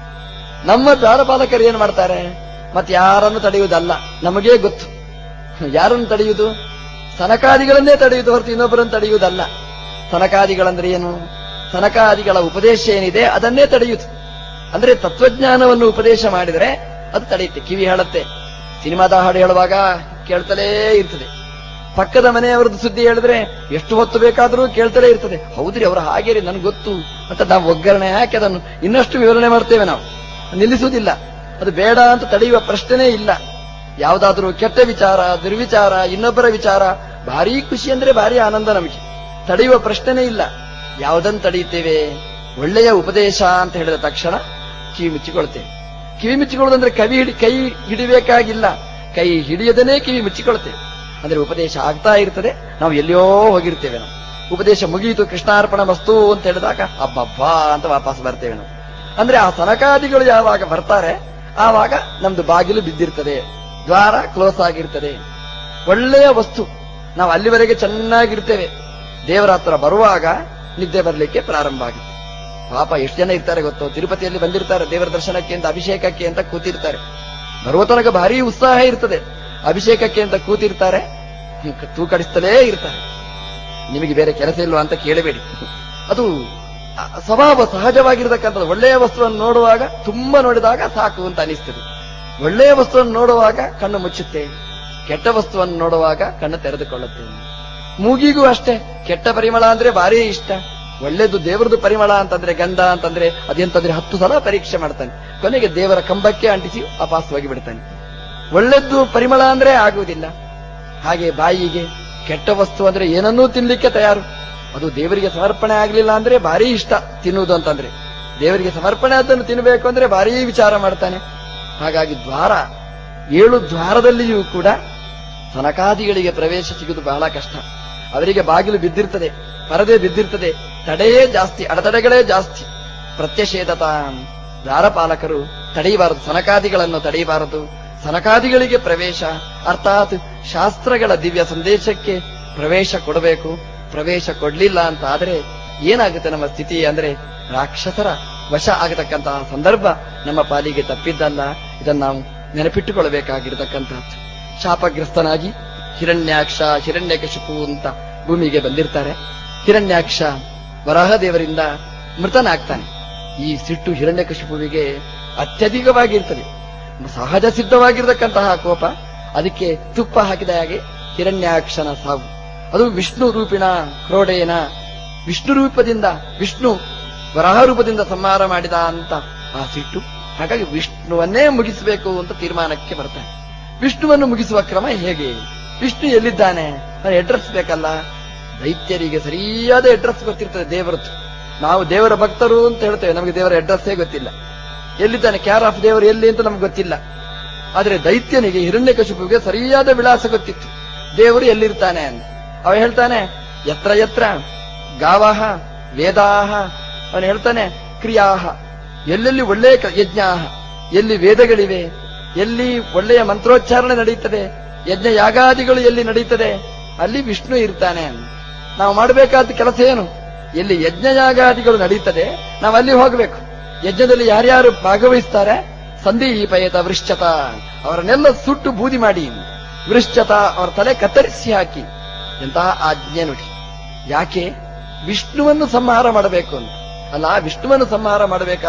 ನಮ್ಮ ದ್ವಾರಪಾಲಕರು ಏನ್ ಮಾಡ್ತಾರೆ ಮತ್ತೆ ಯಾರನ್ನು ತಡೆಯುವುದಲ್ಲ ನಮಗೇ ಗೊತ್ತು ಯಾರನ್ನು ತಡೆಯುವುದು ಸ್ತನಕಾದಿಗಳನ್ನೇ ತಡೆಯುವುದು ಹೊರತು ಇನ್ನೊಬ್ಬರನ್ನು ತಡೆಯುವುದಲ್ಲ ಸ್ತನಕಾದಿಗಳಂದ್ರೆ ಏನು ಸ್ತನಕಾದಿಗಳ ಉಪದೇಶ ಏನಿದೆ ಅದನ್ನೇ ತಡೆಯುವುದು ಅಂದ್ರೆ ತತ್ವಜ್ಞಾನವನ್ನು ಉಪದೇಶ ಮಾಡಿದರೆ ಅದು ತಡೆಯುತ್ತೆ ಕಿವಿ ಹೇಳುತ್ತೆ ಸಿನಿಮಾದ ಹಾಡು ಹೇಳುವಾಗ ಕೇಳ್ತಲೇ ಇರ್ತದೆ ಪಕ್ಕದ ಮನೆಯವರದ್ದು ಸುದ್ದಿ ಹೇಳಿದ್ರೆ ಎಷ್ಟು ಹೊತ್ತು ಬೇಕಾದರೂ ಕೇಳ್ತಲೇ ಇರ್ತದೆ ಹೌದ್ರಿ ಅವರು ಹಾಗೆ ರೀ ನನ್ಗೆ ಗೊತ್ತು ಅಂತ ನಾವು ಒಗ್ಗರಣೆ ಹಾಕಿ ಅದನ್ನು ಇನ್ನಷ್ಟು ವಿವರಣೆ ಮಾಡ್ತೇವೆ ನಾವು ನಿಲ್ಲಿಸುವುದಿಲ್ಲ ಅದು ಬೇಡ ಅಂತ ತಡೆಯುವ ಪ್ರಶ್ನೆನೇ ಇಲ್ಲ ಯಾವುದಾದ್ರೂ ಕೆಟ್ಟ ವಿಚಾರ ದುರ್ವಿಚಾರ ಇನ್ನೊಬ್ಬರ ವಿಚಾರ ಭಾರಿ ಖುಷಿ ಅಂದ್ರೆ ಭಾರಿ ಆನಂದ ನಮಗೆ ತಡೆಯುವ ಪ್ರಶ್ನೆನೇ ಇಲ್ಲ ಯಾವುದನ್ನು ತಡೆಯುತ್ತೇವೆ ಒಳ್ಳೆಯ ಉಪದೇಶ ಅಂತ ಹೇಳಿದ ತಕ್ಷಣ ಕಿವಿ ಮುಚ್ಚಿಕೊಳ್ತೇವೆ ಕಿವಿ ಮುಚ್ಚಿಕೊಳ್ಳೋದಂದ್ರೆ ಕವಿ ಹಿಡಿ ಕೈ ಹಿಡಿಬೇಕಾಗಿಲ್ಲ ಕೈ ಹಿಡಿಯದನೇ ಕಿವಿ ಮುಚ್ಚಿಕೊಳ್ತೇವೆ ಅಂದ್ರೆ ಉಪದೇಶ ಆಗ್ತಾ ಇರ್ತದೆ ನಾವು ಎಲ್ಲಿಯೋ ಹೋಗಿರ್ತೇವೆ ನಾವು ಉಪದೇಶ ಮುಗಿಯಿತು ಕೃಷ್ಣಾರ್ಪಣ ವಸ್ತು ಅಂತ ಹೇಳಿದಾಗ ಅಬ್ಬಬ್ಬಾ ಅಂತ ವಾಪಸ್ ಬರ್ತೇವೆ ನಾವು ಅಂದ್ರೆ ಆ ಸನಕಾದಿಗಳು ಯಾವಾಗ ಬರ್ತಾರೆ ಆವಾಗ ನಮ್ದು ಬಾಗಿಲು ಬಿದ್ದಿರ್ತದೆ ದ್ವಾರ ಕ್ಲೋಸ್ ಆಗಿರ್ತದೆ ಒಳ್ಳೆಯ ವಸ್ತು ನಾವು ಅಲ್ಲಿವರೆಗೆ ಚೆನ್ನಾಗಿರ್ತೇವೆ ದೇವರ ಹತ್ರ ಬರುವಾಗ ನಿದ್ದೆ ಬರಲಿಕ್ಕೆ ಪ್ರಾರಂಭ ಆಗುತ್ತೆ ಪಾಪ ಎಷ್ಟು ಜನ ಇರ್ತಾರೆ ಗೊತ್ತೋ ತಿರುಪತಿಯಲ್ಲಿ ಬಂದಿರ್ತಾರೆ ದೇವರ ದರ್ಶನಕ್ಕೆ ಅಂತ ಅಭಿಷೇಕಕ್ಕೆ ಅಂತ ಕೂತಿರ್ತಾರೆ ಬರುವ ತನಕ ಭಾರಿ ಉತ್ಸಾಹ ಇರ್ತದೆ ಅಭಿಷೇಕಕ್ಕೆ ಅಂತ ಕೂತಿರ್ತಾರೆ ತೂಕಡಿಸ್ತಲೇ ಇರ್ತಾರೆ ನಿಮಗೆ ಬೇರೆ ಕೆಲಸ ಇಲ್ವಾ ಅಂತ ಕೇಳಬೇಡಿ ಅದು ಆ ಸ್ವಭಾವ ಸಹಜವಾಗಿರತಕ್ಕಂಥದ್ದು ಒಳ್ಳೆಯ ವಸ್ತುವನ್ನು ನೋಡುವಾಗ ತುಂಬಾ ನೋಡಿದಾಗ ಸಾಕು ಅಂತ ಅನಿಸ್ತದೆ ಒಳ್ಳೆಯ ವಸ್ತುವನ್ನು ನೋಡುವಾಗ ಕಣ್ಣು ಮುಚ್ಚುತ್ತೆ ಕೆಟ್ಟ ವಸ್ತುವನ್ನು ನೋಡುವಾಗ ಕಣ್ಣು ತೆರೆದುಕೊಳ್ಳುತ್ತೆ ಮೂಗಿಗೂ ಅಷ್ಟೇ ಕೆಟ್ಟ ಪರಿಮಳ ಅಂದ್ರೆ ಭಾರಿ ಇಷ್ಟ ಒಳ್ಳೇದು ದೇವರದು ಪರಿಮಳ ಅಂತಂದ್ರೆ ಗಂಧ ಅಂತಂದ್ರೆ ಅದೆಂತಂದ್ರೆ ಹತ್ತು ಸಲ ಪರೀಕ್ಷೆ ಮಾಡ್ತಾನೆ ಕೊನೆಗೆ ದೇವರ ಕಂಬಕ್ಕೆ ಅಂಟಿಸಿ ವಾಪಸ್ವಾಗಿ ಬಿಡ್ತಾನೆ ಒಳ್ಳೆದ್ದು ಪರಿಮಳ ಅಂದ್ರೆ ಆಗುವುದಿಲ್ಲ ಹಾಗೆ ಬಾಯಿಗೆ ಕೆಟ್ಟ ವಸ್ತು ಅಂದ್ರೆ ಏನನ್ನೂ ತಿನ್ಲಿಕ್ಕೆ ತಯಾರು ಅದು ದೇವರಿಗೆ ಸಮರ್ಪಣೆ ಆಗ್ಲಿಲ್ಲ ಅಂದ್ರೆ ಭಾರಿ ಇಷ್ಟ ತಿನ್ನುವುದು ಅಂತಂದ್ರೆ ದೇವರಿಗೆ ಸಮರ್ಪಣೆ ಅದನ್ನು ತಿನ್ನಬೇಕು ಅಂದ್ರೆ ಭಾರಿ ವಿಚಾರ ಮಾಡ್ತಾನೆ ಹಾಗಾಗಿ ದ್ವಾರ ಏಳು ದ್ವಾರದಲ್ಲಿಯೂ ಕೂಡ ಸನಕಾದಿಗಳಿಗೆ ಪ್ರವೇಶ ಸಿಗುವುದು ಬಹಳ ಕಷ್ಟ ಅವರಿಗೆ ಬಾಗಿಲು ಬಿದ್ದಿರ್ತದೆ ಪರದೆ ಬಿದ್ದಿರ್ತದೆ ತಡೆಯೇ ಜಾಸ್ತಿ ಅಡೆತಡೆಗಳೇ ಜಾಸ್ತಿ ಪ್ರತ್ಯಷೇಧತ ದ್ವಾರಪಾಲಕರು ತಡೆಯಬಾರದು ಸನಕಾದಿಗಳನ್ನು ತಡೆಯಬಾರದು ಸನಕಾದಿಗಳಿಗೆ ಪ್ರವೇಶ ಅರ್ಥಾತ್ ಶಾಸ್ತ್ರಗಳ ದಿವ್ಯ ಸಂದೇಶಕ್ಕೆ ಪ್ರವೇಶ ಕೊಡಬೇಕು ಪ್ರವೇಶ ಕೊಡ್ಲಿಲ್ಲ ಅಂತ ಆದ್ರೆ ಏನಾಗುತ್ತೆ ನಮ್ಮ ಸ್ಥಿತಿ ಅಂದ್ರೆ ರಾಕ್ಷಸರ ವಶ ಆಗತಕ್ಕಂತಹ ಸಂದರ್ಭ ನಮ್ಮ ಪಾಲಿಗೆ ತಪ್ಪಿದ್ದಲ್ಲ ಇದನ್ನು ನಾವು ನೆನಪಿಟ್ಟುಕೊಳ್ಳಬೇಕಾಗಿರತಕ್ಕಂತಹದ್ದು ಶಾಪಗ್ರಸ್ತನಾಗಿ ಹಿರಣ್ಯಾಕ್ಷ ಹಿರಣ್ಯಕಶಿಪು ಅಂತ ಭೂಮಿಗೆ ಬಂದಿರ್ತಾರೆ ಹಿರಣ್ಯಾಕ್ಷ ವರಾಹದೇವರಿಂದ ಮೃತನಾಗ್ತಾನೆ ಈ ಸಿಟ್ಟು ಹಿರಣ್ಯಕಶಿಪುವಿಗೆ ಅತ್ಯಧಿಕವಾಗಿರ್ತದೆ ಸಹಜ ಸಿದ್ಧವಾಗಿರತಕ್ಕಂತಹ ಕೋಪ ಅದಕ್ಕೆ ತುಪ್ಪ ಹಾಕಿದ ಹಾಗೆ ಹಿರಣ್ಯಾಕ್ಷನ ಸಾವು ಅದು ವಿಷ್ಣು ರೂಪಿಣ ಕ್ರೋಡೇನ ವಿಷ್ಣು ರೂಪದಿಂದ ವಿಷ್ಣು ವರಾಹ ರೂಪದಿಂದ ಸಂಹಾರ ಮಾಡಿದ ಅಂತ ಆ ಸಿಟ್ಟು ಹಾಗಾಗಿ ವಿಷ್ಣುವನ್ನೇ ಮುಗಿಸಬೇಕು ಅಂತ ತೀರ್ಮಾನಕ್ಕೆ ಬರ್ತಾನೆ ವಿಷ್ಣುವನ್ನು ಮುಗಿಸುವ ಕ್ರಮ ಹೇಗೆ ವಿಷ್ಣು ಎಲ್ಲಿದ್ದಾನೆ ಅಡ್ರೆಸ್ ಬೇಕಲ್ಲ ದೈತ್ಯರಿಗೆ ಸರಿಯಾದ ಅಡ್ರೆಸ್ ಗೊತ್ತಿರ್ತದೆ ದೇವರದ್ದು ನಾವು ದೇವರ ಭಕ್ತರು ಅಂತ ಹೇಳ್ತೇವೆ ನಮಗೆ ದೇವರ ಅಡ್ರೆಸ್ಸೇ ಗೊತ್ತಿಲ್ಲ ಎಲ್ಲಿದ್ದಾನೆ ಕ್ಯಾರ್ ಆಫ್ ದೇವರು ಎಲ್ಲಿ ಅಂತ ನಮ್ಗೆ ಗೊತ್ತಿಲ್ಲ ಆದ್ರೆ ದೈತ್ಯನಿಗೆ ಹಿರಣ್ಯಕಶಿಪುವಿಗೆ ಸರಿಯಾದ ವಿಳಾಸ ಗೊತ್ತಿತ್ತು ದೇವರು ಎಲ್ಲಿರ್ತಾನೆ ಅಂತ ಅವ ಹೇಳ್ತಾನೆ ಯತ್ರ ಯತ್ರ ಗಾವಾಹ ವೇದಾಹ ಅವನು ಹೇಳ್ತಾನೆ ಕ್ರಿಯಾಹ ಎಲ್ಲೆಲ್ಲಿ ಒಳ್ಳೆಯ ಕ- ಯಜ್ಞಾಹ ಎಲ್ಲಿ ವೇದಗಳಿವೆ ಎಲ್ಲಿ ಒಳ್ಳೆಯ ಮಂತ್ರೋಚ್ಚಾರಣೆ ನಡೆಯುತ್ತದೆ ಯಜ್ಞ ಯಾಗಾದಿಗಳು ಎಲ್ಲಿ ನಡೀತದೆ ಅಲ್ಲಿ ವಿಷ್ಣು ಇರ್ತಾನೆ ನಾವು ಮಾಡಬೇಕಾದ ಕೆಲಸ ಏನು ಎಲ್ಲಿ ಯಜ್ಞ ಯಾಗಾದಿಗಳು ನಡೀತದೆ ನಾವು ಅಲ್ಲಿ ಹೋಗಬೇಕು ಯಜ್ಞದಲ್ಲಿ ಯಾರ್ಯಾರು ಭಾಗವಹಿಸ್ತಾರೆ ಸಂದೀಪಯತ ವೃಶ್ಚತ ಅವರನ್ನೆಲ್ಲ ಸುಟ್ಟು ಬೂದಿ ಮಾಡಿ ವೃಶ್ಚತ ಅವರ ತಲೆ ಕತ್ತರಿಸಿ ಹಾಕಿ ಎಂತಹ ಆಜ್ಞೆ ನುಡಿ ಯಾಕೆ ವಿಷ್ಣುವನ್ನು ಸಂಹಾರ ಮಾಡಬೇಕು ಅಂತ ಅಲ್ಲ ವಿಷ್ಣುವನ್ನು ಸಂಹಾರ ಮಾಡಬೇಕಾದ್ರೆ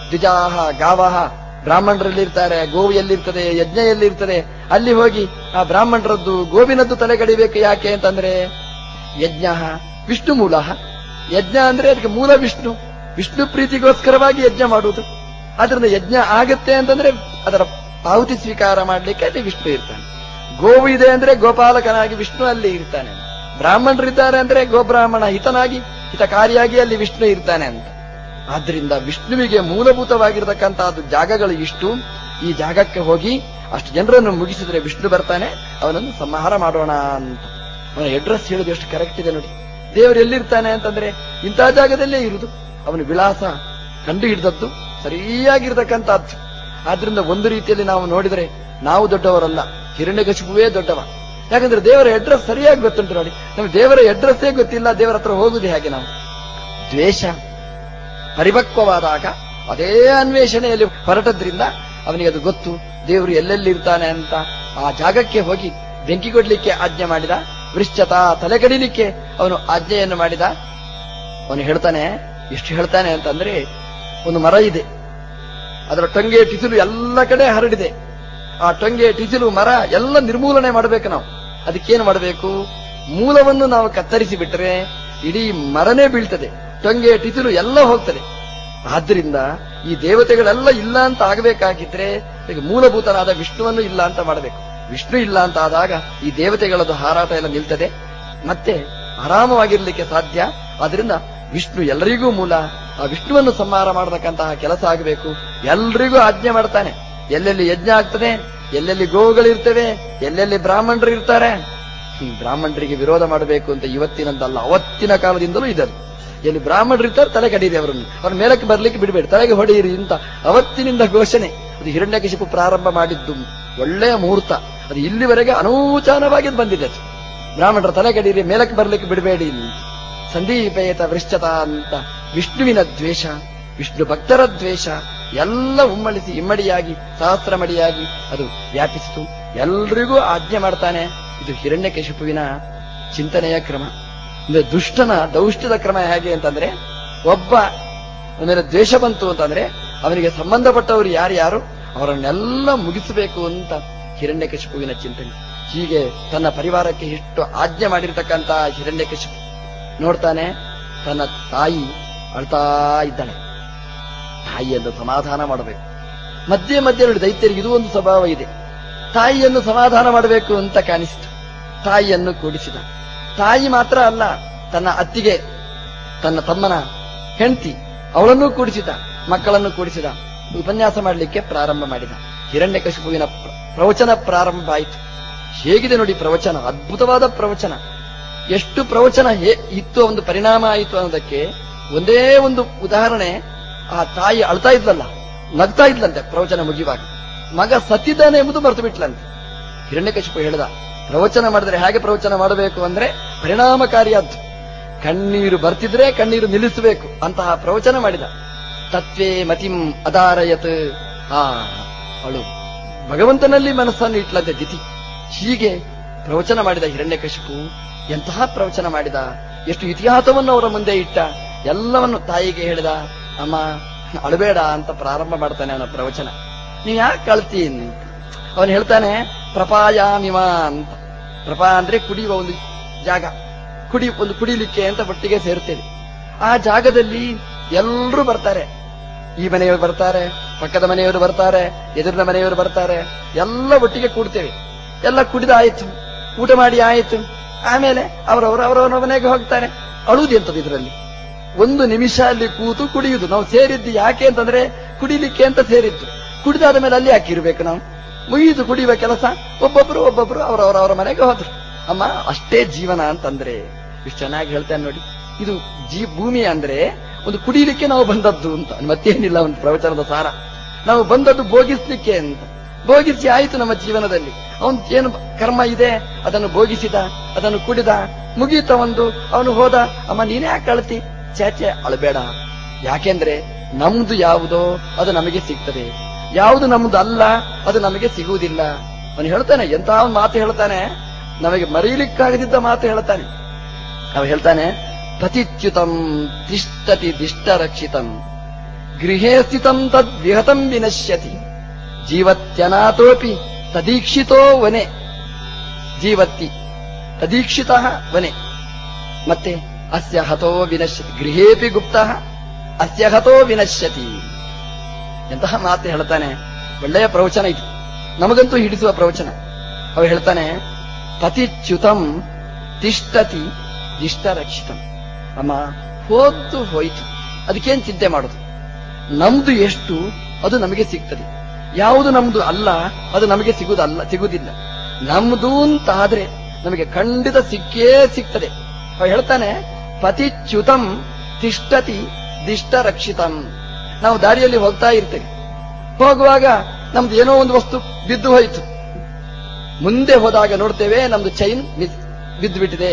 ದ್ವಿಜಾಹ ಗಾವಾಹ ಬ್ರಾಹ್ಮಣರಲ್ಲಿ ಇರ್ತಾರೆ ಗೋವು ಎಲ್ಲಿರ್ತದೆ ಯಜ್ಞ ಎಲ್ಲಿರ್ತದೆ ಅಲ್ಲಿ ಹೋಗಿ ಆ ಬ್ರಾಹ್ಮಣರದ್ದು ಗೋವಿನದ್ದು ತಲೆ ಕಡಿಬೇಕು ಯಾಕೆ ಅಂತಂದ್ರೆ ಯಜ್ಞ ವಿಷ್ಣು ಮೂಲ ಯಜ್ಞ ಅಂದ್ರೆ ಅದಕ್ಕೆ ಮೂಲ ವಿಷ್ಣು ವಿಷ್ಣು ಪ್ರೀತಿಗೋಸ್ಕರವಾಗಿ ಯಜ್ಞ ಮಾಡುವುದು ಆದ್ರಿಂದ ಯಜ್ಞ ಆಗತ್ತೆ ಅಂತಂದ್ರೆ ಅದರ ಪಾವತಿ ಸ್ವೀಕಾರ ಮಾಡ್ಲಿಕ್ಕೆ ಅಲ್ಲಿ ವಿಷ್ಣು ಇರ್ತಾನೆ ಗೋವು ಇದೆ ಅಂದ್ರೆ ಗೋಪಾಲಕನಾಗಿ ವಿಷ್ಣು ಅಲ್ಲಿ ಇರ್ತಾನೆ ಬ್ರಾಹ್ಮಣರಿದ್ದಾರೆ ಅಂದ್ರೆ ಗೋಬ್ರಾಹ್ಮಣ ಹಿತನಾಗಿ ಹಿತಕಾರಿಯಾಗಿ ಅಲ್ಲಿ ವಿಷ್ಣು ಇರ್ತಾನೆ ಅಂತ ಆದ್ರಿಂದ ವಿಷ್ಣುವಿಗೆ ಮೂಲಭೂತವಾಗಿರತಕ್ಕಂತಹದ್ದು ಜಾಗಗಳು ಇಷ್ಟು ಈ ಜಾಗಕ್ಕೆ ಹೋಗಿ ಅಷ್ಟು ಜನರನ್ನು ಮುಗಿಸಿದ್ರೆ ವಿಷ್ಣು ಬರ್ತಾನೆ ಅವನನ್ನು ಸಂಹಾರ ಮಾಡೋಣ ಅಂತ ಅವನ ಅಡ್ರೆಸ್ ಹೇಳೋದು ಎಷ್ಟು ಕರೆಕ್ಟ್ ಇದೆ ನೋಡಿ ದೇವರು ಎಲ್ಲಿರ್ತಾನೆ ಅಂತಂದ್ರೆ ಇಂತಹ ಜಾಗದಲ್ಲೇ ಇರುವುದು ಅವನ ವಿಳಾಸ ಕಂಡು ಹಿಡಿದದ್ದು ಸರಿಯಾಗಿರ್ತಕ್ಕಂಥದ್ದು ಆದ್ರಿಂದ ಒಂದು ರೀತಿಯಲ್ಲಿ ನಾವು ನೋಡಿದರೆ ನಾವು ದೊಡ್ಡವರಲ್ಲ ಹಿರಣ್ಯಕಶಿಪುವೇ ದೊಡ್ಡವ ಯಾಕಂದ್ರೆ ದೇವರ ಅಡ್ರೆಸ್ ಸರಿಯಾಗಿ ಗೊತ್ತುಂಟು ನೋಡಿ ನಮ್ಗೆ ದೇವರ ಅಡ್ರೆಸ್ಸೇ ಗೊತ್ತಿಲ್ಲ ದೇವರ ಹತ್ರ ಹೋಗುದು ಹೇಗೆ ನಾವು ದ್ವೇಷ ಪರಿಪಕ್ವವಾದಾಗ ಅದೇ ಅನ್ವೇಷಣೆಯಲ್ಲಿ ಹೊರಟದ್ರಿಂದ ಅವನಿಗೆ ಅದು ಗೊತ್ತು ದೇವರು ಎಲ್ಲೆಲ್ಲಿ ಇರ್ತಾನೆ ಅಂತ ಆ ಜಾಗಕ್ಕೆ ಹೋಗಿ ಬೆಂಕಿ ಕೊಡ್ಲಿಕ್ಕೆ ಆಜ್ಞೆ ಮಾಡಿದ ವೃಶ್ಚತ ತಲೆ ಕಡಿಲಿಕ್ಕೆ ಅವನು ಆಜ್ಞೆಯನ್ನು ಮಾಡಿದ ಅವನು ಹೇಳ್ತಾನೆ ಎಷ್ಟು ಹೇಳ್ತಾನೆ ಅಂತಂದ್ರೆ ಒಂದು ಮರ ಇದೆ ಅದರ ಟೊಂಗೆ ಟಿಸಿಲು ಎಲ್ಲ ಕಡೆ ಹರಡಿದೆ ಆ ಟೊಂಗೆ ಟಿಸಿಲು ಮರ ಎಲ್ಲ ನಿರ್ಮೂಲನೆ ಮಾಡಬೇಕು ನಾವು ಅದಕ್ಕೇನು ಮಾಡಬೇಕು ಮೂಲವನ್ನು ನಾವು ಕತ್ತರಿಸಿ ಬಿಟ್ಟರೆ ಇಡೀ ಮರನೇ ಬೀಳ್ತದೆ ಟೊಂಗೆ ಟಿಸಿಲು ಎಲ್ಲ ಹೋಗ್ತದೆ ಆದ್ರಿಂದ ಈ ದೇವತೆಗಳೆಲ್ಲ ಇಲ್ಲ ಅಂತ ಆಗಬೇಕಾಗಿದ್ರೆ ಅದಕ್ಕೆ ಮೂಲಭೂತನಾದ ವಿಷ್ಣುವನ್ನು ಇಲ್ಲ ಅಂತ ಮಾಡಬೇಕು ವಿಷ್ಣು ಇಲ್ಲ ಅಂತ ಆದಾಗ ಈ ದೇವತೆಗಳದ್ದು ಹಾರಾಟ ಎಲ್ಲ ನಿಲ್ತದೆ ಮತ್ತೆ ಆರಾಮವಾಗಿರ್ಲಿಕ್ಕೆ ಸಾಧ್ಯ ಆದ್ರಿಂದ ವಿಷ್ಣು ಎಲ್ಲರಿಗೂ ಮೂಲ ಆ ವಿಷ್ಣುವನ್ನು ಸಂಹಾರ ಮಾಡತಕ್ಕಂತಹ ಕೆಲಸ ಆಗಬೇಕು ಎಲ್ರಿಗೂ ಆಜ್ಞೆ ಮಾಡ್ತಾನೆ ಎಲ್ಲೆಲ್ಲಿ ಯಜ್ಞ ಆಗ್ತದೆ ಎಲ್ಲೆಲ್ಲಿ ಗೋವುಗಳಿರ್ತವೆ ಎಲ್ಲೆಲ್ಲಿ ಬ್ರಾಹ್ಮಣರು ಇರ್ತಾರೆ ಹ್ಮ್, ಬ್ರಾಹ್ಮಣರಿಗೆ ವಿರೋಧ ಮಾಡಬೇಕು ಅಂತ ಇವತ್ತಿನಂತಲ್ಲ ಅವತ್ತಿನ ಕಾಲದಿಂದಲೂ ಇದನ್ನು ಎಲ್ಲಿ ಬ್ರಾಹ್ಮಣರು ಇರ್ತಾರೆ ತಲೆ ಕಡೀರಿ ಅವರನ್ನು ಅವ್ರ ಮೇಲಕ್ಕೆ ಬರ್ಲಿಕ್ಕೆ ಬಿಡಬೇಡಿ ತಲೆಗೆ ಹೊಡೆಯಿರಿ ಅಂತ ಅವತ್ತಿನಿಂದ ಘೋಷಣೆ ಅದು ಹಿರಣ್ಯಕಶಿಪು ಪ್ರಾರಂಭ ಮಾಡಿದ್ದು ಒಳ್ಳೆಯ ಮುಹೂರ್ತ ಅದು ಇಲ್ಲಿವರೆಗೆ ಅನೂಚಾನವಾಗಿ ಬಂದಿದೆ ಅದು. ಬ್ರಾಹ್ಮಣರ ತಲೆ ಕಡೀರಿ ಮೇಲಕ್ಕೆ ಬರ್ಲಿಕ್ಕೆ ಬಿಡಬೇಡಿ ಸಂದೀಪೇತ ವೃಶ್ಚತ ಅಂತ ವಿಷ್ಣುವಿನ ದ್ವೇಷ ವಿಷ್ಣು ಭಕ್ತರ ದ್ವೇಷ ಎಲ್ಲ ಉಮ್ಮಳಿಸಿ ಇಮ್ಮಡಿಯಾಗಿ ಸಹಸ್ರಮಡಿಯಾಗಿ ಅದು ವ್ಯಾಪಿಸಿತು ಎಲ್ರಿಗೂ ಆಜ್ಞೆ ಮಾಡ್ತಾನೆ ಇದು ಹಿರಣ್ಯಕಶಿಪುವಿನ ಚಿಂತನೆಯ ಕ್ರಮ ಅಂದ್ರೆ ದುಷ್ಟನ ದೌಷ್ಟದ ಕ್ರಮ ಹೇಗೆ ಅಂತಂದ್ರೆ ಒಬ್ಬ ಮೇಲೆ ದ್ವೇಷ ಬಂತು ಅಂತಂದ್ರೆ ಅವನಿಗೆ ಸಂಬಂಧಪಟ್ಟವರು ಯಾರ್ಯಾರು ಅವರನ್ನೆಲ್ಲ ಮುಗಿಸಬೇಕು ಅಂತ ಹಿರಣ್ಯಕಶಿಪುವಿನ ಚಿಂತನೆ ಹೀಗೆ ತನ್ನ ಪರಿವಾರಕ್ಕೆ ಎಷ್ಟು ಆಜ್ಞೆ ಮಾಡಿರ್ತಕ್ಕಂತ ಹಿರಣ್ಯಕಶಿಪು ನೋಡ್ತಾನೆ ತನ್ನ ತಾಯಿ ಅಳ್ತಾ ಇದ್ದಾಳೆ ತಾಯಿಯನ್ನು ಸಮಾಧಾನ ಮಾಡಬೇಕು ಮಧ್ಯೆ ಮಧ್ಯೆ ನೋಡಿ ದೈತ್ಯರಿಗೆ ಇದು ಒಂದು ಸ್ವಭಾವ ಇದೆ ತಾಯಿಯನ್ನು ಸಮಾಧಾನ ಮಾಡಬೇಕು ಅಂತ ಕಾಣಿಸಿತು ತಾಯಿಯನ್ನು ಕೂಡಿಸಿದ ತಾಯಿ ಮಾತ್ರ ಅಲ್ಲ ತನ್ನ ಅತ್ತಿಗೆ ತನ್ನ ತಮ್ಮನ ಹೆಂಡತಿ ಅವಳನ್ನೂ ಕೂಡಿಸಿದ ಮಕ್ಕಳನ್ನು ಕೂಡಿಸಿದ ಉಪನ್ಯಾಸ ಮಾಡಲಿಕ್ಕೆ ಪ್ರಾರಂಭ ಮಾಡಿದ ಹಿರಣ್ಯಕಶಿಪುವಿನ ಪ್ರ- ಪ್ರವಚನ ಪ್ರಾರಂಭ ಆಯಿತು ಹೇಗಿದೆ ನೋಡಿ ಪ್ರವಚನ ಅದ್ಭುತವಾದ ಪ್ರವಚನ ಎಷ್ಟು ಪ್ರವಚನ ಹೇ- ಇತ್ತು ಒಂದು ಪರಿಣಾಮ ಆಯಿತು ಅನ್ನೋದಕ್ಕೆ ಒಂದೇ ಒಂದು ಉದಾಹರಣೆ ಆ ತಾಯಿ ಅಳ್ತಾ ಇದ್ಲಲ್ಲ ನಗ್ತಾ ಇದ್ಲಂತೆ ಪ್ರವಚನ ಮುಗಿಯುವಾಗ ಮಗ ಸತ್ತಿದ್ದಾನೆ ಎಂಬುದು ಮರೆತು ಬಿಟ್ಲಂತೆ ಹಿರಣ್ಯಕಶಿಪು ಹೇಳಿದ ಪ್ರವಚನ ಮಾಡಿದ್ರೆ ಹೇಗೆ ಪ್ರವಚನ ಮಾಡಬೇಕು ಅಂದ್ರೆ ಪರಿಣಾಮಕಾರಿಯಾದ್ದು ಕಣ್ಣೀರು ಬರ್ತಿದ್ರೆ ಕಣ್ಣೀರು ನಿಲ್ಲಿಸಬೇಕು ಅಂತಹ ಪ್ರವಚನ ಮಾಡಿದ ತತ್ವೇ ಮತಿಂ ಅದಾರಯತ್ ಆ ಅವಳು ಭಗವಂತನಲ್ಲಿ ಮನಸ್ಸನ್ನು ಇಟ್ಲಂತೆ ದಿತಿ ಹೀಗೆ ಪ್ರವಚನ ಮಾಡಿದ ಹಿರಣ್ಯಕಶಿಪು ಎಂತಹ ಪ್ರವಚನ ಮಾಡಿದ ಎಷ್ಟು ಇತಿಹಾಸವನ್ನು ಅವರ ಮುಂದೆ ಇಟ್ಟ ಎಲ್ಲವನ್ನು ತಾಯಿಗೆ ಹೇಳಿದ ಅಮ್ಮ ಅಳಬೇಡ ಅಂತ ಪ್ರಾರಂಭ ಮಾಡ್ತಾನೆ ಅವನ ಪ್ರವಚನ ನೀವ್ ಯಾಕೆ ಅಳ್ತೀನಿ ಅವನು ಹೇಳ್ತಾನೆ ಪ್ರಪಾಯಾಮಿಮ ಅಂತ ಪ್ರಪಾ ಅಂದ್ರೆ ಕುಡಿಯುವ ಒಂದು ಜಾಗ ಕುಡಿ ಒಂದು ಕುಡಿಲಿಕ್ಕೆ ಅಂತ ಒಟ್ಟಿಗೆ ಸೇರ್ತೇವೆ ಆ ಜಾಗದಲ್ಲಿ ಎಲ್ಲರೂ ಬರ್ತಾರೆ ಈ ಮನೆಯವರು ಬರ್ತಾರೆ ಪಕ್ಕದ ಮನೆಯವರು ಬರ್ತಾರೆ ಎದುರಿನ ಮನೆಯವರು ಬರ್ತಾರೆ ಎಲ್ಲ ಒಟ್ಟಿಗೆ ಕೂಡ್ತೇವೆ ಎಲ್ಲ ಕುಡಿದ ಆಯ್ತು ಊಟ ಮಾಡಿ ಆಯ್ತು ಆಮೇಲೆ ಅವರವರು ಅವರವರ ಮನೆಗೆ ಹೋಗ್ತಾರೆ ಅಳುವುದು ಎಂತದ್ದು ಇದರಲ್ಲಿ ಒಂದು ನಿಮಿಷ ಅಲ್ಲಿ ಕೂತು ಕುಡಿಯುವುದು ನಾವು ಸೇರಿದ್ದು ಯಾಕೆ ಅಂತಂದ್ರೆ ಕುಡಿಲಿಕ್ಕೆ ಅಂತ ಸೇರಿದ್ದು ಕುಡಿದಾದ ಮೇಲೆ ಅಲ್ಲಿ ಹಾಕಿರ್ಬೇಕು ನಾವು ಮುಗಿದು ಕುಡಿಯುವ ಕೆಲಸ ಒಬ್ಬೊಬ್ರು ಒಬ್ಬೊಬ್ರು ಅವರವರ ಅವರ ಮನೆಗೆ ಹೋದ್ರು ಅಮ್ಮ ಅಷ್ಟೇ ಜೀವನ ಅಂತಂದ್ರೆ ಇಷ್ಟು ಚೆನ್ನಾಗಿ ಹೇಳ್ತೇನೆ ನೋಡಿ ಇದು ಜೀ ಭೂಮಿ ಅಂದ್ರೆ ಒಂದು ಕುಡಿಲಿಕ್ಕೆ ನಾವು ಬಂದದ್ದು ಅಂತ ಮತ್ತೇನಿಲ್ಲ ಒಂದು ಪ್ರವಚನದ ಸಾರ ನಾವು ಬಂದದ್ದು ಭೋಗಿಸ್ಲಿಕ್ಕೆ ಅಂತ ಭೋಗಿಸಿ ಆಯಿತು ನಮ್ಮ ಜೀವನದಲ್ಲಿ ಅವನ್ ಏನು ಕರ್ಮ ಇದೆ ಅದನ್ನು ಭೋಗಿಸಿದ ಅದನ್ನು ಕುಡಿದ ಮುಗೀತ ಒಂದು ಅವನು ಹೋದ ಅಮ್ಮ ನೀನೇ ಯಾಕೆ ಅಳ್ತಿ ಚಾಚೆ ಅಳಬೇಡ ಯಾಕೆಂದ್ರೆ ನಮ್ದು ಯಾವುದೋ ಅದು ನಮಗೆ ಸಿಗ್ತದೆ ಯಾವುದು ನಮ್ದು ಅಲ್ಲ ಅದು ನಮಗೆ ಸಿಗುವುದಿಲ್ಲ ಅವನು ಹೇಳ್ತಾನೆ ಎಂತ ಒಂದು ಮಾತು ಹೇಳ್ತಾನೆ ನಮಗೆ ಮರೀಲಿಕ್ಕಾಗದಿದ್ದ ಮಾತು ಹೇಳ್ತಾನೆ ಅವ ಹೇಳ್ತಾನೆ ಪತಿಚ್ಯುತಂ ತಿಷ್ಟತಿ ದಿಷ್ಟ ರಕ್ಷಿತಂ ಗೃಹೇ ಸ್ಥಿತಂ ತದ್ ವಿಹತಂ ವಿನಶ್ಯತಿ ಜೀವತ್ಯನಾಥೋಪಿ ತದೀಕ್ಷಿತೋ ವನೆ ಜೀವತ್ತಿ ತದೀಕ್ಷಿತ ವನೆ ಮತ್ತೆ ಅಸ್ಯ ಹತೋ ವಿನಶ್ಯತಿ ಗೃಹೇಪಿ ಗುಪ್ತ ಅಸ್ಯ ಹತೋ ವಿನಶ್ಯತಿ ಎಂತಹ ಮಾತು ಹೇಳ್ತಾನೆ ಒಳ್ಳೆಯ ಪ್ರವಚನ ಇದು ನಮಗಂತೂ ಹಿಡಿಸುವ ಪ್ರವಚನ ಅವ ಹೇಳ್ತಾನೆ ಪತಿಚ್ಯುತಂ ತಿಷ್ಟತಿ ದಿಷ್ಟ ರಕ್ಷಿತಂ ಅಮ್ಮ ಹೋದ್ದು ಹೋಯ್ತು ಅದಕ್ಕೇನ್ ಚಿಂತೆ ಮಾಡೋದು ನಮ್ದು ಎಷ್ಟು ಅದು ನಮಗೆ ಸಿಗ್ತದೆ ಯಾವುದು ನಮ್ದು ಅಲ್ಲ ಅದು ನಮಗೆ ಸಿಗುವುದಲ್ಲ ಸಿಗುವುದಿಲ್ಲ ನಮ್ದು ಅಂತಾದ್ರೆ ನಮಗೆ ಖಂಡಿತ ಸಿಕ್ಕೇ ಸಿಗ್ತದೆ ಅವ ಹೇಳ್ತಾನೆ ಪತಿಚ್ಯುತಂ ತಿಷ್ಟತಿ ದಿಷ್ಟ ರಕ್ಷಿತಂ ನಾವು ದಾರಿಯಲ್ಲಿ ಹೋಗ್ತಾ ಇರ್ತೇವೆ ಹೋಗುವಾಗ ನಮ್ದು ಏನೋ ಒಂದು ವಸ್ತು ಬಿದ್ದು ಹೋಯಿತು ಮುಂದೆ ಹೋದಾಗ ನೋಡ್ತೇವೆ ನಮ್ದು ಚೈನ್ ಬಿದ್ದು ಬಿಟ್ಟಿದೆ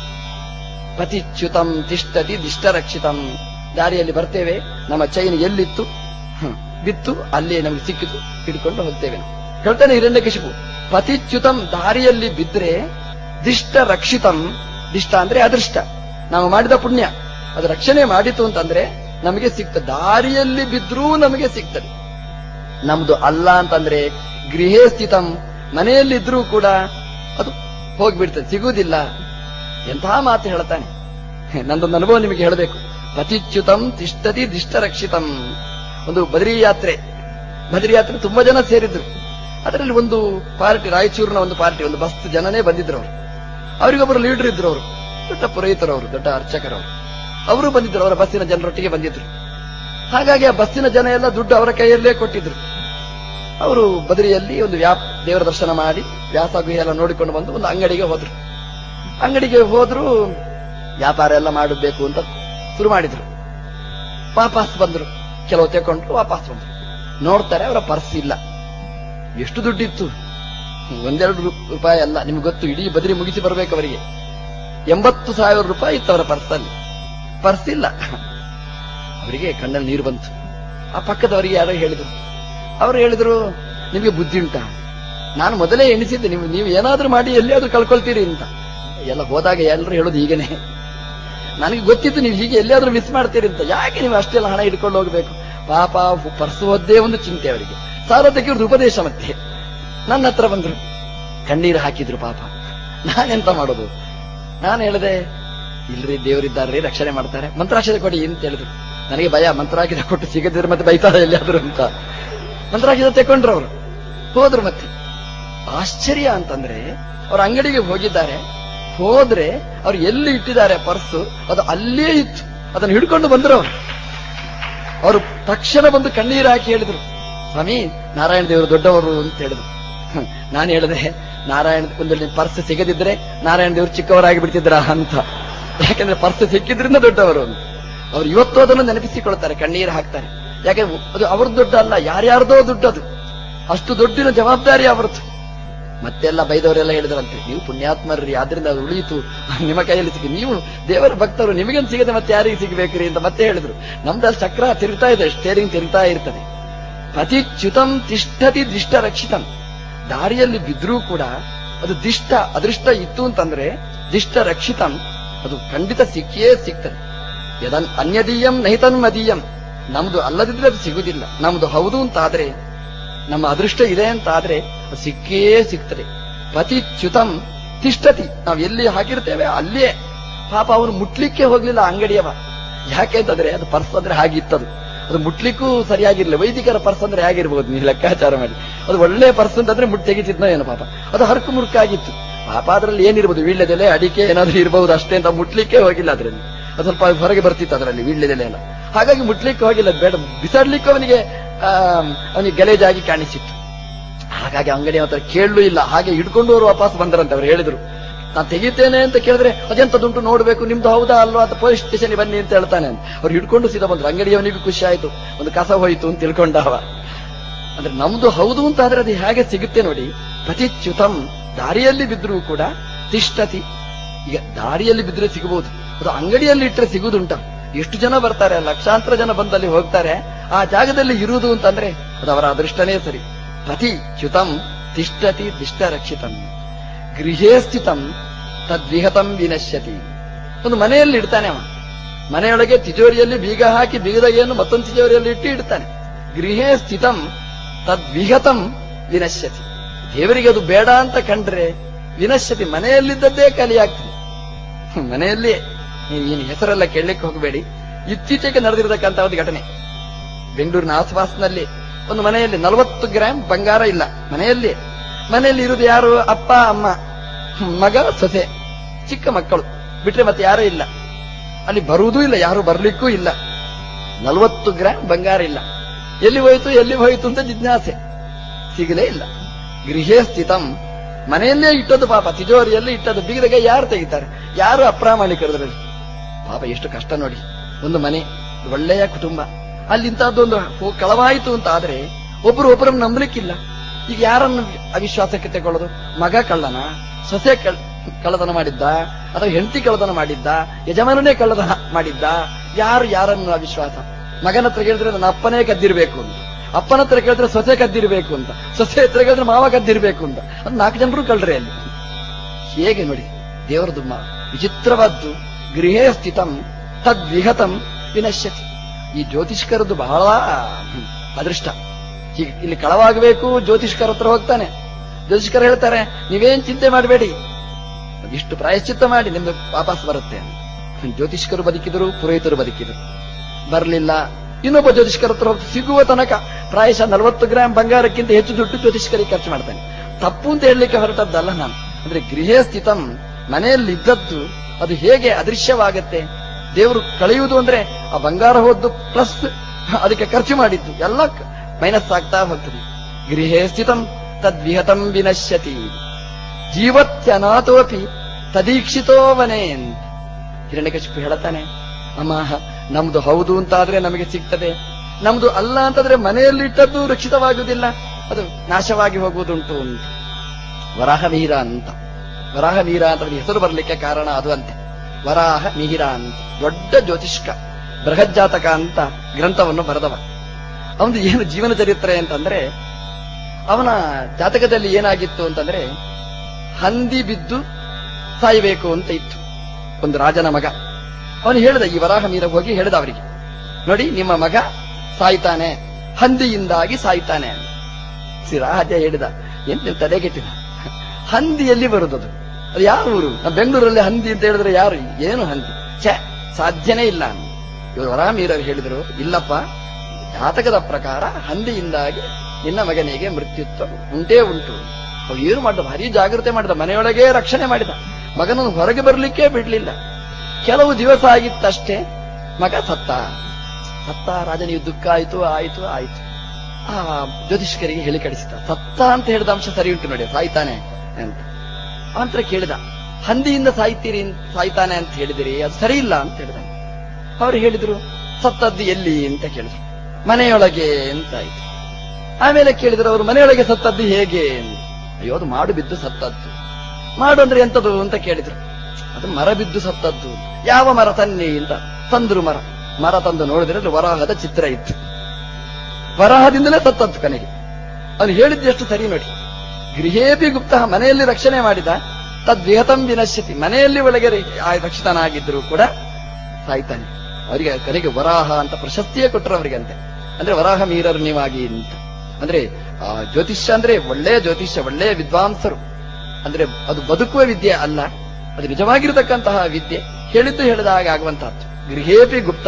ಪತಿಚ್ಯುತಂ ತಿಷ್ಟತಿ ದಿಷ್ಟ ರಕ್ಷಿತಂ ದಾರಿಯಲ್ಲಿ ಬರ್ತೇವೆ ನಮ್ಮ ಚೈನ್ ಎಲ್ಲಿತ್ತು ಹ್ಮ್, ಬಿತ್ತು ಅಲ್ಲೇ ನಮ್ಗೆ ಸಿಕ್ಕಿತು ಹಿಡ್ಕೊಂಡು ಹೋಗ್ತೇವೆ ನಾವು. ಹೇಳ್ತಾನೆ ಹಿರಣ್ಯಕಶಿಪು ಪತಿಚ್ಯುತಂ ದಾರಿಯಲ್ಲಿ ಬಿದ್ರೆ ದಿಷ್ಟ ರಕ್ಷಿತಂ ದಿಷ್ಟ ಅಂದ್ರೆ ಅದೃಷ್ಟ ನಾವು ಮಾಡಿದ ಪುಣ್ಯ ಅದು ರಕ್ಷಣೆ ಮಾಡಿತು ಅಂತಂದ್ರೆ ನಮಗೆ ಸಿಗ್ತದೆ ದಾರಿಯಲ್ಲಿ ಬಿದ್ರೂ ನಮಗೆ ಸಿಗ್ತದೆ ನಮ್ದು ಅಲ್ಲ ಅಂತಂದ್ರೆ ಗೃಹೇ ಸ್ಥಿತಂ ಮನೆಯಲ್ಲಿದ್ರೂ ಕೂಡ ಅದು ಹೋಗ್ಬಿಡ್ತದೆ ಸಿಗುವುದಿಲ್ಲ ಎಂತಹ ಮಾತು ಹೇಳ್ತಾನೆ ನಂದೊಂದು ಅನುಭವ ನಿಮಗೆ ಹೇಳಬೇಕು ಪತಿಚ್ಯುತಂ ತಿಷ್ಟತಿ ದಿಷ್ಟ ರಕ್ಷಿತಂ ಒಂದು ಬದರಿ ಯಾತ್ರೆ ಬದರಿ ಯಾತ್ರೆ ತುಂಬಾ ಜನ ಸೇರಿದ್ರು ಅದರಲ್ಲಿ ಒಂದು ಪಾರ್ಟಿ ರಾಯಚೂರಿನ ಒಂದು ಪಾರ್ಟಿ ಒಂದು ಬಸ್ ಜನನೇ ಬಂದಿದ್ರು ಅವರು ಅವರಿಗೊಬ್ಬರು ಲೀಡರ್ ಇದ್ರು ಅವರು ದೊಡ್ಡ ಪುರೋಹಿತರವರು ದೊಡ್ಡ ಅರ್ಚಕರವರು ಅವರು ಬಂದಿದ್ರು ಅವರ ಬಸ್ಸಿನ ಜನರೊಟ್ಟಿಗೆ ಬಂದಿದ್ರು ಹಾಗಾಗಿ ಆ ಬಸ್ಸಿನ ಜನ ಎಲ್ಲ ದುಡ್ಡು ಅವರ ಕೈಯಲ್ಲೇ ಕೊಟ್ಟಿದ್ರು ಅವರು ಬದರಿಯಲ್ಲಿ ಒಂದು ವ್ಯಾಪ್ ದೇವರ ದರ್ಶನ ಮಾಡಿ ವ್ಯಾಸ ಗುಹೆ ಎಲ್ಲ ನೋಡಿಕೊಂಡು ಬಂದು ಒಂದು ಅಂಗಡಿಗೆ ಹೋದ್ರು ಅಂಗಡಿಗೆ ಹೋದ್ರು ವ್ಯಾಪಾರ ಎಲ್ಲ ಮಾಡಬೇಕು ಅಂತ ಶುರು ಮಾಡಿದ್ರು ವಾಪಸ್ ಬಂದ್ರು ಕೆಲವು ತೆಕೊಂಡ್ರು ವಾಪಸ್ ಬಂದ್ರು ನೋಡ್ತಾರೆ ಅವರ ಪರ್ಸ್ ಇಲ್ಲ ಎಷ್ಟು ದುಡ್ಡಿತ್ತು ಒಂದೆರಡು ರೂ- ರೂಪಾಯಿ ಅಲ್ಲ ನಿಮ್ಗೆ ಗೊತ್ತು ಇಡೀ ಬದರಿ ಮುಗಿಸಿ ಬರ್ಬೇಕು ಅವರಿಗೆ ಎಂಬತ್ತು ಸಾವಿರ ರೂಪಾಯಿ ಇತ್ತು ಅವರ ಪರ್ಸಲ್ಲಿ ಪರ್ಸ್ ಇಲ್ಲ ಅವರಿಗೆ ಕಣ್ಣಲ್ಲಿ ನೀರು ಬಂತು ಆ ಪಕ್ಕದವರಿಗೆ ಯಾರೋ ಹೇಳಿದ್ರು ಅವರು ಹೇಳಿದ್ರು ನಿಮಗೆ ಬುದ್ಧಿ ಉಂಟಾ ನಾನು ಮೊದಲೇ ಎಣಿಸಿದ್ದೆ ನೀವು ನೀವು ಏನಾದ್ರೂ ಮಾಡಿ ಎಲ್ಲಿಯಾದ್ರೂ ಕಳ್ಕೊಳ್ತೀರಿ ಅಂತ ಎಲ್ಲ ಹೋದಾಗ ಎಲ್ಲರೂ ಹೇಳೋದು ಹೀಗೇನೆ ನನಗೆ ಗೊತ್ತಿತ್ತು ನೀವು ಹೀಗೆ ಎಲ್ಲಿಯಾದ್ರೂ ಮಿಸ್ ಮಾಡ್ತೀರಿ ಅಂತ ಯಾಕೆ ನೀವು ಅಷ್ಟೆಲ್ಲ ಹಣ ಇಟ್ಕೊಂಡು ಹೋಗ್ಬೇಕು ಪಾಪ ಪರ್ಸು ಹೋದ್ದೇ ಒಂದು ಚಿಂತೆ ಅವರಿಗೆ ಸಾರಥಕ್ಕೆ ಇವ್ರದ್ದು ಉಪದೇಶ ಮತ್ತೆ ನನ್ನ ಹತ್ರ ಬಂದ್ರು ಕಣ್ಣೀರು ಹಾಕಿದ್ರು ಪಾಪ ನಾನೆಂತ ಮಾಡೋದು ನಾನು ಹೇಳಿದೆ ಇಲ್ರಿ ದೇವರಿದ್ದಾರ್ರಿ ರಕ್ಷಣೆ ಮಾಡ್ತಾರೆ ಮಂತ್ರಾಕ್ಷರ ಕೊಡಿ ಅಂತ ಹೇಳಿದ್ರು ನನಗೆ ಭಯ ಮಂತ್ರಾಕ್ಷರ ಕೊಟ್ಟು ಸಿಗದಿದ್ರೆ ಮತ್ತೆ ಬೈತಾರೆ ಎಲ್ಲಿಯಾದ್ರು ಅಂತ ಮಂತ್ರಾಕ್ಷರ ತೆಕೊಂಡ್ರು ಅವರು ಹೋದ್ರು ಮತ್ತೆ ಆಶ್ಚರ್ಯ ಅಂತಂದ್ರೆ ಅವ್ರ ಅಂಗಡಿಗೆ ಹೋಗಿದ್ದಾರೆ ಹೋದ್ರೆ ಅವ್ರು ಎಲ್ಲಿ ಇಟ್ಟಿದ್ದಾರೆ ಪರ್ಸು ಅದು ಅಲ್ಲೇ ಇತ್ತು ಅದನ್ನು ಹಿಡ್ಕೊಂಡು ಬಂದ್ರು ಅವರು ಅವರು ತಕ್ಷಣ ಬಂದು ಕಣ್ಣೀರು ಹಾಕಿ ಹೇಳಿದ್ರು ಸ್ವಾಮಿ ನಾರಾಯಣ ದೇವರು ದೊಡ್ಡವರು ಅಂತ ಹೇಳಿದ್ರು ಹ್ಮ್. ನಾನು ಹೇಳಿದೆ ನಾರಾಯಣ ಒಂದು ವೇಳೆ ಪರ್ಸ್ ಸಿಗದಿದ್ರೆ ನಾರಾಯಣ ದೇವರು ಚಿಕ್ಕವರಾಗಿ ಬಿಡ್ತಿದ್ರ ಅಂತ ಯಾಕಂದ್ರೆ ಪರ್ಸ್ ಸಿಕ್ಕಿದ್ರಿಂದ ದೊಡ್ಡವರು ಅಂತ ಅವ್ರು ಇವತ್ತು ಅದನ್ನು ನೆನಪಿಸಿಕೊಳ್ತಾರೆ ಕಣ್ಣೀರು ಹಾಕ್ತಾರೆ ಯಾಕೆ ಅದು ಅವ್ರದ್ದು ದುಡ್ಡು ಅಲ್ಲ ಯಾರ್ಯಾರ್ದೋ ದುಡ್ಡು ಅದು ಅಷ್ಟು ದೊಡ್ಡಿನ ಜವಾಬ್ದಾರಿ ಅವರದ್ದು ಮತ್ತೆಲ್ಲ ಬೈದವರೆಲ್ಲ ಹೇಳಿದ್ರಂತೆ ನೀವು ಪುಣ್ಯಾತ್ಮರ್ರಿ ಆದ್ರಿಂದ ಅದು ಉಳಿಯಿತು ನಿಮ್ಮ ಕೈಯಲ್ಲಿ ಸಿಕ್ಕಿ ನೀವು ದೇವರ ಭಕ್ತರು ನಿಮಗೇನು ಸಿಗದೆ ಮತ್ತೆ ಯಾರಿಗೆ ಸಿಗಬೇಕ್ರಿ ಅಂತ ಮತ್ತೆ ಹೇಳಿದ್ರು ನಮ್ದು ಚಕ್ರ ತಿರುಗ್ತಾ ಇದೆ ಸ್ಟೇರಿಂಗ್ ತಿರುಗ್ತಾ ಇರ್ತದೆ ಪತಿಚ್ಯುತಂ ತಿಷ್ಠತಿ ದಿಷ್ಟ ರಕ್ಷಿತಂ ದಾರಿಯಲ್ಲಿ ಬಿದ್ರೂ ಕೂಡ ಅದು ದಿಷ್ಟ ಅದೃಷ್ಟ ಇತ್ತು ಅಂತಂದ್ರೆ ದಿಷ್ಟ ರಕ್ಷಿತಂ ಅದು ಖಂಡಿತ ಸಿಕ್ಕಿಯೇ ಸಿಗ್ತದೆ ಯದನ್ ಅನ್ಯದೀಯಂ ನೈತನ್ ಮದೀಯಂ ನಮ್ದು ಅಲ್ಲದಿದ್ರೆ ಅದು ಸಿಗುದಿಲ್ಲ ನಮ್ದು ಹೌದು ಅಂತಾದ್ರೆ ನಮ್ಮ ಅದೃಷ್ಟ ಇದೆ ಅಂತಾದ್ರೆ ಅದು ಸಿಕ್ಕೇ ಸಿಗ್ತದೆ ಪತಿಚ್ಯುತಂ ತಿಷ್ಟತಿ ನಾವು ಎಲ್ಲಿ ಹಾಕಿರ್ತೇವೆ ಅಲ್ಲೇ ಪಾಪ ಅವನು ಮುಟ್ಲಿಕ್ಕೆ ಹೋಗ್ಲಿಲ್ಲ ಅಂಗಡಿಯವ ಯಾಕೆ ಅಂತಂದ್ರೆ ಅದು ಪರ್ಸ್ ಅಂದ್ರೆ ಹಾಗಿತ್ತದು ಅದು ಮುಟ್ಲಿಕ್ಕೂ ಸರಿಯಾಗಿರ್ಲಿಲ್ಲ ವೈದಿಕರ ಪರ್ಸ್ ಅಂದ್ರೆ ಹೇಗಿರ್ಬೋದು ನೀವು ಲೆಕ್ಕಾಚಾರ ಮಾಡಿ ಅದು ಒಳ್ಳೆ ಪರ್ಸ್ ಅಂತಂದ್ರೆ ಮುಟ್ ತೆಗಿತಿದ್ನೋ ಏನೋ ಪಾಪ ಅದು ಹರಕು ಮುರುಕಾಗಿತ್ತು ಪಾಪ ಅದ್ರಲ್ಲಿ ಏನಿರ್ಬೋದು ವೀಳ್ಯದೆಲೆ ಅಡಿಕೆ ಏನಾದ್ರೂ ಇರಬಹುದು ಅಷ್ಟೇ ಅಂತ ಮುಟ್ಲಿಕ್ಕೆ ಹೋಗಿಲ್ಲ ಅದ್ರಲ್ಲಿ ಅದು ಸ್ವಲ್ಪ ಹೊರಗೆ ಬರ್ತಿತ್ತು ಅದರಲ್ಲಿ ವೀಳ್ಯದೆಲೆ ಎಲ್ಲ ಹಾಗಾಗಿ ಮುಟ್ಲಿಕ್ಕೆ ಹೋಗಿಲ್ಲ ಅದು ಬೇಡ ಬಿಸಾಡ್ಲಿಕ್ಕೆ ಅವನಿಗೆ ಆ, ಅವನಿಗೆ ಗಲೇಜಾಗಿ ಕಾಣಿಸಿತ್ತು ಹಾಗಾಗಿ ಅಂಗಡಿ ಹತ್ರ ಕೇಳಲೂ ಇಲ್ಲ ಹಾಗೆ ಹಿಡ್ಕೊಂಡು ಅವರು ವಾಪಸ್ ಬಂದರಂತೆ ಅವ್ರು ಹೇಳಿದ್ರು ನಾನು ತೆಗಿತೇನೆ ಅಂತ ಕೇಳಿದ್ರೆ ಅದೆಂತದುಂಟು ನೋಡ್ಬೇಕು ನಿಮ್ದು ಹೌದಾ ಅಲ್ವಾ ಅಂತ ಪೊಲೀಸ್ ಸ್ಟೇಷನ್ ಬನ್ನಿ ಅಂತ ಹೇಳ್ತಾನೆ ಅಂತ ಅವ್ರು ಹಿಡ್ಕೊಂಡು ಸೀದಾ ಬಂದ್ರು ಅಂಗಡಿಯವನಿಗೂ ಖುಷಿ ಆಯ್ತು ಒಂದು ಕಸ ಹೋಯ್ತು ಅಂತ ತಿಳ್ಕೊಂಡ ಅವ ಅಂದ್ರೆ ನಮ್ದು ಹೌದು ಅಂತ ಆದ್ರೆ ಅದು ಹೇಗೆ ಸಿಗುತ್ತೆ ನೋಡಿ ಪ್ರತಿಚ್ಯುತಂ ದಾರಿಯಲ್ಲಿ ಬಿದ್ರೂ ಕೂಡ ತಿಷ್ಟತಿ ಈಗ ದಾರಿಯಲ್ಲಿ ಬಿದ್ರೆ ಸಿಗಬಹುದು ಅದು ಅಂಗಡಿಯಲ್ಲಿ ಇಟ್ಟರೆ ಸಿಗುದುಂಟ ಎಷ್ಟು ಜನ ಬರ್ತಾರೆ ಲಕ್ಷಾಂತರ ಜನ ಬಂದಲ್ಲಿ ಹೋಗ್ತಾರೆ ಆ ಜಾಗದಲ್ಲಿ ಇರುವುದು ಅಂತಂದ್ರೆ ಅದು ಅವರ ಅದೃಷ್ಟನೇ ಸರಿ ಪ್ರತಿ ಚ್ಯುತಂ ತಿಷ್ಟತಿ ದಿಷ್ಟ ರಕ್ಷಿತಂ ಗೃಹೇ ಸ್ಥಿತಂ ತದ್ವಿಹತಂ ವಿನಶ್ಯತಿ ಒಂದು ಮನೆಯಲ್ಲಿ ಇಡ್ತಾನೆ ಅವ ಮನೆಯೊಳಗೆ ತಿಜೋರಿಯಲ್ಲಿ ಬೀಗ ಹಾಕಿ ಬೀಗದ ಏನು ಮತ್ತೊಂದು ತಿಜೋರಿಯಲ್ಲಿ ಇಟ್ಟು ಇಡ್ತಾನೆ ಗೃಹೇ ಸ್ಥಿತಂ ತದ್ವಿಹತಂ ವಿನಶ್ಯತಿ ದೇವರಿಗೆ ಅದು ಬೇಡ ಅಂತ ಕಂಡ್ರೆ ವಿನಶ್ಯತಿ ಮನೆಯಲ್ಲಿದ್ದದ್ದೇ ಖಾಲಿಯಾಗ್ತದೆ ಮನೆಯಲ್ಲಿ ಏನು ಹೆಸರೆಲ್ಲ ಕೇಳಲಿಕ್ಕೆ ಹೋಗಬೇಡಿ ಇತ್ತೀಚೆಗೆ ನಡೆದಿರತಕ್ಕಂತ ಒಂದು ಘಟನೆ ಬೆಂಗಳೂರಿನ ಆಸುಪಾಸಿನಲ್ಲಿ ಒಂದು ಮನೆಯಲ್ಲಿ ನಲವತ್ತು ಗ್ರಾಂ ಬಂಗಾರ ಇಲ್ಲ ಮನೆಯಲ್ಲಿ ಮನೆಯಲ್ಲಿ ಇರುವುದು ಯಾರು ಅಪ್ಪ ಅಮ್ಮ ಮಗ ಸೊಸೆ ಚಿಕ್ಕ ಮಕ್ಕಳು ಬಿಟ್ರೆ ಮತ್ತೆ ಯಾರೂ ಇಲ್ಲ ಅಲ್ಲಿ ಬರುವುದೂ ಇಲ್ಲ ಯಾರು ಬರ್ಲಿಕ್ಕೂ ಇಲ್ಲ ನಲವತ್ತು ಗ್ರಾಂ ಬಂಗಾರ ಇಲ್ಲ ಎಲ್ಲಿ ಹೋಯ್ತು ಎಲ್ಲಿ ಹೋಯ್ತು ಅಂತ ಜಿಜ್ಞಾಸೆ ಸಿಗಲೇ ಇಲ್ಲ ಗೃಹೇ ಸ್ಥಿತಂ ಮನೆಯಲ್ಲೇ ಇಟ್ಟದ್ದು ಪಾಪ ತಿಜೋರಿಯಲ್ಲಿ ಇಟ್ಟದ್ದು ಬೀಗದಾಗ ಯಾರು ತೆಗಿತಾರೆ ಯಾರು ಅಪ್ರಾಮಾಣಿಕರದ್ರಲ್ಲಿ ಪಾಪ ಎಷ್ಟು ಕಷ್ಟ ನೋಡಿ ಒಂದು ಮನೆ ಒಳ್ಳೆಯ ಕುಟುಂಬ ಅಲ್ಲಿ ಇಂತಹದ್ದೊಂದು ಹೋ- ಕಳವಾಯಿತು ಅಂತ ಆದ್ರೆ ಒಬ್ಬರು ಒಬ್ಬರನ್ನು ನಂಬಲಿಕ್ಕಿಲ್ಲ ಈಗ ಯಾರನ್ನು ಅವಿಶ್ವಾಸಕ್ಕೆ ತಗೊಳ್ಳೋದು ಮಗ ಕಳ್ಳನ ಸೊಸೆ ಕಳ್- ಕಳ್ಳತನ ಮಾಡಿದ್ದ ಅಥವಾ ಹೆಂಡತಿ ಕಳ್ಳತನ ಮಾಡಿದ್ದ ಯಜಮಾನನೇ ಕಳ್ಳತನ ಮಾಡಿದ್ದ ಯಾರು ಯಾರನ್ನು ಅವಿಶ್ವಾಸ ಮಗನ ಹತ್ರ ಕೇಳಿದ್ರೆ ನನ್ನ ಅಪ್ಪನೇ ಕದ್ದಿರ್ಬೇಕು ಅಂತ ಅಪ್ಪನ ಹತ್ರ ಕೇಳಿದ್ರೆ ಸೊಸೆ ಕದ್ದಿರ್ಬೇಕು ಅಂತ ಸೊಸೆ ಹತ್ರ ಕೇಳಿದ್ರೆ ಮಾವ ಕದ್ದಿರ್ಬೇಕು ಅಂತ ಅದು ನಾಲ್ಕು ಜನರು ಕಳ್ರೆ ಅಲ್ಲಿ ಹೇಗೆ ನೋಡಿ ದೇವರದು ಮ- ವಿಚಿತ್ರವಾದ್ದು ಗೃಹೇ ಸ್ಥಿತಂ ತದ್ವಿಹತಂ ವಿನಶ್ಯತಿ ಈ ಜ್ಯೋತಿಷ್ಕರದ್ದು ಬಹಳ ಹ್ಮ್, ಅದೃಷ್ಟ ಹೀಗೆ ಇಲ್ಲಿ ಕಳವಾಗಬೇಕು ಜ್ಯೋತಿಷ್ಕರ ಹತ್ರ ಹೋಗ್ತಾನೆ ಜ್ಯೋತಿಷ್ಕರ ಹೇಳ್ತಾರೆ ನೀವೇನ್ ಚಿಂತೆ ಮಾಡಬೇಡಿ ಇಷ್ಟು ಪ್ರಾಯಶ್ಚಿತ್ತ ಮಾಡಿ ನಿಮ್ದು ವಾಪಸ್ ಬರುತ್ತೆ ಅಂತ. ಜ್ಯೋತಿಷ್ಕರು ಬದುಕಿದ್ರು ಪುರೋಹಿತರು ಬದುಕಿದ್ರು ಬರಲಿಲ್ಲ ಇನ್ನೊಬ್ಬ ಜ್ಯೋತಿಷ್ಕರ ಹತ್ರ ಹೋಗಿ ಸಿಗುವ ತನಕ ಪ್ರಾಯಶಃ ನಲವತ್ತು ಗ್ರಾಂ ಬಂಗಾರಕ್ಕಿಂತ ಹೆಚ್ಚು ದುಡ್ಡು ಜ್ಯೋತಿಷ್ಕರಿಗೆ ಖರ್ಚು ಮಾಡ್ತಾನೆ ತಪ್ಪು ಅಂತ ಹೇಳಲಿಕ್ಕೆ ಹೊರಟದ್ದಲ್ಲ ನಾನು ಅಂದ್ರೆ ಗೃಹೇ ಸ್ಥಿತಂ ಮನೆಯಲ್ಲಿ ಇದ್ದದ್ದು ಅದು ಹೇಗೆ ಅದೃಶ್ಯವಾಗತ್ತೆ ದೇವರು ಕಳೆಯುವುದು ಅಂದ್ರೆ ಆ ಬಂಗಾರ ಹೋದ್ದು ಪ್ಲಸ್ ಅದಕ್ಕೆ ಖರ್ಚು ಮಾಡಿದ್ದು ಎಲ್ಲ ಮೈನಸ್ ಆಗ್ತಾ ಹೋಗ್ತದೆ ಗೃಹೇ ಸ್ಥಿತಂ ತದ್ವಿಹತಂ ವಿನಶ್ಯತಿ ಜೀವತ್ಯನಾಥೋಪಿ ತದೀಕ್ಷಿತೋವನೇ ಹಿರಣ್ಯಕಶಿಪು ಹೇಳತಾನೆ ಅಮ್ಮ ನಮ್ದು ಹೌದು ಅಂತಾದ್ರೆ ನಮಗೆ ಸಿಗ್ತದೆ ನಮ್ದು ಅಲ್ಲ ಅಂತಂದ್ರೆ ಮನೆಯಲ್ಲಿ ಇಟ್ಟದ್ದು ರಕ್ಷಿತವಾಗುವುದಿಲ್ಲ ಅದು ನಾಶವಾಗಿ ಹೋಗುವುದುಂಟು ಅಂತ ವರಾಹ ವೀರ ಅಂತ ವರಾಹ ವೀರ ಅಂತ ಅದಕ್ಕೆ ಹೆಸರು ಬರಲಿಕ್ಕೆ ಕಾರಣ ಅದು ಅಂತೆ ವರಾಹ ಮಿಹಿರ ಅಂತ ದೊಡ್ಡ ಜ್ಯೋತಿಷ್ಕ ಬೃಹಜ್ಜಾತಕ ಅಂತ ಗ್ರಂಥವನ್ನು ಬರೆದವ ಅವನು ಏನು ಜೀವನ ಚರಿತ್ರೆ ಅಂತಂದ್ರೆ ಅವನ ಜಾತಕದಲ್ಲಿ ಏನಾಗಿತ್ತು ಅಂತಂದ್ರೆ ಹಂದಿ ಬಿದ್ದು ಸಾಯಬೇಕು ಅಂತ ಇತ್ತು ಒಂದು ರಾಜನ ಮಗ ಅವನು ಹೇಳಿದ ಈ ವರಾಹ ಮೀರ ಹೋಗಿ ಹೇಳಿದ ಅವರಿಗೆ ನೋಡಿ ನಿಮ್ಮ ಮಗ ಸಾಯ್ತಾನೆ ಹಂದಿಯಿಂದಾಗಿ ಸಾಯ್ತಾನೆ ಅಂತ. ಶ್ರೀ ರಾಜ ಹೇಳಿದ ಎಂತ ತಲೆಗೆಟ್ಟಿದ ಹಂದಿ ಎಲ್ಲಿ ಬರುದದು ಅದು ಯಾವ ಊರು ನಾವು ಬೆಂಗಳೂರಲ್ಲಿ ಹಂದಿ ಅಂತ ಹೇಳಿದ್ರೆ ಯಾರು ಏನು ಹಂದಿ ಛೆ ಸಾಧ್ಯನೇ ಇಲ್ಲ ಅಂತ. ಇವರು ವರಾಮೀರರು ಹೇಳಿದ್ರು ಇಲ್ಲಪ್ಪ ಜಾತಕದ ಪ್ರಕಾರ ಹಂದಿಯಿಂದಾಗಿ ನಿನ್ನ ಮಗನಿಗೆ ಮೃತ್ಯುತ್ವ ಉಂಟೇ ಉಂಟು ಅವ್ ಏನು ಮಾಡಿದ ಭಾರಿ ಜಾಗ್ರತೆ ಮಾಡಿದ ಮನೆಯೊಳಗೆ ರಕ್ಷಣೆ ಮಾಡಿದ ಮಗನನ್ನು ಹೊರಗೆ ಬರಲಿಕ್ಕೆ ಬಿಡ್ಲಿಲ್ಲ ಕೆಲವು ದಿವಸ ಆಗಿತ್ತಷ್ಟೇ ಮಗ ಸತ್ತ ಸತ್ತ ರಾಜನಿಗೆ ದುಃಖ ಆಯ್ತು ಆಯ್ತು ಆಯ್ತು ಆ ಜ್ಯೋತಿಷ್ಕರಿಗೆ ಹೇಳಿ ಕಳಿಸಿದ ಸತ್ತ ಅಂತ ಹೇಳಿದ ಅಂಶ ಸರಿ ಉಂಟು ನೋಡಿ ಸಾಯ್ತಾನೆ ಅಂತ ಅವಂತರ ಕೇಳಿದ ಹಂದಿಯಿಂದ ಸಾಯ್ತೀರಿ ಸಾಯ್ತಾನೆ ಅಂತ ಹೇಳಿದಿರಿ ಅದು ಸರಿ ಇಲ್ಲ ಅಂತ ಹೇಳಿದ ಅವ್ರು ಹೇಳಿದ್ರು ಸತ್ತದ್ದು ಎಲ್ಲಿ ಅಂತ ಕೇಳಿದ್ರು ಮನೆಯೊಳಗೆ ಅಂತ ಆಯ್ತು ಆಮೇಲೆ ಕೇಳಿದ್ರು ಅವರು ಮನೆಯೊಳಗೆ ಸತ್ತದ್ದು ಹೇಗೆ ಅಂತ. ಅಯ್ಯೋ ಅದು ಮಾಡು ಬಿದ್ದು ಸತ್ತದ್ದು ಮಾಡು ಅಂದ್ರೆ ಎಂತದು ಅಂತ ಕೇಳಿದ್ರು ಅದು ಮರ ಬಿದ್ದು ಸತ್ತದ್ದು ಯಾವ ಮರ ತನ್ನಿ ಅಂತ ತಂದ್ರು ಮರ ಮರ ತಂದು ನೋಡಿದ್ರೆ ಅಲ್ಲಿ ವರಾಹದ ಚಿತ್ರ ಇತ್ತು ವರಾಹದಿಂದಲೇ ಸತ್ತದ್ದು ಕನೆಗೆ ಅವನು ಹೇಳಿದ್ದು ಎಷ್ಟು ಸರಿ ನೋಡಿ ಗೃಹೇಪಿ ಗುಪ್ತ ಮನೆಯಲ್ಲಿ ರಕ್ಷಣೆ ಮಾಡಿದ ತದ್ವಿಹತಂ ವಿನಶ್ಯತಿ ಮನೆಯಲ್ಲಿ ಒಳಗೆ ರ- ಆ ರಕ್ಷಿತನಾಗಿದ್ದರೂ ಕೂಡ ಸಾಯ್ತಾನೆ ಅವರಿಗೆ ಕನೆಗೆ ವರಾಹ ಅಂತ ಪ್ರಶಸ್ತಿಯೇ ಕೊಟ್ಟರು ಅವರಿಗೆ ಅಂತೆ ಅಂದ್ರೆ ವರಾಹ ಮೀರರು ನೀವಾಗಿ ಅಂತ ಅಂದ್ರೆ ಆ, ಜ್ಯೋತಿಷ್ಯ ಅಂದ್ರೆ ಒಳ್ಳೆಯ ಜ್ಯೋತಿಷ್ಯ ಒಳ್ಳೆಯ ವಿದ್ವಾಂಸರು ಅಂದ್ರೆ ಅದು ಬದುಕುವ ವಿದ್ಯೆ ಅಲ್ಲ ಅದು ನಿಜವಾಗಿರತಕ್ಕಂತಹ ವಿದ್ಯೆ ಹೇಳಿದ್ದು ಹೇಳಿದ ಹಾಗೆ ಆಗುವಂತಹದ್ದು ಗೃಹೇಪಿ ಗುಪ್ತ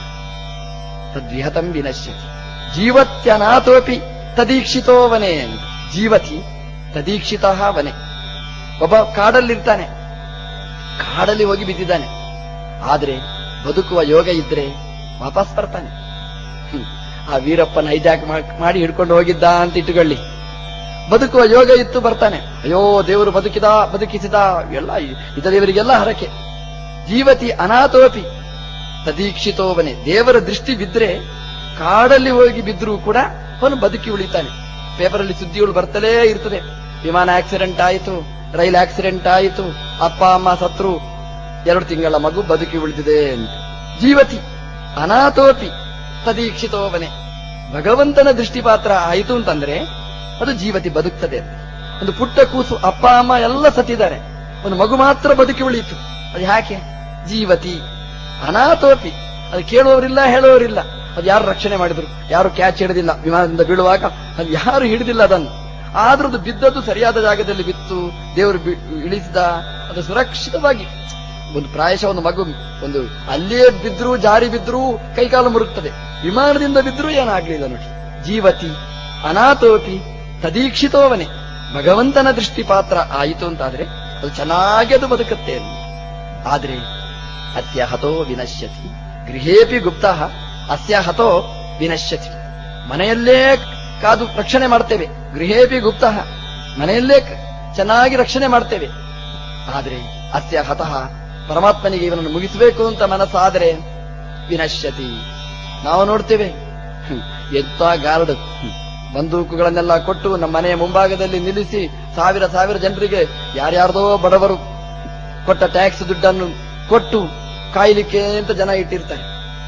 ತದ್ವಿಹತಂ ವಿನಶ್ಯತಿ ಜೀವತ್ಯನಾಥೋಪಿ ತದೀಕ್ಷಿತೋ ವನೆ ಅಂತ. ಜೀವತಿ ತದೀಕ್ಷಿತ ವನೆ ಒಬ್ಬ ಕಾಡಲ್ಲಿರ್ತಾನೆ ಕಾಡಲ್ಲಿ ಹೋಗಿ ಬಿದ್ದಿದ್ದಾನೆ ಆದ್ರೆ ಬದುಕುವ ಯೋಗ ಇದ್ರೆ ವಾಪಸ್ ಬರ್ತಾನೆ ಹ್ಮ್. ಆ ವೀರಪ್ಪನ ಹೈಜಾಕ್ ಮಾಡಿ ಹಿಡ್ಕೊಂಡು ಹೋಗಿದ್ದ ಅಂತ ಇಟ್ಟುಕೊಳ್ಳಿ ಬದುಕುವ ಯೋಗ ಇತ್ತು ಬರ್ತಾನೆ ಅಯ್ಯೋ ದೇವರು ಬದುಕಿದ ಬದುಕಿಸಿದ ಎಲ್ಲ ಇತ ದೇವರಿಗೆಲ್ಲ ಹರಕೆ ಜೀವತಿ ಅನಾಥೋಪಿ ತದೀಕ್ಷಿತೋವನೆ ದೇವರ ದೃಷ್ಟಿ ಬಿದ್ರೆ ಕಾಡಲ್ಲಿ ಹೋಗಿ ಬಿದ್ರೂ ಕೂಡ ಅವನು ಬದುಕಿ ಉಳಿತಾನೆ ಪೇಪರಲ್ಲಿ ಸುದ್ದಿಗಳು ಬರ್ತಲೇ ಇರ್ತದೆ ವಿಮಾನ ಆಕ್ಸಿಡೆಂಟ್ ಆಯಿತು ರೈಲ್ ಆಕ್ಸಿಡೆಂಟ್ ಆಯಿತು ಅಪ್ಪ ಅಮ್ಮ ಸತ್ರು ಎರಡು ತಿಂಗಳ ಮಗು ಬದುಕಿ ಉಳಿದಿದೆ ಅಂತ ಜೀವತಿ ಅನಾಥೋಪಿ ತದೀಕ್ಷಿತೋವನೆ ಭಗವಂತನ ದೃಷ್ಟಿಪಾತ್ರ ಆಯಿತು ಅಂತಂದ್ರೆ ಅದು ಜೀವತಿ ಬದುಕ್ತದೆ ಅಂತ ಒಂದು ಪುಟ್ಟ ಕೂಸು ಅಪ್ಪ ಅಮ್ಮ ಎಲ್ಲ ಸತ್ತಿದ್ದಾರೆ ಒಂದು ಮಗು ಮಾತ್ರ ಬದುಕಿ ಉಳಿಯಿತು ಅದು ಯಾಕೆ ಜೀವತಿ ಅನಾಥೋಪಿ ಅದು ಕೇಳುವವರಿಲ್ಲ ಹೇಳುವವರಿಲ್ಲ ಅದು ಯಾರು ರಕ್ಷಣೆ ಮಾಡಿದ್ರು ಯಾರು ಕ್ಯಾಚ್ ಹಿಡಿದಿಲ್ಲ ವಿಮಾನದಿಂದ ಬೀಳುವಾಗ ಅದು ಯಾರು ಹಿಡಿದಿಲ್ಲ ಅದನ್ನು ಆದ್ರೂ ಅದು ಬಿದ್ದದ್ದು ಸರಿಯಾದ ಜಾಗದಲ್ಲಿ ಬಿತ್ತು ದೇವರು ಬಿ- ಇಳಿಸಿದ ಅದು ಸುರಕ್ಷಿತವಾಗಿ ಒಂದು ಪ್ರಾಯಶಃ ಒಂದು ಮಗು ಒಂದು ಅಲ್ಲಿಯೇ ಬಿದ್ರು ಜಾರಿ ಬಿದ್ರು ಕೈಕಾಲು ಮುರುಗ್ತದೆ ವಿಮಾನದಿಂದ ಬಿದ್ರು ಏನಾಗ್ಲಿಲ್ಲ ನೋಡಿ ಜೀವತಿ ಅನಾಥೋಪಿ ತದೀಕ್ಷಿತೋವನೆ ಭಗವಂತನ ದೃಷ್ಟಿ ಪಾತ್ರ ಆಯಿತು ಅಂತಾದ್ರೆ ಅದು ಚೆನ್ನಾಗಿ ಅದು ಬದುಕುತ್ತೆ ಅಂತ. ಆದ್ರೆ ಅಸ್ಯ ಹತೋ ವಿನಶ್ಯತಿ ಗೃಹೇಪಿ ಗುಪ್ತ ಅಸ್ಯ ಹತೋ ವಿನಶ್ಯತಿ ಮನೆಯಲ್ಲೇ ಕಾದು ರಕ್ಷಣೆ ಮಾಡ್ತೇವೆ ಗೃಹೇಪಿ ಗುಪ್ತ ಮನೆಯಲ್ಲೇ ಕ- ಚೆನ್ನಾಗಿ ರಕ್ಷಣೆ ಮಾಡ್ತೇವೆ ಆದ್ರೆ ಅಸ್ಯ ಹತಃ ಪರಮಾತ್ಮನಿಗೆ ಇವನನ್ನು ಮುಗಿಸಬೇಕು ಅಂತ ಮನಸ್ಸಾದರೆ ವಿನಶ್ಯತಿ ನಾವು ನೋಡ್ತೇವೆ ಹ್ಮ್, ಎಂತ ಗಾರ್ಡ್ ಹ್ಮ್, ಬಂದೂಕುಗಳನ್ನೆಲ್ಲ ಕೊಟ್ಟು ನಮ್ಮ ಮನೆಯ ಮುಂಭಾಗದಲ್ಲಿ ನಿಲ್ಲಿಸಿ ಸಾವಿರ ಸಾವಿರ ಜನರಿಗೆ ಯಾರ್ಯಾರ್ದೋ ಬಡವರು ಕೊಟ್ಟ ಟ್ಯಾಕ್ಸ್ ದುಡ್ಡನ್ನು ಕೊಟ್ಟು ಕಾಯ್ಲಿಕ್ಕೆ ಅಂತ ಜನ ಇಟ್ಟಿರ್ತಾರೆ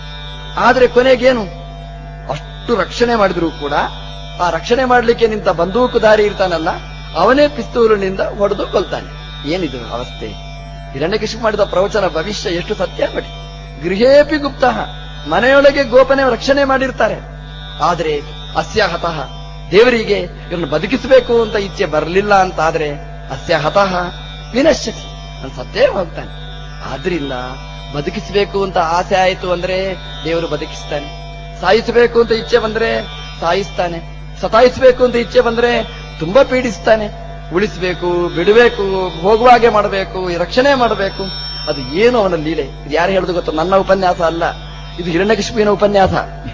ಆದ್ರೆ ಕೊನೆಗೇನು ಅಷ್ಟು ರಕ್ಷಣೆ ಮಾಡಿದ್ರು ಕೂಡ ಆ ರಕ್ಷಣೆ ಮಾಡ್ಲಿಕ್ಕೆ ನಿಂತ ಬಂದೂಕುದಾರಿ ಇರ್ತಾನಲ್ಲ ಅವನೇ ಪಿಸ್ತೂಲಿನಿಂದ ಹೊಡೆದು ಕೊಲ್ತಾನೆ ಏನಿದು ಅವಸ್ಥೆ ಹಿರಣ್ಯಕಶಿಪು ಮಾಡಿದ ಪ್ರವಚನ ಭವಿಷ್ಯ ಎಷ್ಟು ಸತ್ಯ ನೋಡಿ ಗೃಹೇಪಿ ಗುಪ್ತ ಮನೆಯೊಳಗೆ ಗೋಪನೆ ರಕ್ಷಣೆ ಮಾಡಿರ್ತಾರೆ ಆದ್ರೆ ಅಸ್ಯ ಹತಃ ದೇವರಿಗೆ ಇವರನ್ನು ಬದುಕಿಸಬೇಕು ಅಂತ ಇಚ್ಛೆ ಬರಲಿಲ್ಲ ಅಂತ ಆದ್ರೆ ಅಸ್ಯ ಹತಃ ವಿನಶ್ಯತಿ ಅವನು ಸತ್ತೇ ಹೋಗ್ತಾನೆ ಆದ್ರಿಂದ ಬದುಕಿಸಬೇಕು ಅಂತ ಆಸೆ ಆಯಿತು ಅಂದ್ರೆ ದೇವರು ಬದುಕಿಸ್ತಾನೆ ಸಾಯಿಸಬೇಕು ಅಂತ ಇಚ್ಛೆ ಬಂದ್ರೆ ಸಾಯಿಸ್ತಾನೆ ಸತಾಯಿಸಬೇಕು ಅಂತ ಇಚ್ಛೆ ಬಂದ್ರೆ ತುಂಬಾ ಪೀಡಿಸ್ತಾನೆ ಉಳಿಸಬೇಕು ಬಿಡಬೇಕು ಹೋಗುವಾಗೆ ಮಾಡಬೇಕು ರಕ್ಷಣೆ ಮಾಡಬೇಕು ಅದು ಏನು ಅವನ ಲೀಲೆ ಇದು ಯಾರು ಹೇಳುದು ಗೊತ್ತು ನನ್ನ ಉಪನ್ಯಾಸ ಅಲ್ಲ ಇದು ಹಿರಣ್ಯಕಶಿಪುವಿನ ಉಪನ್ಯಾಸ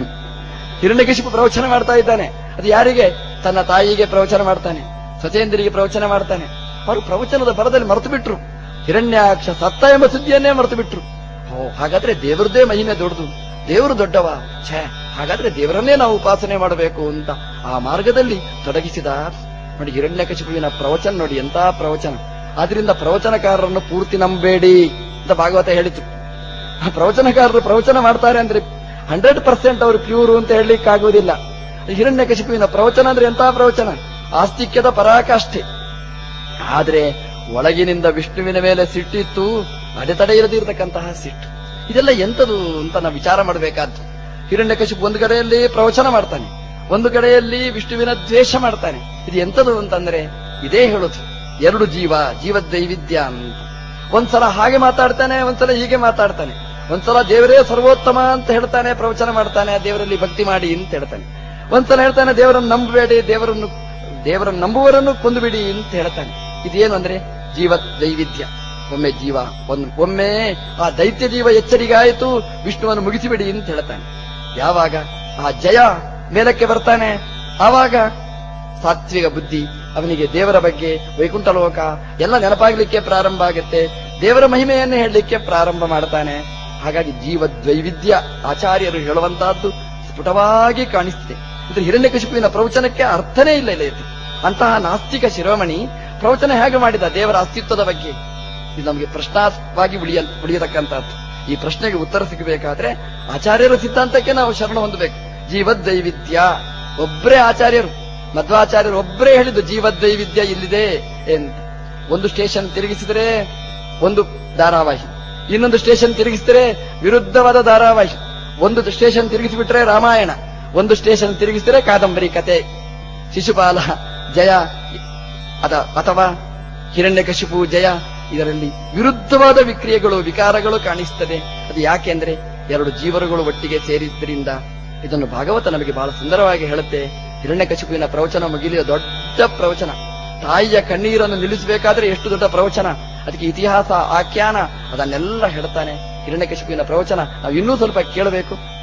ಹಿರಣ್ಯಕಶಿಪು ಪ್ರವಚನ ಮಾಡ್ತಾ ಇದ್ದಾನೆ ಅದು ಯಾರಿಗೆ ತನ್ನ ತಾಯಿಗೆ ಪ್ರವಚನ ಮಾಡ್ತಾನೆ ಸಚೇಂದ್ರಿಗೆ ಪ್ರವಚನ ಮಾಡ್ತಾನೆ ಅವರು ಪ್ರವಚನದ ಬರದಲ್ಲಿ ಮರೆತು ಬಿಟ್ರು ಹಿರಣ್ಯಾಕ್ಷ ಸತ್ತ ಎಂಬ ಸುದ್ದಿಯನ್ನೇ ಮರೆತು ಬಿಟ್ರು ಓ ಹಾಗಾದ್ರೆ ದೇವರದ್ದೇ ಮಹಿಮೆ ದೊಡ್ಡದು ದೇವರು ದೊಡ್ಡವ ಛೇ ಹಾಗಾದ್ರೆ ದೇವರನ್ನೇ ನಾವು ಉಪಾಸನೆ ಮಾಡಬೇಕು ಅಂತ ಆ ಮಾರ್ಗದಲ್ಲಿ ತೊಡಗಿಸಿದ ನೋಡಿ ಹಿರಣ್ಯಕಶಿಪುವಿನ ಪ್ರವಚನ ನೋಡಿ ಎಂತ ಪ್ರವಚನ ಆದ್ರಿಂದ ಪ್ರವಚನಕಾರರನ್ನು ಪೂರ್ತಿ ನಂಬೇಡಿ ಅಂತ ಭಾಗವತ ಹೇಳಿತು ಆ ಪ್ರವಚನಕಾರರು ಪ್ರವಚನ ಮಾಡ್ತಾರೆ ಅಂದ್ರೆ ಹಂಡ್ರೆಡ್ ಪರ್ಸೆಂಟ್ ಅವರು ಪ್ಯೂರು ಅಂತ ಹೇಳಲಿಕ್ಕಾಗುವುದಿಲ್ಲ ಹಿರಣ್ಯಕಶಿಪುವಿನ ಪ್ರವಚನ ಅಂದ್ರೆ ಎಂತ ಪ್ರವಚನ ಆಸ್ತಿಕ್ಯದ ಪರಾಕಾಷ್ಠೆ ಆದ್ರೆ ಒಳಗಿನಿಂದ ವಿಷ್ಣುವಿನ ಮೇಲೆ ಸಿಟ್ಟಿತ್ತು ಅಡೆತಡೆ ಇರದಿರತಕ್ಕಂತಹ ಸಿಟ್ಟು ಇದೆಲ್ಲ ಎಂತದು ಅಂತ ನಾವು ವಿಚಾರ ಮಾಡಬೇಕಾದ್ದು ಹಿರಣ್ಯಕಶಿಪು ಒಂದು ಕಡೆಯಲ್ಲಿ ಪ್ರವಚನ ಮಾಡ್ತಾನೆ ಒಂದು ಕಡೆಯಲ್ಲಿ ವಿಷ್ಣುವಿನ ದ್ವೇಷ ಮಾಡ್ತಾನೆ ಇದು ಎಂತದು ಅಂತಂದ್ರೆ ಇದೇ ಹೇಳುದು ಎರಡು ಜೀವ ಜೀವದೈವಿಧ್ಯ ಅಂತ ಒಂದ್ಸಲ ಹಾಗೆ ಮಾತಾಡ್ತಾನೆ ಒಂದ್ಸಲ ಹೀಗೆ ಮಾತಾಡ್ತಾನೆ ಒಂದ್ಸಲ ದೇವರೇ ಸರ್ವೋತ್ತಮ ಅಂತ ಹೇಳ್ತಾನೆ ಪ್ರವಚನ ಮಾಡ್ತಾನೆ ದೇವರಲ್ಲಿ ಭಕ್ತಿ ಮಾಡಿ ಅಂತ ಹೇಳ್ತಾನೆ ಒಂದ್ಸಲ ಹೇಳ್ತಾನೆ ದೇವರನ್ನು ನಂಬಬೇಡಿ ದೇವರನ್ನು ದೇವರನ್ನು ನಂಬುವವರನ್ನು ಕೊಂದುಬಿಡಿ ಅಂತ ಹೇಳ್ತಾನೆ ಇದೇನು ಅಂದ್ರೆ ಜೀವ ದೈವಿಧ್ಯ ಒಮ್ಮೆ ಜೀವ ಒಂದು ಒಮ್ಮೆ ಆ ದೈತ್ಯ ಜೀವ ಎಚ್ಚರಿಗಾಯಿತು ವಿಷ್ಣುವನ್ನು ಮುಗಿಸಿಬಿಡಿ ಅಂತ ಹೇಳ್ತಾನೆ ಯಾವಾಗ ಆ ಜಯ ಮೇಲಕ್ಕೆ ಬರ್ತಾನೆ ಆವಾಗ ಸಾತ್ವಿಕ ಬುದ್ಧಿ ಅವನಿಗೆ ದೇವರ ಬಗ್ಗೆ ವೈಕುಂಠ ಲೋಕ ಎಲ್ಲ ನೆನಪಾಗ್ಲಿಕ್ಕೆ ಪ್ರಾರಂಭ ಆಗುತ್ತೆ ದೇವರ ಮಹಿಮೆಯನ್ನು ಹೇಳಲಿಕ್ಕೆ ಪ್ರಾರಂಭ ಮಾಡ್ತಾನೆ ಹಾಗಾಗಿ ಜೀವ ದ್ವೈವಿಧ್ಯ ಆಚಾರ್ಯರು ಹೇಳುವಂತಹದ್ದು ಸ್ಫುಟವಾಗಿ ಕಾಣಿಸ್ತಿದೆ ಇದು ಹಿರಣ್ಯಕಶಿಪುವಿನ ಪ್ರವಚನಕ್ಕೆ ಅರ್ಥನೇ ಇಲ್ಲ ಇಲ್ಲ ಇದು ಅಂತಹ ನಾಸ್ತಿಕ ಶಿರೋಮಣಿ ಪ್ರವಚನ ಹೇಗೆ ಮಾಡಿದ ದೇವರ ಅಸ್ತಿತ್ವದ ಬಗ್ಗೆ ಇದು ನಮಗೆ ಪ್ರಶ್ನಾಸ್ಪವಾಗಿ ಉಳಿಯ ಉಳಿಯತಕ್ಕಂಥದ್ದು ಈ ಪ್ರಶ್ನೆಗೆ ಉತ್ತರ ಸಿಗಬೇಕಾದ್ರೆ ಆಚಾರ್ಯರ ಸಿದ್ಧಾಂತಕ್ಕೆ ನಾವು ಶರಣ ಹೊಂದಬೇಕು ಜೀವದೈವಿಧ್ಯ ಒಬ್ಬರೇ ಆಚಾರ್ಯರು ಮಧ್ವಾಚಾರ್ಯರು ಒಬ್ಬರೇ ಹೇಳಿದ್ದು ಜೀವದೈವಿಧ್ಯ ಇಲ್ಲಿದೆ ಅಂತ ಒಂದು ಸ್ಟೇಷನ್ ತಿರುಗಿಸಿದರೆ ಒಂದು ಧಾರಾವಾಹಿ ಇನ್ನೊಂದು ಸ್ಟೇಷನ್ ತಿರುಗಿಸಿದರೆ ವಿರುದ್ಧವಾದ ಧಾರಾವಾಹಿ ಒಂದು ಸ್ಟೇಷನ್ ತಿರುಗಿಸಿಬಿಟ್ರೆ ರಾಮಾಯಣ ಒಂದು ಸ್ಟೇಷನ್ ತಿರುಗಿಸಿದರೆ ಕಾದಂಬರಿ ಕತೆ ಶಿಶುಪಾಲ ಜಯ ಅದ ಅಥವಾ ಹಿರಣ್ಯಕಶಿಪು ಜಯ ಇದರಲ್ಲಿ ವಿರುದ್ಧವಾದ ವಿಕ್ರಿಯೆಗಳು ವಿಕಾರಗಳು ಕಾಣಿಸ್ತದೆ ಅದು ಯಾಕೆಂದ್ರೆ ಎರಡು ಜೀವರುಗಳು ಒಟ್ಟಿಗೆ ಸೇರಿದ್ರಿಂದ ಇದನ್ನು ಭಾಗವತ ನಮಗೆ ಬಹಳ ಸುಂದರವಾಗಿ ಹೇಳುತ್ತೆ ಹಿರಣ್ಯಕಶಿಪುವಿನ ಪ್ರವಚನ ಮುಗಿಲಿಯ ದೊಡ್ಡ ಪ್ರವಚನ ತಾಯಿಯ ಕಣ್ಣೀರನ್ನು ನಿಲ್ಲಿಸಬೇಕಾದ್ರೆ ಎಷ್ಟು ದೊಡ್ಡ ಪ್ರವಚನ ಅದಕ್ಕೆ ಇತಿಹಾಸ ಆಖ್ಯಾನ ಅದನ್ನೆಲ್ಲ ಹೇಳ್ತಾನೆ ಹಿರಣ್ಯಕಶಿಪುವಿನ ಪ್ರವಚನ ನಾವು ಇನ್ನೂ ಸ್ವಲ್ಪ ಕೇಳಬೇಕು